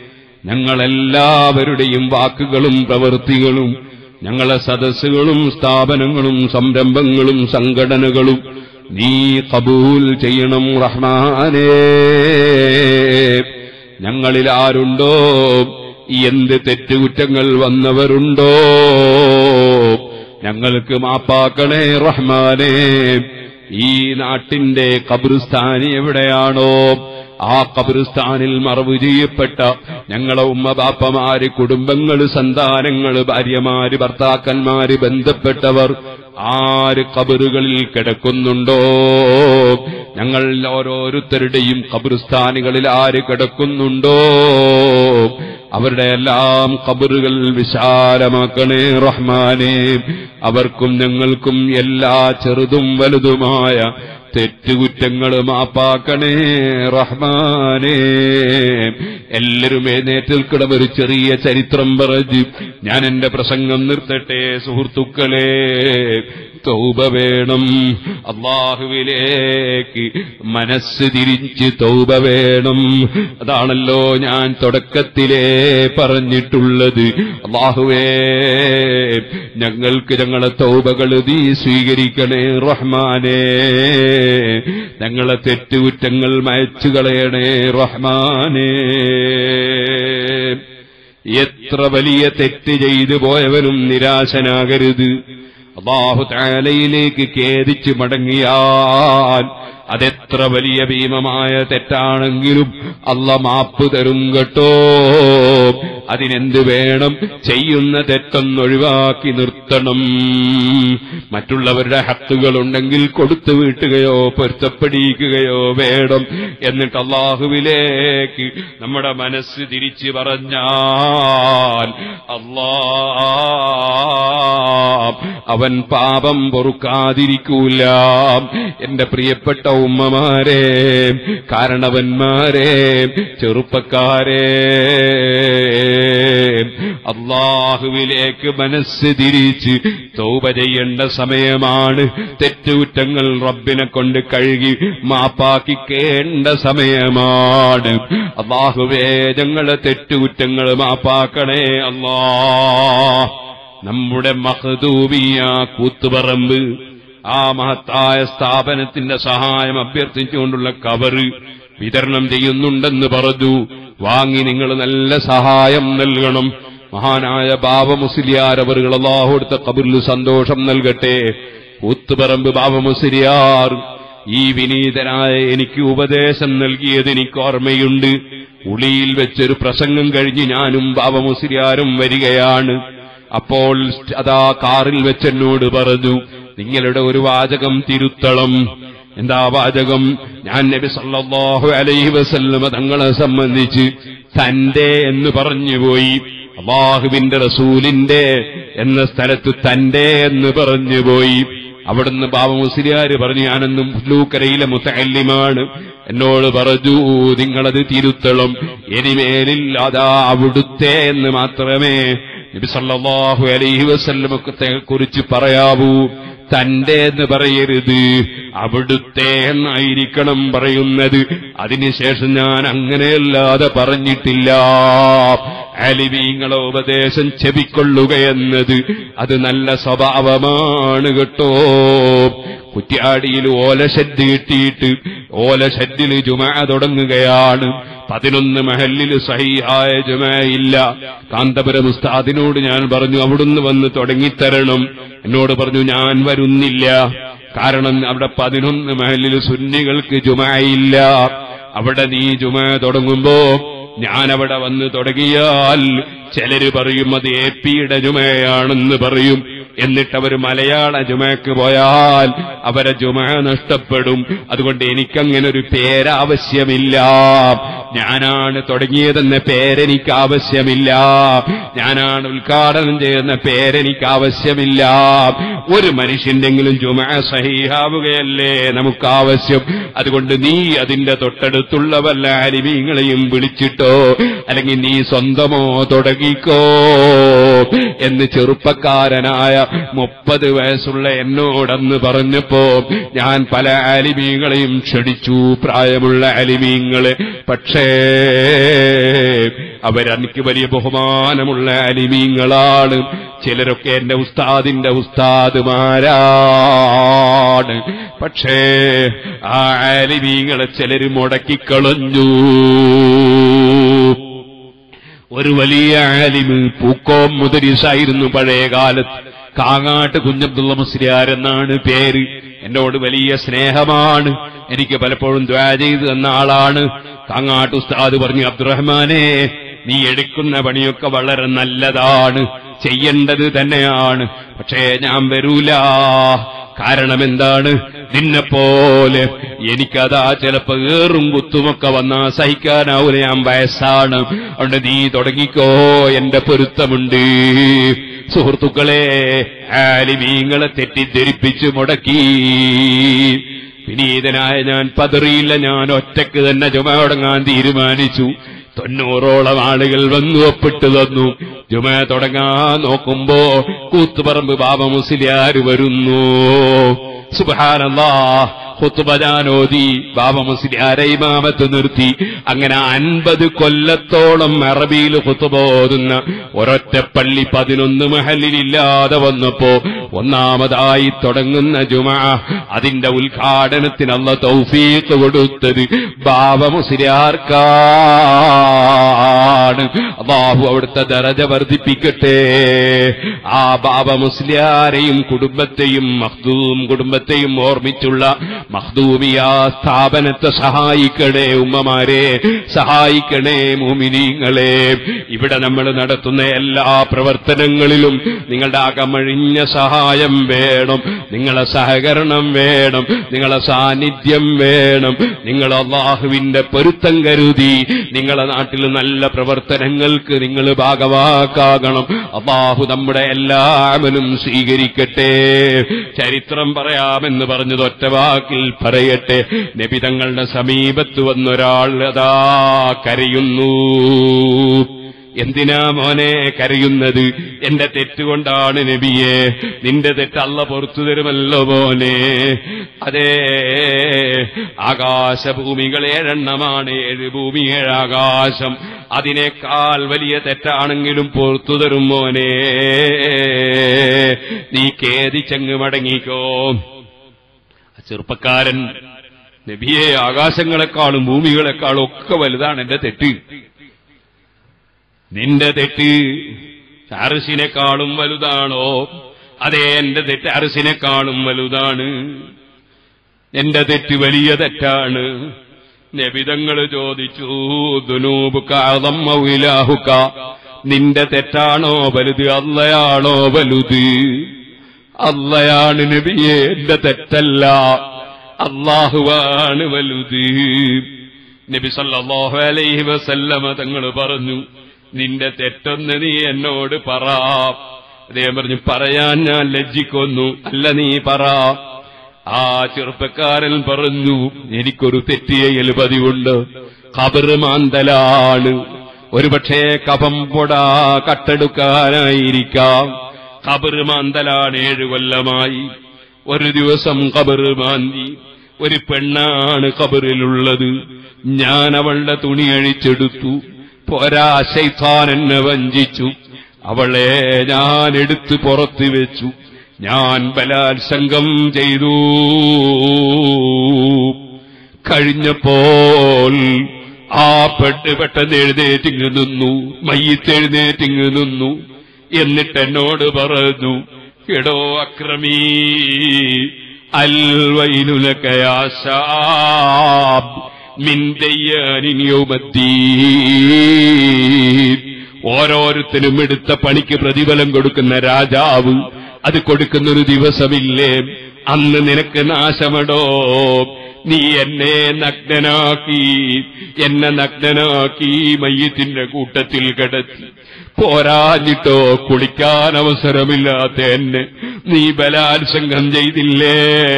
ഞങ്ങളെല്ലാവരുടെയും വാക്കുകളും പ്രവൃത്തികളും ഞങ്ങളെ സദസ്സുകളും സ്ഥാപനങ്ങളും സംരംഭങ്ങളും സംഘടനകളും നീ കബൂൽ ചെയ്യണം റഹ്മാനേ ഞങ്ങളിൽ ആരുണ്ടോ എന്ത് തെറ്റുകുറ്റങ്ങൾ വന്നവരുണ്ടോ ഞങ്ങൾക്ക് മാപ്പാക്കണേ റഹ്മാനേ ഈ നാട്ടിന്റെ കബറിസ്ഥാനി എവിടെയാണോ ആ കബറിസ്ഥാനിൽ മറവ് ചെയ്യപ്പെട്ട ഞങ്ങളെ ഉമ്മ ബാപ്പമാര് കുടുംബങ്ങള് സന്താനങ്ങള് ഭാര്യമാര് ഭർത്താക്കന്മാര് ബന്ധപ്പെട്ടവർ ആര് കബറുകളിൽ കിടക്കുന്നുണ്ടോ ഞങ്ങൾ ഓരോരുത്തരുടെയും കബറിസ്ഥാനികളിൽ ആര് കിടക്കുന്നുണ്ടോ അവരുടെ എല്ലാം കബറുകൾ വിശാലമാക്കണേ റഹ്മാനെ അവർക്കും ഞങ്ങൾക്കും എല്ലാ ചെറുതും വലുതുമായ തെറ്റുകുറ്റങ്ങൾ മാപ്പാക്കണേ റഹ്മാനേ എല്ലാവരും എഴുന്നേറ്റിൽക്കിടം ഒരു ചെറിയ ചരിത്രം പറഞ്ഞ് ഞാൻ എന്റെ പ്രസംഗം നിർത്തട്ടെ സുഹൃത്തുക്കളെ തൗബ വേണം അള്ളാഹുവിലേക്ക് മനസ്സ് തിരിച്ച് തൗബ വേണം അതാണല്ലോ ഞാൻ തുടക്കത്തിലേ പറഞ്ഞിട്ടുള്ളത് അള്ളാഹുവേ ഞങ്ങൾക്ക് ഞങ്ങളെ തൗബകൾ നീ സ്വീകരിക്കണേ റഹ്മാനേ ഞങ്ങളെ തെറ്റുകുറ്റങ്ങൾ മയച്ചു കളയണേ റഹ്മാനേ എത്ര വലിയ തെറ്റ് ചെയ്തു പോയവനും നിരാശനാകരുത് അള്ളാഹു താലയിലേക്ക് ഖേദിച്ച് മടങ്ങിയാൽ അതെത്ര വലിയ ഭീമമായ തെറ്റാണെങ്കിലും അല്ല മാപ്പ് തരും കേട്ടോ അതിനെന്ത് വേണം ചെയ്യുന്ന തെറ്റൊന്നൊഴിവാക്കി നിർത്തണം മറ്റുള്ളവരുടെ ഹത്തുകളുണ്ടെങ്കിൽ കൊടുത്തു വീട്ടുകയോ പൊരുത്തപ്പെടിക്കുകയോ വേണം എന്നിട്ട് അള്ളാഹുവിലേക്ക് നമ്മുടെ മനസ്സ് തിരിച്ചു പറഞ്ഞാൽ അള്ളാ അവൻ പാപം പൊറുക്കാതിരിക്കൂല എന്റെ പ്രിയപ്പെട്ട ഉമ്മമാരെ കാരണവന്മാരെ ചെറുപ്പക്കാരെ അള്ളാഹുവിലേക്ക് മനസ്സ് തിരിച്ച് തൗബ ചെയ്യേണ്ട സമയമാണ് തെറ്റുകുറ്റങ്ങൾ റബ്ബിനെ കൊണ്ട് കഴുകി മാപ്പാക്കിക്കേണ്ട സമയമാണ് അള്ളാഹുവേ ഞങ്ങളെ തെറ്റുകുറ്റങ്ങൾ മാപ്പാക്കണേ അല്ലാ നമ്മുടെ മഹദൂബിയ കൂത്തുപറമ്പ് ആ മഹത്തായ സ്ഥാപനത്തിന്റെ സഹായം അഭ്യർത്ഥിച്ചുകൊണ്ടുള്ള കവറ് വിതരണം ചെയ്യുന്നുണ്ടെന്ന് പറഞ്ഞു വാങ്ങി നിങ്ങൾ നല്ല സഹായം നൽകണം മഹാനായ ബാബ മുസ്ലിയാർ അവറുകൾ അള്ളാഹു കൊടുത്ത കബറിൽ സന്തോഷം നൽകട്ടെ കൂത്തുപറമ്പ് ബാബ മുസ്ലിയാർ ഈ വിനീതനായ എനിക്ക് ഉപദേശം നൽകിയത് എനിക്ക് ഓർമ്മയുണ്ട് ഉളിയിൽ വെച്ചൊരു പ്രസംഗം കഴിഞ്ഞ് ഞാനും ബാബ മുസ്ലിയാരും വരികയാണ് അപ്പോൾ അതാ കാറിൽ വെച്ചെന്നോട് പറഞ്ഞു നിങ്ങളുടെ ഒരു വാചകം തിരുത്തളം എന്താ വാചകം ഞാൻ നബി സല്ലല്ലാഹു അലൈഹി വസല്ലമ തങ്ങളെ സംബന്ധിച്ച് തന്റെ എന്ന് പറഞ്ഞുപോയി അള്ളാഹുവിന്റെ റസൂലിന്റെ എന്ന സ്ഥലത്ത് തന്റെ എന്ന് പറഞ്ഞുപോയി അവിടുന്ന് ബാബ മുസ്ലിയാര് പറഞ്ഞു ഞാനെന്നും പുല്ലൂക്കരയിലെ മുത്തല്ലിമാണ് എന്നോട് പറഞ്ഞു നിങ്ങളത് തിരുത്തളം ഇനിമേലിൽ അതാ അവിടുത്തെ എന്ന് മാത്രമേ നബി സല്ലല്ലാഹു അലൈഹി വസല്ലമത്തെ കുറിച്ച് പറയാവൂ തന്റെ എന്ന് പറയരുത് അവിടുത്തെ എന്നായിരിക്കണം പറയുന്നത് അതിനുശേഷം ഞാൻ അങ്ങനെയല്ലാതെ പറഞ്ഞിട്ടില്ല അലിവീങ്ങളെ ഉപദേശം ചെവിക്കൊള്ളുക എന്നത് അത് നല്ല സ്വഭാവമാണ് കേട്ടോ കുറ്റ്യാടിയിൽ ഓലഷെഡ് കിട്ടിയിട്ട് ഓലഷെഡിൽ ജുമ തുടങ്ങുകയാണ് പതിനൊന്ന് മഹല്ലിൽ സഹിയായ ജുമയില്ല കാന്തപുരം ഉസ്താദിനോട് ഞാൻ പറഞ്ഞു അവിടുന്ന് വന്ന് തുടങ്ങിത്തരണം എന്നോട് പറഞ്ഞു ഞാൻ വരുന്നില്ല കാരണം അവിടെ പതിനൊന്ന് മഹല്ലിൽ സുന്നികൾക്ക് ജുമയില്ല അവിടെ നീ ജുമ തുടങ്ങുമ്പോ ഞാൻ അവിടെ വന്ന് തുടങ്ങിയാൽ ചിലര് പറയും അത് എ പിയുടെ ജുമയാണെന്ന് പറയും എന്നിട്ട് അവർ മലയാള ജുമയ്ക്ക് പോയാൽ അവരെ ജുമ നഷ്ടപ്പെടും അതുകൊണ്ട് എനിക്കങ്ങനെ ഒരു പേരാവശ്യമില്ല ഞാനാണ് തുടങ്ങിയതെന്ന പേരെനിക്ക് ആവശ്യമില്ല ഞാനാണ് ഉദ്ഘാടനം ചെയ്യുന്ന പേരെനിക്ക് ആവശ്യമില്ല ഒരു മനുഷ്യന്റെങ്കിലും ജുമ സഹിയാവുകയല്ലേ നമുക്ക് ആവശ്യം അതുകൊണ്ട് നീ അതിന്റെ തൊട്ടടുത്തുള്ള വല്ല അലിമീങ്ങളെയും വിളിച്ചിട്ടോ അല്ലെങ്കിൽ നീ സ്വന്തമോ തുടങ്ങിക്കോ എന്ന് ചെറുപ്പക്കാരനായ മുപ്പത് വയസ്സുള്ള എന്നോടന്ന് പറഞ്ഞപ്പോ ഞാൻ പല അലിമീങ്ങളെയും ക്ഷണിച്ചു പ്രായമുള്ള അലിമീങ്ങളെ പക്ഷേ അവരെനിക്ക് വലിയ ബഹുമാനമുള്ള അലിമീങ്ങളാണ് ചിലരൊക്കെ എന്റെ ഉസ്താദിന്റെ ഉസ്താദുമാരാണ് പക്ഷേ ആ അലിമീങ്ങളെ ചിലര് മുടക്കിക്കളഞ്ഞു ഒരു വലിയ ആലിമ് പൂക്കോം മുദരിസായിരുന്നു പഴയ കാലത്ത് കാങ്ങാട്ട് കുഞ്ഞബ്ദുള്ള മുസ്ലിയാർ എന്നാണ് പേര് എന്നോട് വലിയ സ്നേഹമാണ് എനിക്ക് പലപ്പോഴും ദ്വാ ചെയ്തു തന്ന ആളാണ് കാങ്ങാട്ട് ഉസ്താദ് പറഞ്ഞു അബ്ദുറഹ്മാനെ നീ എടുക്കുന്ന പണിയൊക്കെ വളരെ നല്ലതാണ് ചെയ്യേണ്ടത് തന്നെയാണ് പക്ഷേ ഞാൻ വരൂല കാരണം എന്താണ് നിന്നെപ്പോലെ എനിക്കതാ ചിലപ്പോ ഏറും കുത്തുമൊക്കെ വന്നാ സഹിക്കാനാവൂല ഞാൻ വയസ്സാണ് അതുകൊണ്ട് നീ തുടങ്ങിക്കോ എന്റെ പൊരുത്തമുണ്ട് സുഹൃത്തുക്കളെ ആലിമീങ്ങളെ തെറ്റിദ്ധരിപ്പിച്ച് മുടക്കി വിനീതനായ ഞാൻ പതറിയില്ല ഞാൻ ഒറ്റക്ക് തന്നെ ജുമ തുടങ്ങാൻ തീരുമാനിച്ചു തൊണ്ണൂറോളം ആളുകൾ വന്നു ഒപ്പിട്ട് തന്നു ജുമ തുടങ്ങാൻ നോക്കുമ്പോ കൂത്തുപറമ്പ് ബാബ മുസ്ലിയാര് വരുന്നു സുബാനല്ലാ ഹുത്തുബജാനോദി ബാബ മുസ്ലിയാരെ ഇമാമത്ത് നിർത്തി അങ്ങനെ അൻപത് കൊല്ലത്തോളം അറബിയിൽ ഹുത്തുബോതുന്ന ഒരൊറ്റ പള്ളി പതിനൊന്ന് മഹലിലില്ലാതെ വന്നപ്പോ ഒന്നാമതായി തുടങ്ങുന്ന ജുമ അതിന്റെ ഉദ്ഘാടനത്തിനുള്ള തൗഫീഖ് കൊടുത്തത് ബാബ മുസ്ലിയാർക്കാണ് അള്ളാഹു അവിടുത്തെ ദരജ വർദ്ധിപ്പിക്കട്ടെ ആ ബാബ മുസ്ലിയാരെയും കുടുംബത്തെയും മഖ്ദൂം കുടുംബത്തെയും ഓർമ്മിച്ചുള്ള മഖ്ദൂമിയ സ്ഥാപനത്തെ സഹായിക്കണേ ഉമ്മമാരെ സഹായിക്കണേ മോമിനീങ്ങളെ ഇവിടെ നമ്മൾ നടത്തുന്ന എല്ലാ പ്രവർത്തനങ്ങളിലും നിങ്ങളുടെ അകമഴിഞ്ഞ സഹായം വേണം നിങ്ങളെ സഹകരണം വേണം നിങ്ങളെ സാന്നിധ്യം വേണം നിങ്ങൾ അള്ളാഹുവിന്റെ പൊരുത്തം കരുതി നിങ്ങളെ നാട്ടിൽ നല്ല പ്രവർത്തനങ്ങൾക്ക് നിങ്ങൾ ഭാഗവാക്കാകണം അള്ളാഹു നമ്മുടെ എല്ലാവരും സ്വീകരിക്കട്ടെ ചരിത്രം പറയാമെന്ന് പറഞ്ഞത് ഒറ്റ വാക്കിൽ പറയട്ടെ നബി തങ്ങളുടെ സമീപത്ത് വന്നൊരാൾ അതാ കരയുന്നു എന്തിനാ മോനെ കരയുന്നത് എന്റെ തെറ്റുകൊണ്ടാണ് നബിയെ നിന്റെ തെറ്റ് അല്ല പുറത്തു തരുമല്ലോ മോനെ അതേ ആകാശഭൂമികൾ ഏഴെണ്ണമാണ് ഏഴ് ഭൂമി ഏഴാകാശം അതിനേക്കാൾ വലിയ തെറ്റാണെങ്കിലും പുറത്തു തരും മോനെ നീ കേതിച്ചങ്ങ് മടങ്ങിക്കോ ചെറുപ്പക്കാരൻ നബിയെ ആകാശങ്ങളെക്കാളും ഭൂമികളെക്കാളും ഒക്കെ വലുതാണ് എന്റെ തെറ്റ് നിന്റെ തെറ്റ് അറസിനേക്കാളും വലുതാണോ അതെ എന്റെ തെറ്റ് അറസിനേക്കാളും വലുതാണ് എന്റെ തെറ്റ് വലിയ തെറ്റാണ് നബിതങ്ങൾ ചോദിച്ചു ദുനൂബുക അദമ്മ ഇലാഹുക നിന്റെ തെറ്റാണോ വലുത് അല്ലയാണോ വലുത് അല്ലയാണ് നബിയെ എന്റെ തെറ്റല്ല അള്ളാഹുവാണ് വലുത് നബി സല്ലല്ലാഹു അലൈഹി വസല്ലമ തങ്ങൾ പറഞ്ഞു നിന്റെ തെറ്റൊന്ന് നീ എന്നോട് പറ അദ്ദേഹം പറഞ്ഞു പറയാൻ ഞാൻ ലജ്ജിക്കൊന്നു അല്ല നീ പറ ആ ചെറുപ്പക്കാരൻ പറഞ്ഞു എനിക്കൊരു തെറ്റിയൽ പതിവുണ്ട് കബറ് മാന്തലാണ് ഒരുപക്ഷേ കപം പൊട കട്ടെടുക്കാനായിരിക്കാം കബറ് മാന്തലാണ് ഏഴു കൊല്ലമായി ഒരു ദിവസം കബറ് മാന്തി ഒരു പെണ്ണാണ് കബറിലുള്ളത് ഞാൻ അവളുടെ തുണി അഴിച്ചെടുത്തു പോരാ ശൈത്താൻ എന്നെ വഞ്ചിച്ചു അവളെ ഞാൻ എടുത്ത് പുറത്ത് വെച്ചു ഞാൻ ബലാത്സംഗം ചെയ്തു കഴിഞ്ഞപ്പോൾ ആ പെട്ട് പെട്ടെന്ന് എഴുന്നേറ്റിങ് നിന്നു മയ്യത്ത് എഴുന്നേറ്റിങ് നിന്നു എന്നിട്ട് എന്നോട് പറഞ്ഞു എടോ അക്രമീ അൽവൈനുലക്കയാശാബ് ഓരോരുത്തരും എടുത്ത പണിക്ക് പ്രതിഫലം കൊടുക്കുന്ന രാജാവ് അത് കൊടുക്കുന്നൊരു ദിവസമില്ലേ അന്ന് നിനക്ക് നാശമടോ നീ എന്നെ നഗ്നനാക്കി എന്നെ നഗ്നനാക്കി മയ്യത്തിന്റെ കൂട്ടത്തിൽ കിടത്തി പോരാഞ്ഞിട്ടോ കുളിക്കാൻ അവസരമില്ലാത്ത എന്നെ നീ ബലാത്സംഗം ചെയ്തില്ലേ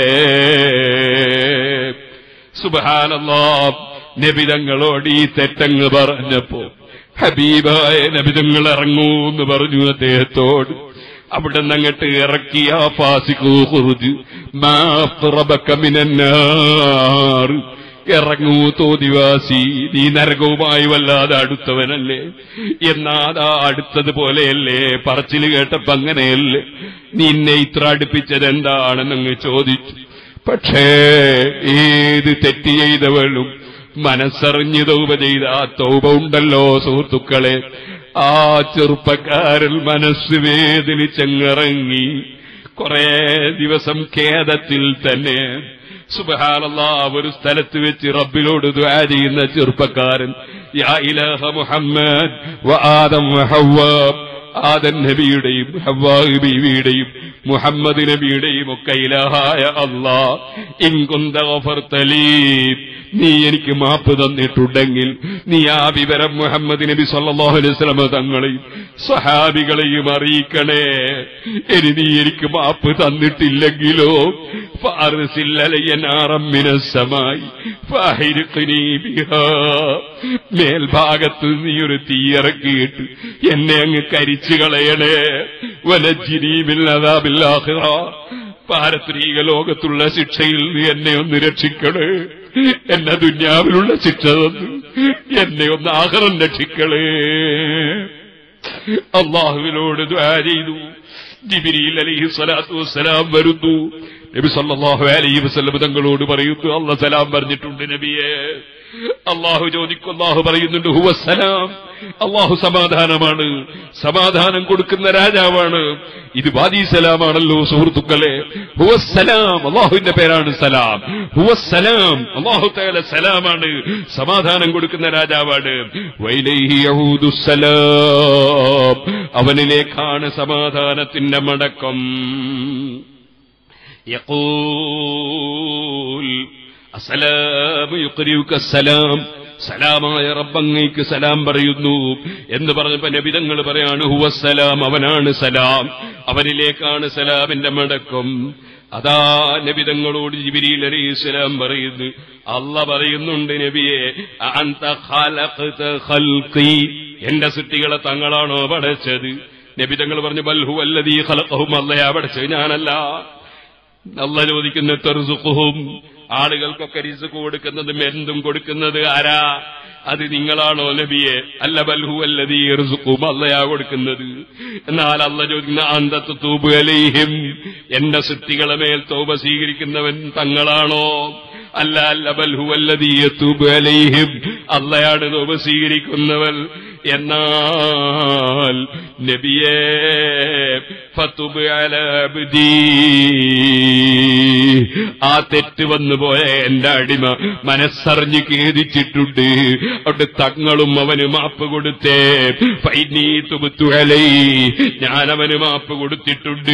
സുബഹാനല്ലാ നബിതങ്ങളോട് ഈ തെറ്റങ്ങ് പറഞ്ഞപ്പോ ഹബീബായ നബിതങ്ങൾ ഇറങ്ങൂ എന്ന് പറഞ്ഞു അദ്ദേഹത്തോട് അവിടെ നിന്നങ്ങട്ട് ഇറക്കിയ ഫാസിഖു ഖുർജ് മാ ഖറബക മിനന്നാർ ഇറങ്ങൂ തോതിവാസി നീ നരകവുമായി വല്ലാതെ അടുത്തവനല്ലേ എന്നാതാ അടുത്തതുപോലെയല്ലേ പറച്ചിൽ കേട്ടപ്പോ അങ്ങനെയല്ലേ നിന്നെ ഇത്ര അടുപ്പിച്ചത് എന്താണെന്നങ്ങ് ചോദിച്ചു പക്ഷേ ഏത് തെറ്റ് ചെയ്തവളും മനസ്സറിഞ്ഞ് തൗപ ചെയ്ത ആ തൗപ ഉണ്ടല്ലോ സുഹൃത്തുക്കളെ ആ ചെറുപ്പക്കാരൻ മനസ്സ് വേദനിച്ചങ്ങിറങ്ങി കുറെ ദിവസം ഖേദത്തിൽ തന്നെ സുബഹാനല്ലാ ഒരു സ്ഥലത്ത് വെച്ച് റബ്ബിനോട് ദ്വാ ചെയ്യുന്ന ചെറുപ്പക്കാരൻ യാ ഇലാഹ മുഹമ്മദ് വ ആദം വ ഹവ്വ ആദൻ നബിയുടെയും ഹവ്വാഹ് ബീവിയുടെയും മുഹമ്മദ് നബിയുടെയും ഒക്കെ ഇലാഹായ അള്ളാ ഇൻകുന്ത ഗഫർതലീ നീ എനിക്ക് മാപ്പ് തന്നിട്ടുണ്ടെങ്കിൽ നീ ആ വിവരം മുഹമ്മദ് നബി സല്ലല്ലാഹു അലൈഹി വസല്ലം തങ്ങളെയും സഹാബികളെയും അറിയിക്കണേ ഇനി നീ എനിക്ക് മാപ്പ് തന്നിട്ടില്ലെങ്കിലോ ഫാറസില്ലലയ്യനാറമ്മിനസമായി ഫാഹിരിഖ്നി ബിഹാ മേൽഭാഗത്ത് നീ ഒരു തീയിറക്കിയിട്ട് എന്നെ അങ്ങ് കരിച്ചു കളയണേ വലജിനീമില്ലാതാബില്ലാഹിറ പാരത്രീക ലോകത്തുള്ള ശിക്ഷയിൽ നീ എന്നെ ഒന്ന് രക്ഷിക്കണേ എന്നെ ദുന്യാവിലുള്ള ശിക്ഷ തന്നു എന്നെ ഒന്ന് ആഹ്റം രക്ഷിക്കണേ അള്ളാഹുവിനോട് ദ്വാ ചെയ്തു ജിബിരിയിൽ അലൈഹി സ്വലാത്തു വസ്സലാം വരുന്നു നബി സല്ലല്ലാഹു അലൈഹി വസല്ലം തങ്ങളോട് പറയുന്നു അല്ല സലാം പറഞ്ഞിട്ടുണ്ട് നബിയെ അള്ളാഹു ചോദിക്കും അള്ളാഹു പറയുന്നുണ്ട് ഹുവസ്സലാം അള്ളാഹു സമാധാനമാണ് സമാധാനം കൊടുക്കുന്ന രാജാവാണ് ഇത് വാദി സലാമാണല്ലോ സുഹൃത്തുക്കളെ ഹുവസ്സലാം അള്ളാഹുവിന്റെ പേരാണ് സലാം ഹുവസ്സലാം അള്ളാഹു തആല സലാമാണ് സമാധാനം കൊടുക്കുന്ന രാജാവാണ് വൈലൈഹി യഹൂദുസ്സലാം അവനിലേക്കാണ് സമാധാനത്തിന്റെ മടക്കം യഖൂൽ അസലാം യുക്രിയുക സലാം സലാമായ റബ്ബങ്ങയ്ക്ക് സലാം പറയുന്നു എന്ന് പറഞ്ഞപ്പോ നബിതങ്ങൾ പറയാണ് ഹുവസ്സലാം അവനാണ് സലാം അവനിലേക്കാണ് സലാമിന്റെ മടക്കം അതാ നബിതങ്ങളോട് ജിബിരിയിൽ അലൈഹിസ്സലാം പറയുന്നു അല്ല പറയുന്നുണ്ട് നബിയെ അന്ത ഖലഖത ഖൽഖി എന്റെ സൃഷ്ടികളെ തങ്ങളാണോ പടച്ചത് നബിതങ്ങൾ പറഞ്ഞു ബൽഹു അല്ലദീ ഖലഖഹും അല്ലയാ പടച്ചത് ഞാനല്ല അല്ല ചോദിക്കുന്ന തെറുസുഖും ആളുകൾക്കൊക്കെ റിസുഖ് കൊടുക്കുന്നതും എന്തും കൊടുക്കുന്നത് ആരാ അത് നിങ്ങളാണോ നബിയെ അല്ല ബൽഹു അല്ലതീ റിസുഖും അല്ലയാ കൊടുക്കുന്നത് എന്നാൽ അല്ല ചോദിക്കുന്ന അന്തത്ത് തൂബ് അലൈഹിം എന്റെ സൃഷ്ടികളെ മേൽ തോപ സ്വീകരിക്കുന്നവൻ തങ്ങളാണോ അല്ല അല്ല ബൽഹു അല്ലതീ തൂബ് അലൈഹിം അല്ലയാണ് തോപ സ്വീകരിക്കുന്നവൻ എന്നാൽ നബിയേ ഫതുബ് അലാ അബ്ദീ. ആ തെറ്റ് വന്നു പോയ എന്റെ അടിമ മനസ്സറിഞ്ഞ് ഖേദിച്ചിട്ടുണ്ട് അവിടെ തങ്ങളും അവന് മാപ്പ് കൊടുത്തേ ഫൈനീ തുബുത്തുകലൈ ഞാൻ അവന് മാപ്പ് കൊടുത്തിട്ടുണ്ട്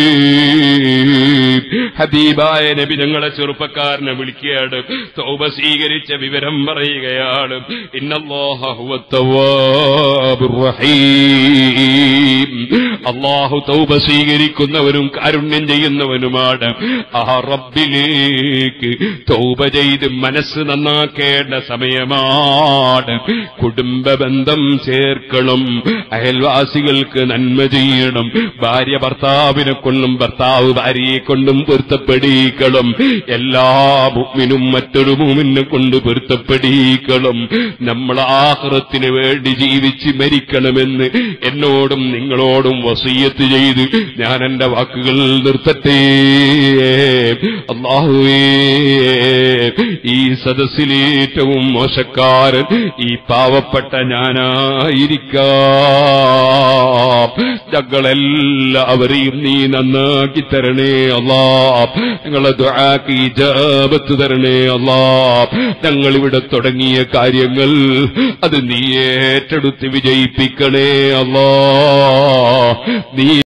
ഹബീബായ നബി ഞങ്ങളെ ചെറുപ്പക്കാരനെ വിളിക്കുകയാണ് തൗബ സ്വീകരിച്ച വിവരം പറയുകയാണ് ഇന്നല്ലാഹ ഹുവ തവ്വാബുർ റഹീം. അള്ളാഹു തൗബ സ്വീകരിക്കുന്നവനും കാരുണ്യം ചെയ്യുന്നവനുമാണ് ആ റബ്ബിലേക്ക് തൗബ ചെയ്ത് മനസ്സ് നന്നാക്കേണ്ട സമയമാണ് കുടുംബ ബന്ധം ചേർക്കണം അയൽവാസികൾക്ക് നന്മ ചെയ്യണം ഭാര്യ ഭർത്താവിനെ കൊണ്ടും ഭർത്താവ് ഭാര്യയെ കൊണ്ടും പൊരുത്തപ്പെടിക്കണം എല്ലാ മുമ്മിനും മറ്റൊരു മുമ്മിനെ കൊണ്ട് പൊരുത്തപ്പെടിക്കണം നമ്മൾ ആഹ്റത്തിന് വേണ്ടി ജീവിച്ച് മരിക്കണമെന്ന് എന്നോടും നിങ്ങളോടും വസീയത്ത് ചെയ്ത് ഞാൻ എന്റെ വാക്കുകൾ നിർത്തട്ടെ അള്ളാഹുവേ ഈ സദസ്സിലെ ഏറ്റവും മോശക്കാരൻ ഈ പാവപ്പെട്ട ഞാനായിരിക്കാം ഞങ്ങളെല്ലാവരെയും നീ നന്നാക്കി തരണേ അല്ലാ ഞങ്ങളെ ദുആക്ക് ഇജാബത്ത് തരണേ അല്ലാ ഞങ്ങളിവിടെ തുടങ്ങിയ കാര്യങ്ങൾ അത് നീ ഏറ്റെടുത്ത് വിജയിപ്പിക്കണേ അല്ലാ നീ